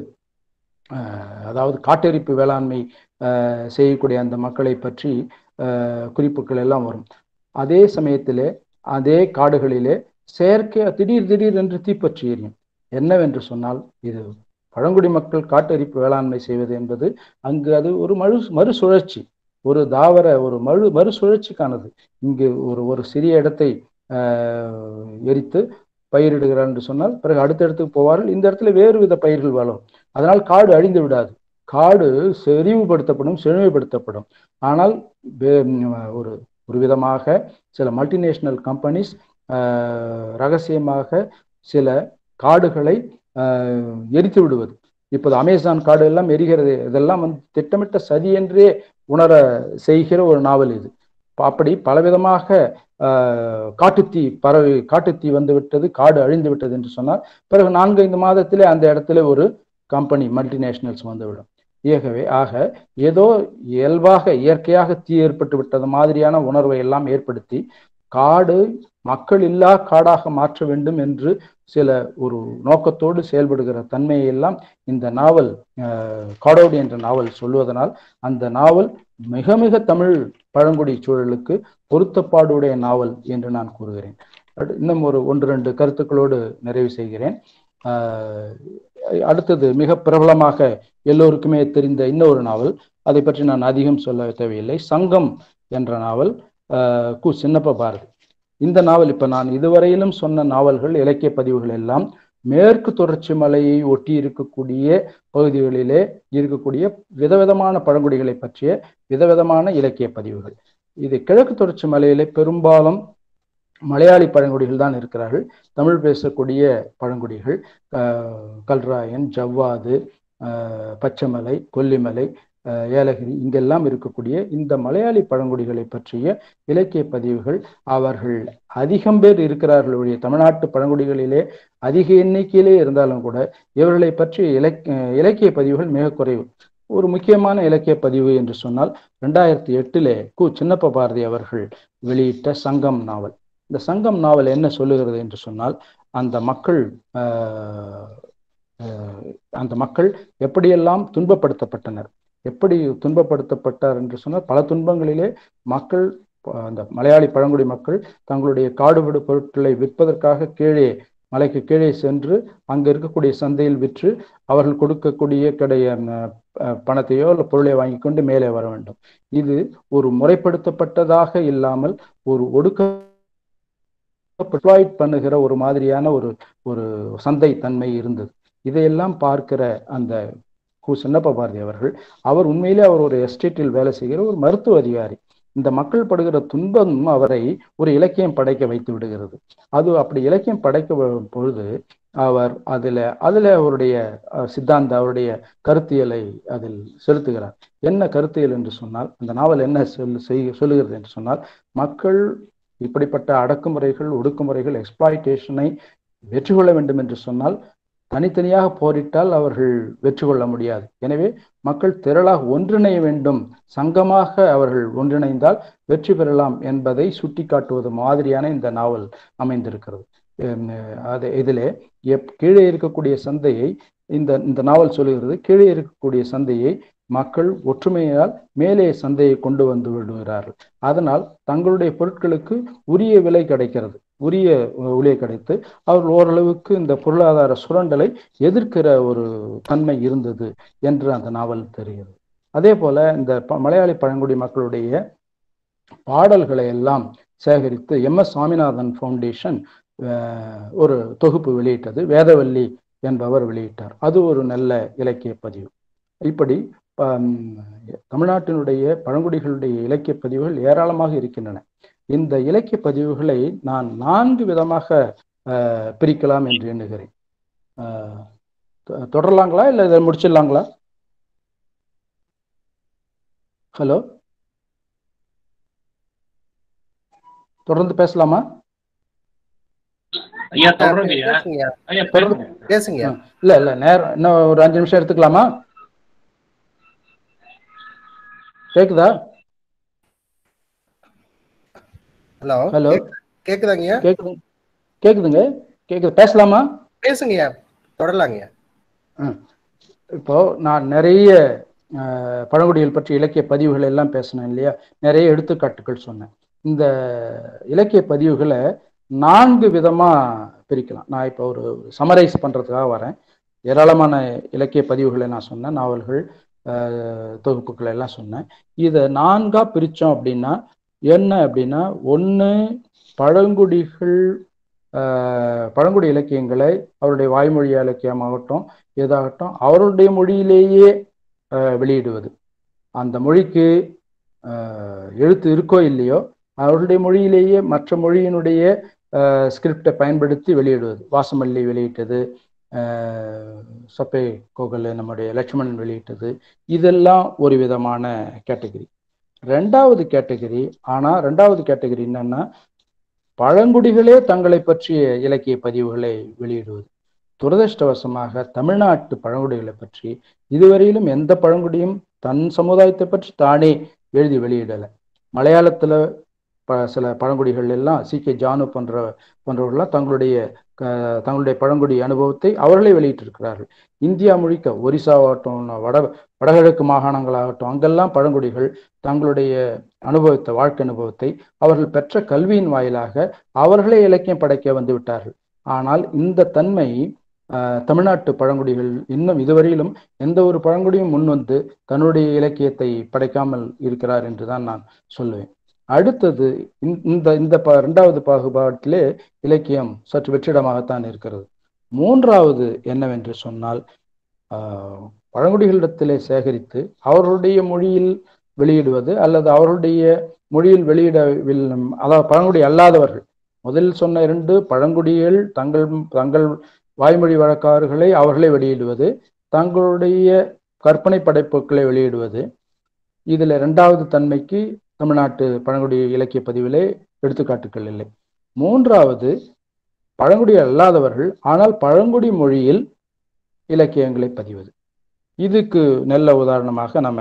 ஆஹ், அதாவது காட்டெரிப்பு வேளாண்மை ஆஹ், செய்யக்கூடிய அந்த மக்களை பற்றி ஆஹ், குறிப்புகள் எல்லாம் வரும் அதே சமயத்திலே அதே காடுகளிலே செயற்கை திடீர் திடீர் என்று தீப்பற்றி எரியும் என்னவென்று சொன்னால் இது பழங்குடி மக்கள் காட்டெரிப்பு வேளாண்மை செய்வது என்பது அங்கு அது ஒரு மறு மறுசுழற்சி ஒரு தாவர ஒரு மறு மறுசுழற்சிக்கானது இங்கு ஒரு ஒரு சிறிய இடத்தை ஆஹ், எரித்து பயிரிடுகிறார் என்று சொன்னால் பிறகு அடுத்த இடத்துக்கு போவார்கள் இந்த இடத்துல வேறு வித பயிர்கள் வளரும் அதனால் காடு அழிந்து விடாது காடு செறிவுபடுத்தப்படும் செழுமைப்படுத்தப்படும் ஆனால் வே- ஒரு ஒரு விதமாக சில மல்டிநேஷனல் கம்பெனிஸ் ரகசியமாக சில காடுகளை ஆஹ், எரித்து விடுவது இப்போது அமேசான் காடு எல்லாம் எரிகிறது இதெல்லாம் வந்து திட்டமிட்ட சதி என்றே உணர செய்கிற ஒரு நாவல் இது அப்படி பலவிதமாக ஆஹ், காட்டுத்தீ பரவி காட்டுத்தீ வந்து விட்டது காடு அழிந்து விட்டது என்று சொன்னால் பிறகு நான்கைந்து மாதத்திலே அந்த இடத்துல ஒரு கம்பெனி மல்டிநேஷனல்ஸ் வந்துவிடும் ஆகவே ஆக ஏதோ இயல்பாக இயற்கையாக தீ ஏற்பட்டு விட்டது மாதிரியான உணர்வை எல்லாம் ஏற்படுத்தி காடு மக்கள் இல்லா காடாக மாற்ற வேண்டும் என்று சில ஒரு நோக்கத்தோடு செயல்படுகிற தன்மையை எல்லாம் இந்த நாவல் அஹ், காடோடி என்ற நாவல் சொல்வதனால் அந்த நாவல் மிக மிக தமிழ் பழங்குடி சூழலுக்கு பொருத்தப்பாடுடைய நாவல் என்று நான் கூறுகிறேன் அடு- இன்னும் ஒரு ஒன்று ரெண்டு கருத்துக்களோடு நிறைவு செய்கிறேன் ஆஹ், அடுத்தது மிக பிரபலமாக எல்லோருக்குமே தெரிந்த இன்னொரு நாவல் அதை பற்றி நான் அதிகம் சொல்ல தேவையில்லை சங்கம் என்ற நாவல் ஆஹ், கு சின்னப்ப பாரதி இந்த நாவல் இப்ப நான் இதுவரையிலும் சொன்ன நாவல்கள் இலக்கிய பதிவுகள் எல்லாம் மேற்கு தொடர்ச்சி மலையை ஒட்டி இருக்கக்கூடிய பகுதிகளிலே இருக்கக்கூடிய விதவிதமான பழங்குடிகளை பற்றிய விதவிதமான இலக்கிய பதிவுகள் இது கிழக்கு தொடர்ச்சி மலையிலே பெரும்பாலும் மலையாளி பழங்குடிகள் தான் இருக்கிறார்கள் தமிழ் பேசக்கூடிய பழங்குடிகள் ஆஹ், கல்ராயன் ஜவ்வாது ஆஹ், பச்சைமலை கொல்லிமலை ஆஹ், ஏலகிரி இங்கெல்லாம் இருக்கக்கூடிய இந்த மலையாளி பழங்குடிகளை பற்றிய இலக்கிய பதிவுகள் அவர்கள் அதிகம் பேர் இருக்கிறார்கள் ஒழிய தமிழ்நாட்டு பழங்குடிகளிலே அதிக எண்ணிக்கையிலே இருந்தாலும் கூட இவர்களை பற்றிய இலக் இலக்கிய பதிவுகள் மிக குறைவு ஒரு முக்கியமான இலக்கிய பதிவு என்று சொன்னால் ரெண்டாயிரத்தி எட்டிலே கு சின்னப்ப பாரதி அவர்கள் வெளியிட்ட சங்கம் நாவல் இந்த சங்கம் நாவல் என்ன சொல்லுகிறது என்று சொன்னால் அந்த மக்கள் ஆஹ், ஆஹ், அந்த மக்கள் எப்படியெல்லாம் துன்பப்படுத்தப்பட்டனர் எப்படி துன்பப்படுத்தப்பட்டார் என்று சொன்னால் பல துன்பங்களிலே மக்கள் அஹ், அந்த மலையாளி பழங்குடி மக்கள் தங்களுடைய காடுவிடு பொருட்களை விற்பதற்காக கீழே மலைக்கு கீழே சென்று அங்க இருக்கக்கூடிய சந்தையில் விற்று அவர்கள் கொடுக்கக்கூடிய கிடைய அஹ், அஹ், பணத்தையோ இல்லை பொருளை வாங்கி கொண்டு மேலே வர வேண்டும் இது ஒரு முறைப்படுத்தப்பட்டதாக இல்லாமல் ஒரு ஒடுக்க ப்ரொவைட் பண்ணுகிற ஒரு மாதிரியான ஒரு ஒரு சந்தை தன்மை இருந்தது இதையெல்லாம் பார்க்கிற அந்த கு சின்னப்ப பாரதி அவர்கள் அவர் உண்மையிலே அவர் ஒரு எஸ்டேட்டில் வேலை செய்கிற ஒரு மருத்துவ அதிகாரி இந்த மக்கள் படுகிற துன்பம் அவரை ஒரு இலக்கியம் படைக்க வைத்து விடுகிறது அது அப்படி இலக்கியம் படைக்க வ- பொழுது அவர் அதுல அதுல அவருடைய அஹ், சித்தாந்த அவருடைய கருத்தியலை அதில் செலுத்துகிறார் என்ன கருத்தியல் என்று சொன்னால் அந்த நாவல் என்ன சொல் செய் சொல்லுகிறது என்று சொன்னால் மக்கள் இப்படிப்பட்ட அடக்குமுறைகள் ஒடுக்குமுறைகள் எக்ஸ்பிளாய்டேஷனை வெற்றி கொள்ள வேண்டும் என்று சொன்னால் தனித்தனியாக போரிட்டால் அவர்கள் வெற்றி கொள்ள முடியாது எனவே மக்கள் திரளாக ஒன்றிணைய வேண்டும் சங்கமாக அவர்கள் ஒன்றிணைந்தால் வெற்றி பெறலாம் என்பதை சுட்டிக்காட்டுவது மாதிரியான இந்த நாவல் அமைந்திருக்கிறது ஹம், அது இதிலே எப் கீழே இருக்கக்கூடிய சந்தையை இந்த இந்த நாவல் சொல்லுகிறது கீழே இருக்கக்கூடிய சந்தையை மக்கள் ஒற்றுமையால் மேலே சந்தையை கொண்டு வந்து விடுகிறார்கள் அதனால் தங்களுடைய பொருட்களுக்கு உரிய விலை கிடைக்கிறது உரிய விலை கிடைத்து அவர்கள் ஓரளவுக்கு இந்த பொருளாதார சுரண்டலை எதிர்க்கிற ஒரு தன்மை இருந்தது என்று அந்த நாவல் தெரிகிறது அதே போல இந்த ப- மலையாளி பழங்குடி மக்களுடைய பாடல்களை எல்லாம் சேகரித்து எம் எஸ் சுவாமிநாதன் ஃபவுண்டேஷன் அஹ், ஒரு தொகுப்பு வெளியிட்டது வேதவல்லி என்பவர் வெளியிட்டார் அது ஒரு நல்ல இலக்கிய பதிவு இப்படி ஹம், தமிழ்நாட்டினுடைய பழங்குடிகளுடைய இலக்கிய பதிவுகள் ஏராளமாக இருக்கின்றன இந்த இலக்கிய பதிவுகளை நான் நான்கு விதமாக அஹ், பிரிக்கலாம் என்று எண்ணுகிறேன் அஹ், தொ- தொடரலாங்களா இல்லை இதை முடிச்சிடலாங்களா ஹலோ தொடர்ந்து பேசலாமா ஐயா ஆ, தொடருங்க ஐயா பேசுங்கய்யா ஐயா தொடர்ந்து பேசுங்க பேசுங்கய்யா இல்ல இல்ல நேரம் இன்னும் ஒரு அஞ்சு நிமிஷம் எடுத்துக்கலாமா கேக்குதா ஹலோ ஹலோ கேக்குதாங்கய்யா கேக்குது கேக்குதுங்க கேக்குது பேசலாமா பேசுங்கய்யா தொடரலாங்கய்யா இப்போ நான் நிறைய அஹ், பழங்குடிகள் பற்றி இலக்கிய பதிவுகள் எல்லாம் பேசினேன் இல்லையா நிறைய எடுத்துக்காட்டுகள் சொன்னேன் இந்த இலக்கிய பதிவுகளை நான்கு விதமா பிரிக்கலாம் நான் இப்போ ஒரு சமரைஸ் பண்றதுக்காக வரேன் ஏராளமான இலக்கிய பதிவுகளை நான் சொன்னேன் நாவல்கள் அஹ், தொகுப்புகள் எல்லாம் சொன்னேன் இதை நான்கா பிரிச்சோம் அப்படின்னா என்ன அப்படின்னா ஒன்று பழங்குடிகள் அஹ், பழங்குடி இலக்கியங்களை அவருடைய வாய்மொழி இலக்கியமாகட்டும் ஏதாகட்டும் அவருடைய மொழியிலேயே அஹ், வெளியிடுவது அந்த மொழிக்கு அஹ், எழுத்து இருக்கோ இல்லையோ அவருடைய மொழியிலேயே மற்ற மொழியினுடைய ஸ்கிரிப்டை பயன்படுத்தி வெளியிடுவது வாசமல்லி வெளியிட்டது அஹ், சப்பை கோகல் நம்முடைய லட்சுமணன் வெளியிட்டது இதெல்லாம் ஒரு விதமான கேட்டகரி ரெண்டாவது கேட்டகரி ஆனால் ரெண்டாவது கேட்டகரி என்னன்னா பழங்குடிகளே தங்களை பற்றிய இலக்கிய பதிவுகளை வெளியிடுவது துரதிருஷ்டவசமாக தமிழ்நாட்டு பழங்குடிகளை பற்றி இதுவரையிலும் எந்த பழங்குடியும் தன் சமுதாயத்தை பற்றி தானே எழுதி வெளியிடலை மலையாளத்துல ப சில பழங்குடிகள் எல்லாம் சி கே ஜானு போன்ற போன்றவர்கள்லாம் தங்களுடைய க- தங்களுடைய பழங்குடி அனுபவத்தை அவர்களே வெளியிட்டிருக்கிறார்கள் இந்தியா முழுக்க ஒரிசாவாகட்டும் வட வடகிழக்கு மாகாணங்களாகட்டும் அங்கெல்லாம் பழங்குடிகள் தங்களுடைய அனுபவத்தை வாழ்க்கை அனுபவத்தை அவர்கள் பெற்ற கல்வியின் வாயிலாக அவர்களே இலக்கியம் படைக்க வந்து விட்டார்கள் ஆனால் இந்த தன்மை ஆஹ், தமிழ்நாட்டு பழங்குடிகள் இன்னும் இதுவரையிலும் எந்த ஒரு பழங்குடியும் முன்வந்து தன்னுடைய இலக்கியத்தை படைக்காமல் இருக்கிறார் என்றுதான் நான் சொல்லுவேன் அடுத்தது இந்த- இந்த இந்த ப இரண்டாவது பாகுபாட்டிலே இலக்கியம் சற்று வெற்றிடமாகத்தான் இருக்கிறது மூன்றாவது என்னவென்று சொன்னால் ஆஹ், பழங்குடிகளிடத்திலே சேகரித்து அவர்களுடைய மொழியில் வெளியிடுவது அல்லது அவர்களுடைய மொழியில் வெளியிடவில் அதாவது பழங்குடி அல்லாதவர்கள் முதலில் சொன்ன இரண்டு பழங்குடிகள் தங்கள் தங்கள் வாய்மொழி வழக்காறுகளை அவர்களே வெளியிடுவது தங்களுடைய கற்பனை படைப்புகளை வெளியிடுவது இதுல இரண்டாவது தன்மைக்கு தமிழ்நாட்டு பழங்குடி இலக்கிய பதிவிலே எடுத்துக்காட்டுகள் இல்லை மூன்றாவது பழங்குடி அல்லாதவர்கள் ஆனால் பழங்குடி மொழியில் இலக்கியங்களை பதிவது இதுக்கு நல்ல உதாரணமாக நம்ம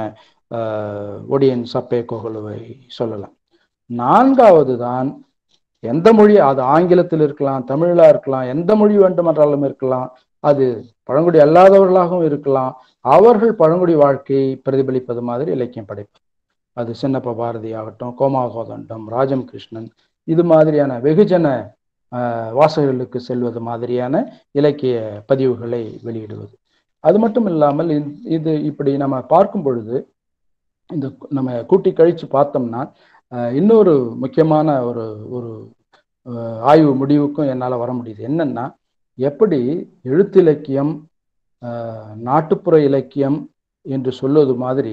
ஆஹ், ஒடியன் சப்பே கோகுலுவை சொல்லலாம் நான்காவது தான் எந்த மொழி அது ஆங்கிலத்தில் இருக்கலாம் தமிழா இருக்கலாம் எந்த மொழி வேண்டுமென்றாலும் இருக்கலாம் அது பழங்குடி அல்லாதவர்களாகவும் இருக்கலாம் அவர்கள் பழங்குடி வாழ்க்கையை பிரதிபலிப்பது மாதிரி இலக்கியம் படைப்பு அது சின்னப்ப பாரதி ஆகட்டும் கோமா கோதண்டம் ராஜம் கிருஷ்ணன் இது மாதிரியான வெகுஜன ஆஹ், வாசகர்களுக்கு செல்வது மாதிரியான இலக்கிய பதிவுகளை வெளியிடுவது அது மட்டும் இல்லாமல் இந்த- இது இப்படி நம்ம பார்க்கும் பொழுது இந்த நம்ம கூட்டி கழிச்சு பார்த்தோம்னா ஆஹ், இன்னொரு முக்கியமான ஒரு ஒரு ஆஹ், ஆய்வு முடிவுக்கும் என்னால் வர முடியுது என்னன்னா எப்படி எழுத்து இலக்கியம் ஆஹ், நாட்டுப்புற இலக்கியம் என்று சொல்வது மாதிரி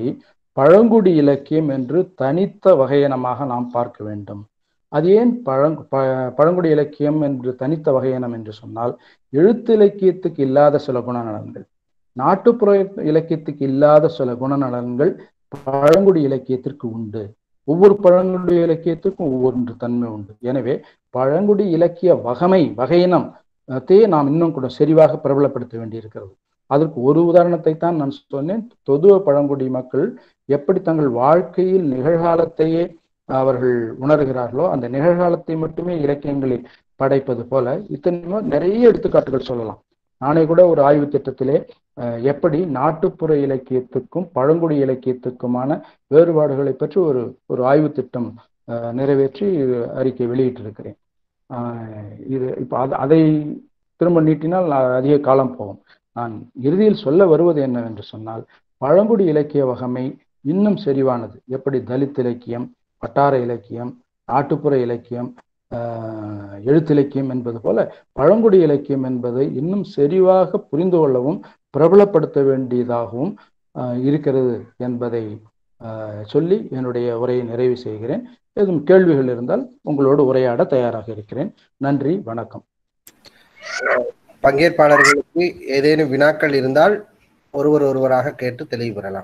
பழங்குடி இலக்கியம் என்று தனித்த வகையினமாக நாம் பார்க்க வேண்டும் அது ஏன் பழங் ப- பழங்குடி இலக்கியம் என்று தனித்த வகையினம் என்று சொன்னால் எழுத்து இலக்கியத்துக்கு இல்லாத சில குணநலன்கள் நாட்டுப்புற இலக்கியத்துக்கு இல்லாத சில குணநலன்கள் பழங்குடி இலக்கியத்திற்கு உண்டு ஒவ்வொரு பழங்குடி இலக்கியத்துக்கும் ஒவ்வொரு தன்மை உண்டு எனவே பழங்குடி இலக்கிய வகமை வகையினம் அதையே நாம் இன்னும் கூட செறிவாக பிரபலப்படுத்த வேண்டியிருக்கிறது அதற்கு ஒரு உதாரணத்தை தான் நான் சொன்னேன் தொதுவ பழங்குடி மக்கள் எப்படி தங்கள் வாழ்க்கையில் நிகழ்காலத்தையே அவர்கள் உணர்கிறார்களோ அந்த நிகழ்காலத்தை மட்டுமே இலக்கியங்களில் படைப்பது போல இத்தனையோ நிறைய எடுத்துக்காட்டுகள் சொல்லலாம் நானே கூட ஒரு ஆய்வு திட்டத்திலே அஹ், எப்படி நாட்டுப்புற இலக்கியத்துக்கும் பழங்குடி இலக்கியத்துக்குமான வேறுபாடுகளை பற்றி ஒரு ஒரு ஆய்வு திட்டம் அஹ், நிறைவேற்றி அறிக்கை வெளியிட்டிருக்கிறேன் ஆஹ் இது இப்போ அது அதை திரும்ப நீட்டினால் நான் அதிக காலம் போகும் நான் இறுதியில் சொல்ல வருவது என்னவென்று சொன்னால் பழங்குடி இலக்கிய வகமை இன்னும் செறிவானது எப்படி தலித் இலக்கியம் வட்டார இலக்கியம் நாட்டுப்புற இலக்கியம் ஆஹ் எழுத்திலக்கியம் என்பது போல பழங்குடி இலக்கியம் என்பதை இன்னும் செறிவாக புரிந்து கொள்ளவும் பிரபலப்படுத்த வேண்டியதாகவும் ஆஹ் இருக்கிறது என்பதை ஆஹ் சொல்லி என்னுடைய உரையை நிறைவு செய்கிறேன் எதுவும் கேள்விகள் இருந்தால் உங்களோடு உரையாட தயாராக இருக்கிறேன் நன்றி வணக்கம் பங்கேற்பாளர்களுக்கு ஏதேனும் வினாக்கள் இருந்தால் ஒருவர் ஒருவராக கேட்டு தெளிவு பெறலாம்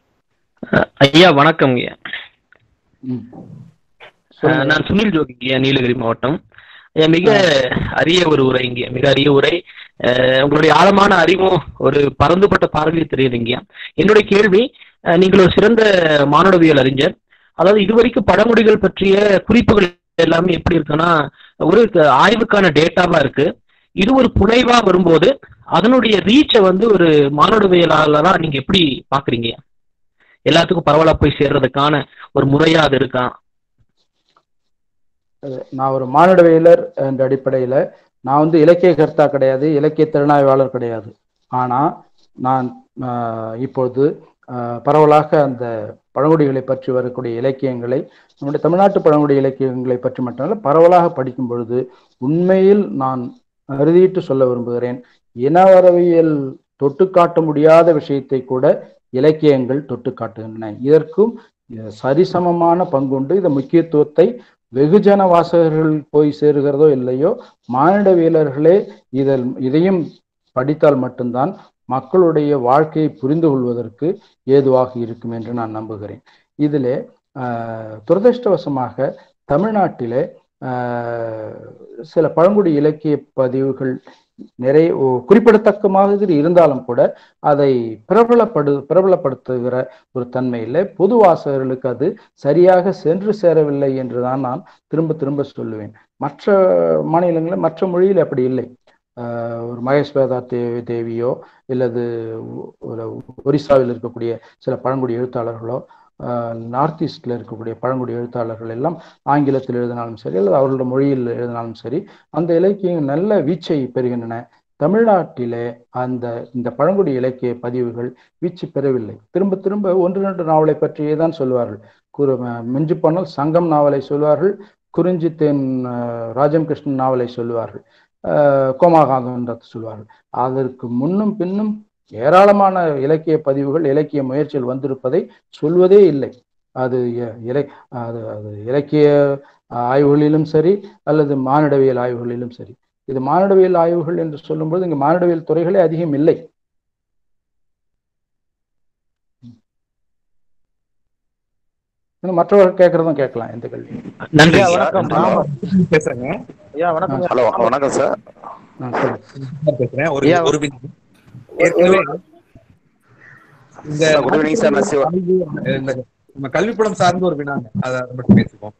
ஐயா வணக்கம் ஐயா ம். அஹ், சொல்லுங்க. நான் சுனில் ஜோகி ஐயா நீலகிரி மாவட்டம் ஐயா, மிக அரிய ஒரு உரை இங்க மிக அரிய உரை அஹ், உங்களுடைய ஆழமான அறிவும் ஒரு பரந்துபட்ட பார்வையில் தெரியுதுங்க என்னுடைய கேள்வி அஹ், நீங்கள் ஒரு சிறந்த மானுடவியல் அறிஞர் அதாவது இதுவரைக்கும் பழங்குடிகள் பற்றிய குறிப்புகள் எல்லாமே எப்படி இருக்குன்னா ஒரு க- ஆய்வுக்கான டேட்டாவா இருக்கு இது ஒரு புனைவா வரும்போது அதனுடைய ரீச்சை வந்து ஒரு மானுடவியலாளரா நீங்க எப்படி பாக்குறீங்க எல்லாத்துக்கும் பரவலா போய் சேர்றதுக்கான ஒரு முறையா அது இருக்கா நான் ஒரு மானுடவியலர் என்ற அடிப்படையில நான் வந்து இலக்கிய கர்த்தா கிடையாது இலக்கிய திறனாய்வாளர் கிடையாது ஆனா நான் ஆஹ், இப்பொழுது ஆஹ், பரவலாக அந்த பழங்குடிகளை பற்றி வரக்கூடிய இலக்கியங்களை நம்முடைய தமிழ்நாட்டு பழங்குடி இலக்கியங்களை பற்றி மட்டுமல்ல பரவலாக படிக்கும் பொழுது உண்மையில் நான் அறுதியிட்டு சொல்ல விரும்புகிறேன் இனவரவியல் தொட்டு காட்ட முடியாத விஷயத்தை கூட இலக்கியங்கள் தொட்டு காட்டுகின்றன இதற்கும் அஹ், சரிசமமான பங்குண்டு இந்த முக்கியத்துவத்தை வெகுஜன வாசகர்கள் போய் சேருகிறதோ இல்லையோ மானிடவியலர்களே இதில் இதையும் படித்தால் மட்டும்தான் மக்களுடைய வாழ்க்கையை புரிந்து கொள்வதற்கு ஏதுவாக இருக்கும் என்று நான் நம்புகிறேன் இதிலே ஆஹ், துரதிர்ஷ்டவசமாக தமிழ்நாட்டிலே ஆஹ், சில பழங்குடி இலக்கிய பதிவுகள் நிறைய ஓ- குறிப்பிடத்தக்க மாதிரி இருந்தாலும் கூட அதை பிரபலப்படு பிரபலப்படுத்துகிற ஒரு தன்மை இல்லை பொது வாசகர்களுக்கு அது சரியாக சென்று சேரவில்லை என்றுதான் நான் திரும்ப திரும்ப சொல்லுவேன் மற்ற மாநிலங்களில் மற்ற மொழியில் அப்படி இல்லை ஆஹ் ஒரு மகேஷ் வேதா தேவி தேவியோ இல்லது ஒ- ஒரு ஒரிசாவில் இருக்கக்கூடிய சில பழங்குடி எழுத்தாளர்களோ நார்த் ஈஸ்ட்ல இருக்கக்கூடிய பழங்குடி எழுத்தாளர்கள் எல்லாம் ஆங்கிலத்தில் எழுதினாலும் சரி அல்லது அவர்களோட மொழியில் எழுதினாலும் சரி அந்த இலக்கியம் நல்ல வீச்சை பெறுகின்றன தமிழ்நாட்டிலே அந்த இந்த பழங்குடி இலக்கிய பதிவுகள் வீச்சு பெறவில்லை திரும்ப திரும்ப ஒன்று ரெண்டு நாவலை பற்றியே தான் சொல்வார்கள் குறு மிஞ்சி போனால் சங்கம் நாவலை சொல்வார்கள் குறிஞ்சி தேன் அஹ், ராஜம் கிருஷ்ணன் நாவலை சொல்வார்கள் அஹ், கோமாகாந்தன்றதை சொல்வார்கள் அதற்கு முன்னும் பின்னும் ஏராளமான இலக்கிய பதிவுகள் இலக்கிய முயற்சிகள் வந்திருப்பதை சொல்வதே இல்லை அது இ- இலை அது அது இலக்கிய ஆய்வுகளிலும் சரி அல்லது மானிடவியல் ஆய்வுகளிலும் சரி இது மானிடவியல் ஆய்வுகள் என்று சொல்லும்போது இங்கு மானிடவியல் துறைகளே அதிகம் இல்லை இன்னும் மற்றவர்கள் கேட்கறதும் கேட்கலாம் எந்த கேள்வி நன்றி ஐயா, ஐயா. வணக்கம் நன்றி. பேசுறேங்க ஐயா வணக்கம் ஹலோ வணக்கம் சார் நான் சொல்றேன் பேசுறேன் ஒரு ஐயா. ஒரு வினா. ஏற்கனவே இந்த சார் குட் ஈவினிங் சார் நான் சிவா கல்வி, இந்த நம்ம கல்விப்புலம் சார்ந்த ஒரு வினாங்க அதை மட்டும் பேசுவோம்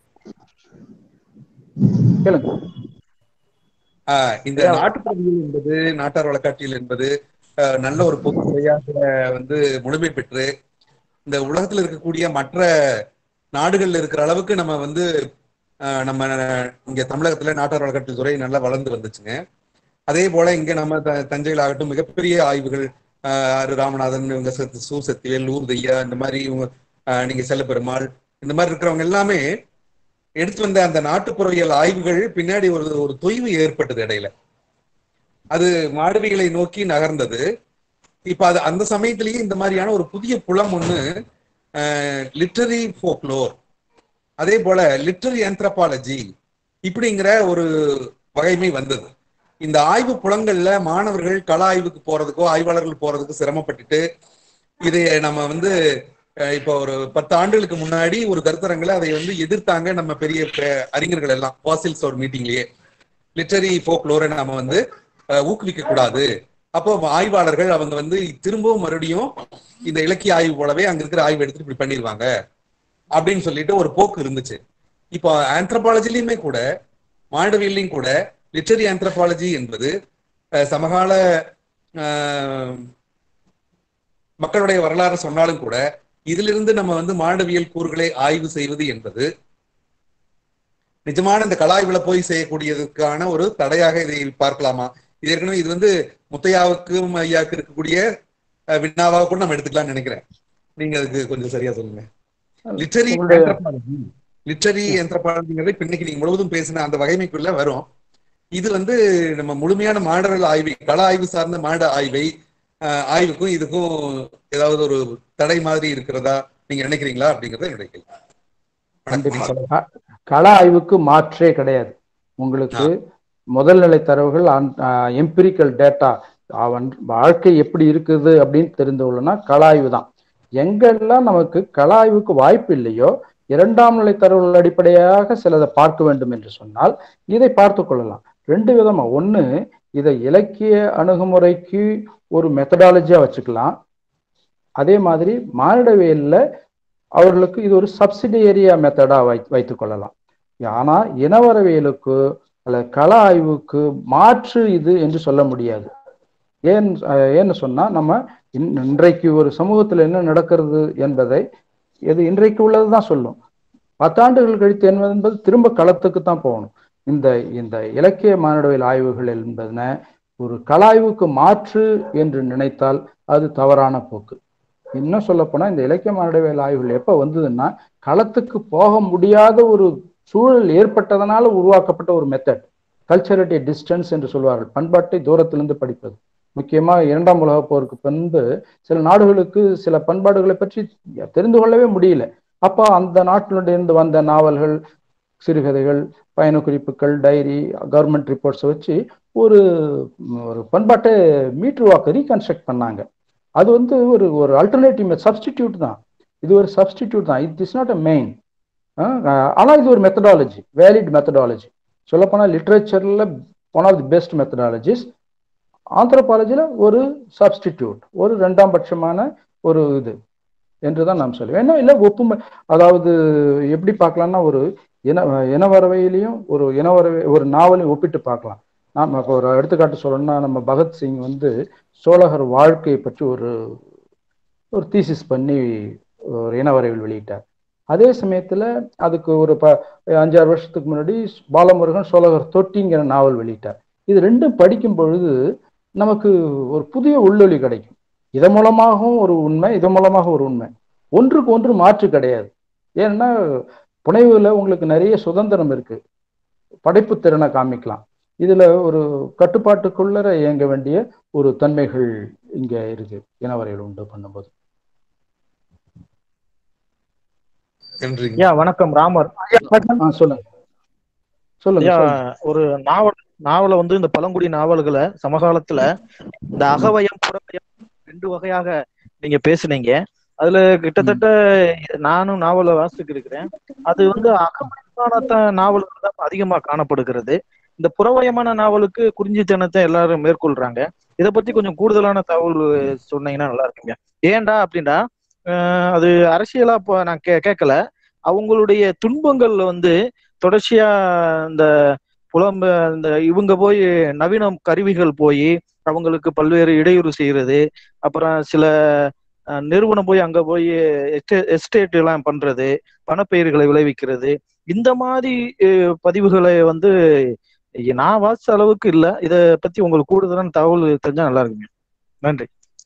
கேளுங்க ஆஹ் இந்த நாட்டுப்பகுதியில் என்பது நாட்டார் வழக்காட்டியல் என்பது ஆஹ் நல்ல ஒரு பொதுத்துறையாக வந்து முழுமை பெற்று இந்த உலகத்துல இருக்கக்கூடிய மற்ற நாடுகள்ல இருக்கிற அளவுக்கு நம்ம வந்து ஆஹ் நம்ம இங்க தமிழகத்துல நாட்டார் வழக்காட்டியல் துறை நல்லா வளர்ந்து வந்துச்சுங்க அதே போல இங்க நம்ம த- தஞ்சையில் ஆகட்டும் மிகப்பெரிய ஆய்வுகள் ஆஹ் ஆர் ராமநாதன் இவங்க சத்- சு சத்திவேல் ஊர்தையா இந்த மாதிரி இவங்க ஆஹ் நீங்க செல்லப்பெருமாள் இந்த மாதிரி இருக்கிறவங்க எல்லாமே எடுத்து வந்த அந்த நாட்டுப்புறவியல் ஆய்வுகள் பின்னாடி ஒரு ஒரு தொய்வு ஏற்பட்டது இடையில அது மாடுவிகளை நோக்கி நகர்ந்தது இப்ப அது அந்த சமயத்திலேயே இந்த மாதிரியான ஒரு புதிய புலம் ஒண்ணு லிட்டரி ஃபோக்லோர் அதே போல லிட்டரி ஆந்த்ரபாலஜி இப்படிங்கிற ஒரு வகைமை வந்தது இந்த ஆய்வு புலங்கள்ல மாணவர்கள் கள ஆய்வுக்கு போறதுக்கோ ஆய்வாளர்கள் போறதுக்கு சிரமப்பட்டுட்டு இதை நம்ம வந்து அஹ், இப்போ ஒரு பத்து ஆண்டுகளுக்கு முன்னாடி ஒரு கருத்தரங்களை அதை வந்து எதிர்த்தாங்க நம்ம பெரிய பெ- அறிஞர்கள் எல்லாம் வாசில்ஸ் ஒரு மீட்டிங்லயே லிட்டரி ஃபோக்லோரை நாம வந்து அஹ், ஊக்குவிக்க கூடாது அப்போ ஆய்வாளர்கள் அவங்க வந்து திரும்பவும் மறுபடியும் இந்த இலக்கிய ஆய்வு போலவே அங்க இருக்கிற ஆய்வு எடுத்துட்டு இப்படி பண்ணிடுவாங்க அப்படின்னு சொல்லிட்டு ஒரு போக்கு இருந்துச்சு இப்போ ஆந்த்ரபாலஜிலையுமே கூட மானிடவியல்லையும் கூட லிட்டரி ஆந்த்ரபாலஜி என்பது அஹ், சமகால அஹ், மக்களுடைய வரலாறு சொன்னாலும் கூட இதிலிருந்து நம்ம வந்து மானிடவியல் கூறுகளை ஆய்வு செய்வது என்பது நிஜமான இந்த கலாய்வுல போய் செய்யக்கூடியதுக்கான ஒரு தடையாக இதை பார்க்கலாமா இது ஏற்கனவே இது வந்து முத்தையாவுக்கும் ஐயாவுக்கு இருக்கக்கூடிய அஹ், வினாவாக கூட நம்ம எடுத்துக்கலாம்னு நினைக்கிறேன் நீங்க அதுக்கு கொஞ்சம் சரியா சொல்லுங்க லிட்டரி உங்களுடைய- லிட்டரி எந்திரபாலஜிங்கிறது இப்ப இன்னைக்கு நீங்க முழுவதும் பேசின அந்த வகைமைக்குள்ள வரும் இது வந்து நம்ம முழுமையான மாடல் ஆய்வை கள ஆய்வு சார்ந்த மாட ஆய்வை அஹ், ஆய்வுக்கும் இதுக்கும் ஏதாவது ஒரு தடை மாதிரி இருக்கிறதா நீங்க நினைக்கிறீங்களா அப்படிங்கறது என்னுடைய கேள்வி கண்டிப்பா க- கள ஆய்வுக்கு மாற்றே கிடையாது உங்களுக்கு முதல் நிலை தரவுகள் எம்பிரிக்கல் டேட்டா அவன் வாழ்க்கை எப்படி இருக்குது அப்படின்னு தெரிந்து கொள்ளணும்னா கள ஆய்வு தான் எங்கெல்லாம் நமக்கு கள ஆய்வுக்கு வாய்ப்பு இல்லையோ இரண்டாம் நிலை தரவுகள் அடிப்படையாக சிலதை பார்க்க வேண்டும் என்று சொன்னால் இதை பார்த்து கொள்ளலாம் ரெண்டு விதமா ஒண்ணு இதை இலக்கிய அணுகுமுறைக்கு ஒரு மெத்தடாலஜியா வச்சுக்கலாம் அதே மாதிரி மானிடவியல்ல அவர்களுக்கு இது ஒரு சப்சிடியரியா மெத்தடா வை வைத்துக் கொள்ளலாம் ஆனா இனவரவியலுக்கு அல்லது கள ஆய்வுக்கு மாற்று இது என்று சொல்ல முடியாது ஏன் அஹ் ஏன்னு சொன்னா நம்ம இன்- இன்றைக்கு ஒரு சமூகத்துல என்ன நடக்கிறது என்பதை இது இன்றைக்கு உள்ளதுதான் சொல்லும் பத்தாண்டுகள் கழித்து என்ன என்பது திரும்ப களத்துக்கு தான் போகணும் இந்த இந்த இலக்கிய மானிடவியல் ஆய்வுகள் என்பதன ஒரு கலாய்வுக்கு மாற்று என்று நினைத்தால் அது தவறான போக்கு இன்னும் சொல்ல போனா இந்த இலக்கிய மானிடவியல் ஆய்வுகள் எப்ப வந்ததுன்னா களத்துக்கு போக முடியாத ஒரு சூழல் ஏற்பட்டதனால உருவாக்கப்பட்ட ஒரு மெத்தட் கல்ச்சரட்டி டிஸ்டன்ஸ் என்று சொல்வார்கள் பண்பாட்டை தூரத்திலிருந்து படிப்பது முக்கியமா இரண்டாம் உலகப் போருக்கு பின்பு சில நாடுகளுக்கு சில பண்பாடுகளை பற்றி தெரிந்து கொள்ளவே முடியல அப்போ அந்த நாட்டிலிருந்து வந்த நாவல்கள் சிறுகதைகள் பயண குறிப்புகள் டைரி கவர்மெண்ட் ரிப்போர்ட்ஸை வச்சு ஒரு ஒரு பண்பாட்டை மீட்ருவாக்க ரீகன்ஸ்ட்ரக்ட் பண்ணாங்க அது வந்து ஒரு ஒரு அல்டர்னேட்டிவ் சப்ஸ்டிடியூட் தான் இது ஒரு சப்ஸ்டிடியூட் தான் it is not a main ஆனா இது ஒரு மெத்தடாலஜி வேலிட் மெத்தடாலஜி சொல்லப்போனால் லிட்ரேச்சர்ல one of the best methodologies ஆந்த்ரோபாலஜில ஒரு சப்ஸ்டிடியூட் ஒரு ரெண்டாம் பட்சமான ஒரு இது என்றுதான் நாம் சொல்லுவேன் என்ன இல்லை ஒப்புமை அதாவது எப்படி பார்க்கலாம்னா ஒரு இன இனவரவையிலையும் ஒரு இனவரவை ஒரு நாவலையும் ஒப்பிட்டு பார்க்கலாம் நாம் இப்போ ஒரு எடுத்துக்காட்டு சொல்லணும்னா நம்ம பகத்சிங் வந்து சோழகர் வாழ்க்கையை பற்றி ஒரு ஒரு தீசிஸ் பண்ணி ஒரு இனவரைவில் வெளியிட்டார் அதே சமயத்துல அதுக்கு ஒரு ப அஞ்சாறு வருஷத்துக்கு முன்னாடி பாலமுருகன் சோழகர் தொட்டிங்கிற நாவல் வெளியிட்டார் இது ரெண்டும் படிக்கும் பொழுது நமக்கு ஒரு புதிய உள்ளொலி கிடைக்கும் இதன் மூலமாகவும் ஒரு உண்மை இதன் மூலமாக ஒரு உண்மை ஒன்றுக்கு ஒன்று மாற்று கிடையாது ஏன்னா புனைவுல உங்களுக்கு நிறைய சுதந்திரம் இருக்கு படைப்பு திறனை காமிக்கலாம் இதுல ஒரு கட்டுப்பாட்டுக்குள்ளர இயங்க வேண்டிய ஒரு தன்மைகள் இங்க இருக்கு இனவரையில் உண்டு பண்ணும்போது நன்றிங்க ஐயா வணக்கம் ராமர் ஆ, சொல்லுங்க சொல்லுங்க ஐயா சொல்லுங்க. ஒரு நாவல் நாவலை வந்து இந்த பழங்குடி நாவல்களை சமகாலத்துல இந்த அகவயம் புறவயம் ரெண்டு வகையாக நீங்க பேசுனீங்க அதுல கிட்டத்தட்ட நானும் நாவலை வாசித்து இருக்கிறேன் அது வந்து அகமயமான த- நாவல்கள் தான் அதிகமா காணப்படுகிறது இந்த புறவயமான நாவலுக்கு குறிஞ்சித்தனத்தை எல்லாரும் மேற்கொள்றாங்க இதை பத்தி கொஞ்சம் கூடுதலான தகவல் சொன்னீங்கன்னா நல்லா இருக்குங்க ஏன்டா அப்படின்னா அஹ் அது அரசியலா இப்போ நான் கே கேட்கல அவங்களுடைய துன்பங்கள் வந்து தொடர்ச்சியா இந்த புலம்ப இந்த இவங்க போய் நவீன கருவிகள் போய் அவங்களுக்கு பல்வேறு இடையூறு செய்யறது அப்புறம் சில அஹ், நிறுவனம் போய் அங்க போய் எஸ்டேட் எல்லாம் பண்றது பணப்பயிர்களை விளைவிக்கிறது இந்த மாதிரி அஹ், பதிவுகளை வந்து நான் வாசிச்ச அளவுக்கு இல்ல இத பத்தி உங்களுக்கு கூடுதலான தகவல் தெரிஞ்சா நல்லா இருக்குங்க நன்றி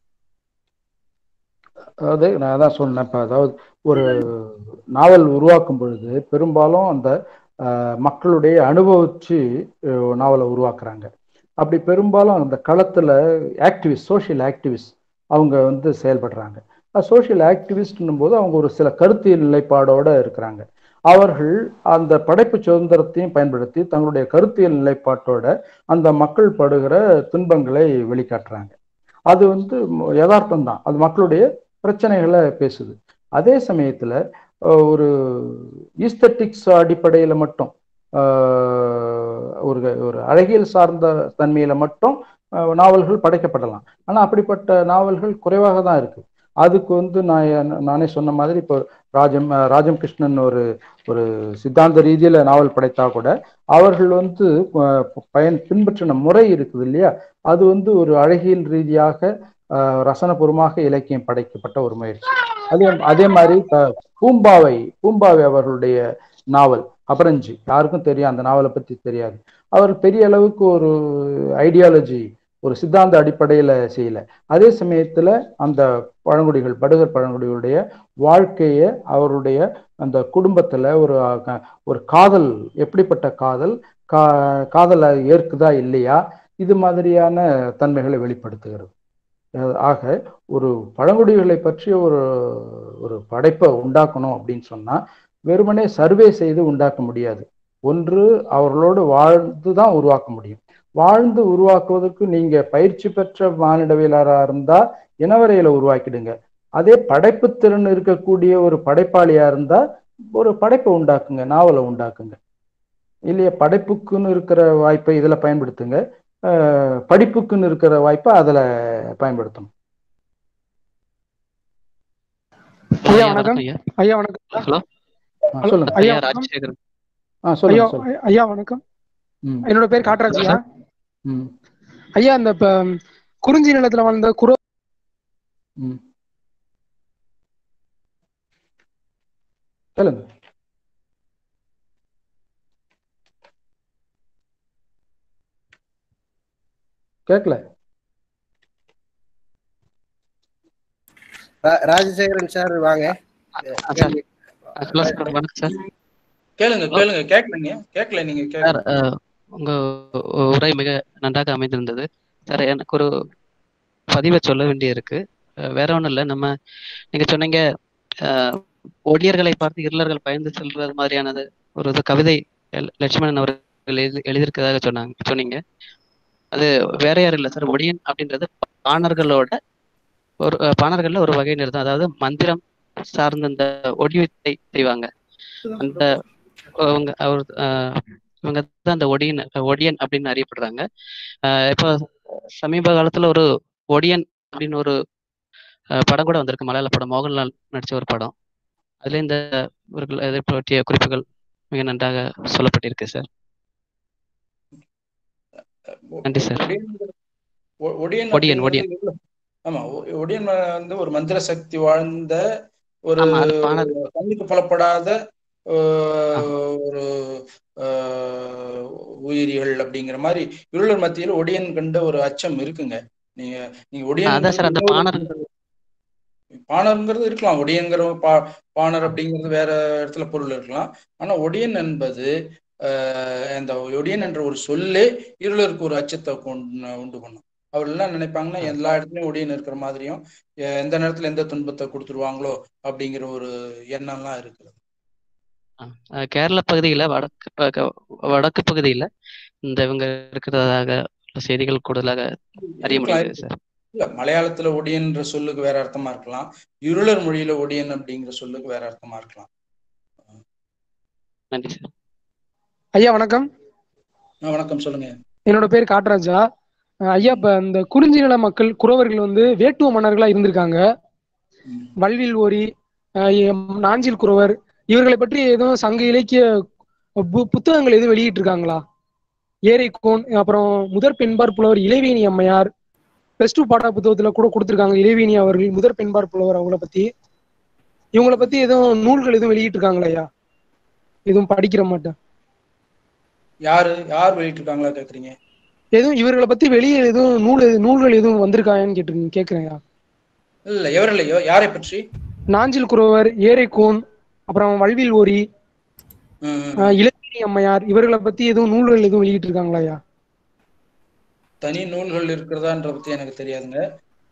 அதாவது நான் அதான் சொன்னேன் இப்போ அதாவது ஒரு நாவல் உருவாக்கும் பொழுது பெரும்பாலும் அந்த அஹ், மக்களுடைய அனுபவிச்சு அஹ், நாவலை உருவாக்குறாங்க அப்படி பெரும்பாலும் அந்த களத்துல ஆக்டிவிஸ்ட் சோஷியல் ஆக்டிவிஸ்ட் அவங்க வந்து செயல்படுறாங்க சோஷியல் ஆக்டிவிஸ்ட்னும் போது அவங்க ஒரு சில கருத்தியல் நிலைப்பாடோட இருக்கிறாங்க அவர்கள் அந்த படைப்பு சுதந்திரத்தையும் பயன்படுத்தி தங்களுடைய கருத்தியல் நிலைப்பாட்டோட அந்த மக்கள் படுகிற துன்பங்களை வெளிக்காட்டுறாங்க அது வந்து யதார்த்தம் தான் அது மக்களுடைய பிரச்சனைகளை பேசுது அதே சமயத்துல அஹ், ஒரு ஈஸ்தட்டிக்ஸ் அடிப்படையில மட்டும் ஆஹ், ஒரு ஒரு அழகியல் சார்ந்த தன்மையில மட்டும் அஹ், நாவல்கள் படைக்கப்படலாம் ஆனா அப்படிப்பட்ட நாவல்கள் குறைவாக தான் இருக்கு அதுக்கு வந்து நான் என்- நானே சொன்ன மாதிரி இப்போ ராஜம் அஹ், ராஜம் கிருஷ்ணன் ஒரு ஒரு சித்தாந்த ரீதியில நாவல் படைத்தா கூட அவர்கள் வந்து அஹ், பயன் பின்பற்றின முறை இருக்குது இல்லையா அது வந்து ஒரு அழகியல் ரீதியாக அஹ், ரசனபூர்வமாக இலக்கியம் படைக்கப்பட்ட ஒரு முயற்சி அதே அதே மாதிரி த- பூம்பாவை பூம்பாவை அவர்களுடைய நாவல் அபரஞ்சி யாருக்கும் தெரியும் அந்த நாவலை பத்தி தெரியாது அவர் பெரிய அளவுக்கு ஒரு ஐடியாலஜி ஒரு சித்தாந்த அடிப்படையில செய்யல அதே சமயத்துல அந்த பழங்குடிகள் படுகர் பழங்குடிகளுடைய வாழ்க்கைய அவருடைய அந்த குடும்பத்துல ஒரு அஹ், ஒரு காதல் எப்படிப்பட்ட காதல் கா காதலை ஏற்குதா இல்லையா இது மாதிரியான தன்மைகளை வெளிப்படுத்துகிறது அஹ் ஆக ஒரு பழங்குடிகளை பற்றிய ஒரு ஒரு படைப்பை உண்டாக்கணும் அப்படின்னு சொன்னா வெறுமனே சர்வே செய்து உண்டாக்க முடியாது ஒன்று அவர்களோடு வாழ்ந்து தான் உருவாக்க முடியும் வாழ்ந்து உருவாக்குவதற்கு நீங்க பயிற்சி பெற்ற மானிடவியலாளரா இருந்தா இனவரையில உருவாக்கிடுங்க அதே படைப்பு திறன் இருக்கக்கூடிய ஒரு படைப்பாளியா இருந்தா ஒரு படைப்பை உண்டாக்குங்க நாவலை உண்டாக்குங்க இல்லையா படைப்புக்குன்னு இருக்கிற வாய்ப்பை இதுல பயன்படுத்துங்க அஹ் படிப்புக்குன்னு இருக்கிற வாய்ப்பை அதுல பயன்படுத்தணும் ஐயா வணக்கம் ஐயா வணக்கம் ஹலோ ஆ, சொல்லுங்க ஐயா ஐயா வணக்கம் ராஜசேகரன் ஆ ஐயா சொல்லுங்க சொல்லுங்க ஐயா வணக்கம் ம் என்னோட பேர் காட்டராஜ் ஐயா ம் ஐயா இந்த இப்ப குறிஞ்சி நிலத்துல வாழ்ந்த குரோ ம் சொல்லுங்க கேட்கல ரா- ராஜசேகரன் சார் வாங்க சார் ஹலோ சார் வணக்கம் சார் கேளுங்க கேளுங்க கேட்கலங்க கேட்கல நீங்க சார் கேளுங்க அஹ், உங்க உரை மிக நன்றாக அமைந்திருந்தது சார் எனக்கு ஒரு பதிவை சொல்ல வேண்டியிருக்கு அஹ், வேற ஒண்ணும் இல்லை நம்ம நீங்க சொன்னீங்க அஹ், ஒடியர்களை பார்த்து இருளர்கள் பயந்து செல்றது மாதிரியானது ஒரு இது கவிதை லட்சுமணன் லட்சுமணன் அவர்கள் எழுதி எழுதியிருக்கிறதாக சொன்னாங்க சொன்னீங்க அது வேற யாரும் இல்லை சார் ஒடியன் அப்படின்றது பாணர்களோட ஒரு அஹ், பாணர்கள்ல ஒரு வகையினர் தான் அதாவது மந்திரம் சார்ந்த இந்த ஒடியத்தை செய்வாங்க அந்த அவங்க அவர் அஹ், இவங்க தான் அந்த ஒடியன் ஒடியன் அப்படின்னு அறியப்படுறாங்க அஹ், இப்போ சமீப காலத்துல ஒரு ஒடியன் அப்படின்னு ஒரு அஹ், படம் கூட வந்திருக்கு மலையாள படம் மோகன்லால் நடிச்ச ஒரு படம் அதுல இந்த இவர்கள் இதை பற்றிய குறிப்புகள் மிக நன்றாக சொல்லப்பட்டிருக்கு சார் நன்றி சார் ஒடியன்ங்கிறது- ஒ- ஒடியன் ஒடியன் அப்படிங்கிறது ஒடியன் எவ்வளவு- ஆமா ஒ- ஒடியன் வந்து ஒரு மந்திர சக்தி வாழ்ந்த ஒரு ஆமா அது பாணர் கண்ணுக்கு புலப்படாத ஆ, ஆஹ், ஒரு ஆஹ், உயிரிகள் அப்படிங்கிற மாதிரி இருளர் மத்தியில் ஒடியன் கண்ட ஒரு அச்சம் இருக்குங்க நீங்க நீங்க ஆ, அதான் சார் ஒடியன்ங்கிறது அந்த இன்னொரு பாணர் பாணர்ங்கிறது இருக்கலாம் ஒடியங்கிற பா பாணர் அப்படிங்கிறது வேற இடத்துல பொருள் இருக்கலாம் ஆனா ஒடியன் என்பது ஆஹ், அந்த ஒடியன் என்ற ஒரு சொல்லே இருளருக்கு ஒரு அச்சத்தை கொண்டு உண்டு பண்ணும் அவர் எல்லாம் நினைப்பாங்கன்னா எல்லா இடத்துலயும் ஒடியன் இருக்கிற மாதிரியும் எ- எந்த நேரத்துல எந்த துன்பத்தை கொடுத்துருவாங்களோ அப்படிங்கிற ஒரு எண்ணம்லாம் இருக்குது ஆ, அஹ், கேரள பகுதியில வடக்கு பக- வடக்கு பகுதியில இந்த இவங்க இருக்கிறதாக உள்ள செய்திகள் கூடுதலாக அறிய இருக்கலாம் முடியுது இருக்கு சார் இல்ல மலையாளத்துல ஒடியன்ற சொல்லுக்கு வேற அர்த்தமா இருக்கலாம் இருளர் மொழியில ஒடியன் அப்படிங்கிற சொல்லுக்கு வேற அர்த்தமா இருக்கலாம் நன்றி சார் ஐயா வணக்கம் ஆ, வணக்கம் சொல்லுங்க என்னோட பேர் காட்டராஜா அஹ் ஐயா இப்ப இந்த குறிஞ்சி நில மக்கள் குறவர்கள் வந்து வேட்டுவ மன்னர்களா இருந்திருக்காங்க ம். வல்வில் ஓரி அஹ் எம் நாஞ்சில் குறவர் இவர்களை பற்றி எதுவும் சங்க இலக்கிய பு- புத்தகங்கள் எதுவும் வெளியிட்டு இருக்காங்களா ஏரைக்கோன் அப்புறம் முதற் பெண்பார் புலவர் இளைவேணி அம்மையார் பிளஸ் டூ பாட புத்தகத்துல கூட கொடுத்திருக்காங்க இளைவேணி அவர்கள் முதற் பெண்பார் புலவர் அவங்கள பத்தி இவங்கள பத்தி எதுவும் நூல்கள் எதுவும் வெளியிட்டு இருக்காங்களா ஐயா எதுவும் படிக்கிற மாட்டேன் யாரு யார் வெளியிட்டிருக்காங்களா கேக்குறீங்க எதுவும் இவர்களை பத்தி வெளியே எதுவும் நூல் எது- நூல்கள் எதுவும் வந்திருக்காங்கன்னு கேட்டு கேக்குறேன் ஐயா இல்ல எவரில்லையோ யாரை பற்றி நாஞ்சில் குறவர் ஏரைக்கோன் அப்புறம் வல்வில் ஓரி ம், அஹ் இளவேணி அம்மையார் இவர்களை பத்தி எதுவும் நூல்கள் எதுவும் வெளியிட்டு இருக்காங்களா ஐயா தனி நூல்கள் இருக்கிறதான்ற பத்தி எனக்கு தெரியாதுங்க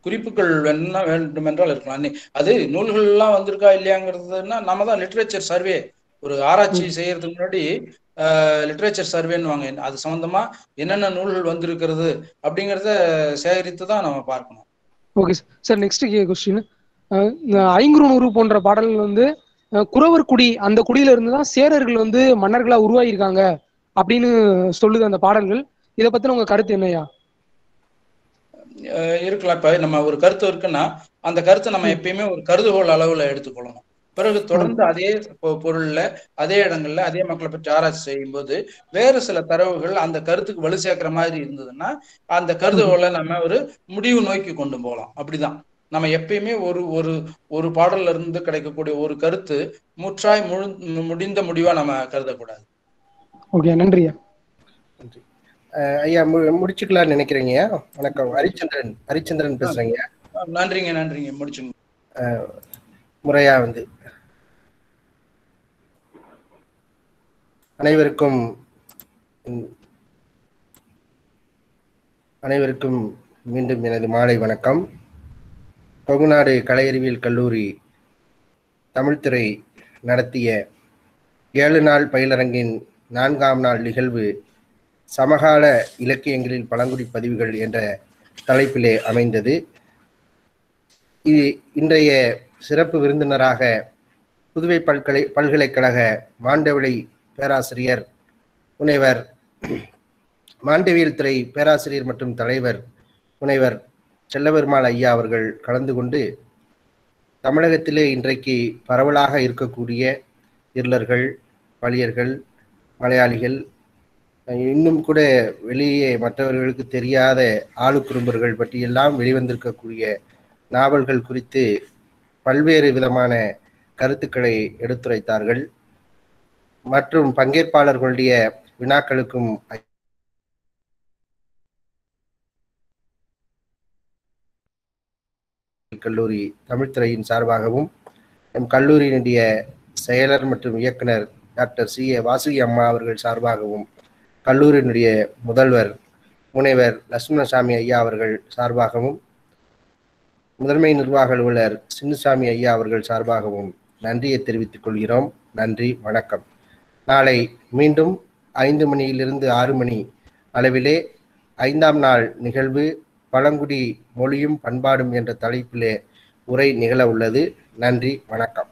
குறிப்புகள் என்ன வேண்டும் என்றால் இருக்கலாம் நீ- அது நூல்கள் எல்லாம் வந்திருக்கா இல்லையாங்கிறதுனா நம்ம தான் லிட்ரேச்சர் சர்வே ஒரு ஆராய்ச்சி செய்யறதுக்கு முன்னாடி லிட்ரேச்சர் சர்வேன்னு வாங்க அது சம்பந்தமா என்னென்ன நூல்கள் வந்திருக்கிறது அப்படிங்கிறத சேகரித்து தான் நம்ம பார்க்கணும் okay sir next question Ainkurunuru போன்ற பாடல்கள் வந்து அஹ், குறவர் குடி அந்த குடியில இருந்து தான் சேரர்கள் வந்து மன்னர்களா உருவாகியிருக்காங்க அப்படின்னு சொல்லுது அந்த பாடல்கள் இதை பத்தின உங்க கருத்து என்னய்யா அஹ் இருக்கலாம் இப்ப நம்ம ஒரு கருத்து இருக்குன்னா அந்த கருத்தை நம்ம எப்பயுமே ஒரு கருதுகோள் அளவுல எடுத்துக்கொள்ளணும் பிறகு தொடர்ந்து அதே பொ- பொருள்ல அதே இடங்கள்ல அதே மக்களை பற்றி ஆராய்ச்சி செய்யும்போது வேறு சில தரவுகள் அந்த கருத்துக்கு வலு சேர்க்கிற மாதிரி இருந்ததுன்னா அந்த கருதுகோளை நம்ம ஒரு முடிவு நோக்கி கொண்டு போகலாம் அப்படிதான் நம்ம எப்பயுமே ஒரு ஒரு ஒரு பாடல்ல இருந்து கிடைக்கக்கூடிய ஒரு கருத்து முற்றாய் முழு முடிந்த முடிவா நம்ம கருதக்கூடாது ஓகே நன்றியா அஹ் ஐயா மு- முடிச்சுக்கலாம்னு நினைக்கிறீங்க வணக்கம் ஹரிச்சந்திரன் ஹரிச்சந்திரன் பேசுறேங்க நன்றிங்க நன்றிங்க முடிச்சுங்க அஹ் முறையா வந்து அனைவருக்கும் ம், அனைவருக்கும் மீண்டும் எனது மாலை வணக்கம் கொங்குநாடு கலை அறிவியல் கல்லூரி தமிழ்துறை நடத்திய ஏழு நாள் பயிலரங்கின் நான்காம் நாள் நிகழ்வு சமகால இலக்கியங்களில் பழங்குடி பதிவுகள் என்ற தலைப்பிலே அமைந்தது இது இன்றைய சிறப்பு விருந்தினராக புதுவை பல்கலை பல்கலைக்கழக மாண்டவிளை பேராசிரியர் முனைவர் மாண்டவியல் துறை பேராசிரியர் மற்றும் தலைவர் முனைவர் செல்லபெருமாள் ஐயா அவர்கள் கலந்து கொண்டு தமிழகத்திலே இன்றைக்கு பரவலாக இருக்கக்கூடிய இருளர்கள் பழியர்கள் மலையாளிகள் இன்னும் கூட வெளியே மற்றவர்களுக்கு தெரியாத ஆளுக்குறும்பர்கள் பற்றியெல்லாம் வெளிவந்திருக்கக்கூடிய நாவல்கள் குறித்து பல்வேறு விதமான கருத்துக்களை எடுத்துரைத்தார்கள் மற்றும் பங்கேற்பாளர்களுடைய வினாக்களுக்கும் கல்லூரி தமிழ்துறையின் சார்பாகவும் நம் கல்லூரியினுடைய செயலர் மற்றும் இயக்குனர் டாக்டர் சி ஏ வாசுகி அம்மா அவர்கள் சார்பாகவும் கல்லூரியினுடைய முதல்வர் முனைவர் லட்சுமணசாமி ஐயா அவர்கள் சார்பாகவும் முதன்மை நிர்வாக அலுவலர் சின்னசாமி ஐயா அவர்கள் சார்பாகவும் நன்றியை தெரிவித்துக் கொள்கிறோம் நன்றி வணக்கம் நாளை மீண்டும் ஐந்து மணியிலிருந்து ஆறு மணி அளவிலே ஐந்தாம் நாள் நிகழ்வு பழங்குடி மொழியும் பண்பாடும் என்ற தலைப்பிலே உரை நிகழ உள்ளது நன்றி வணக்கம்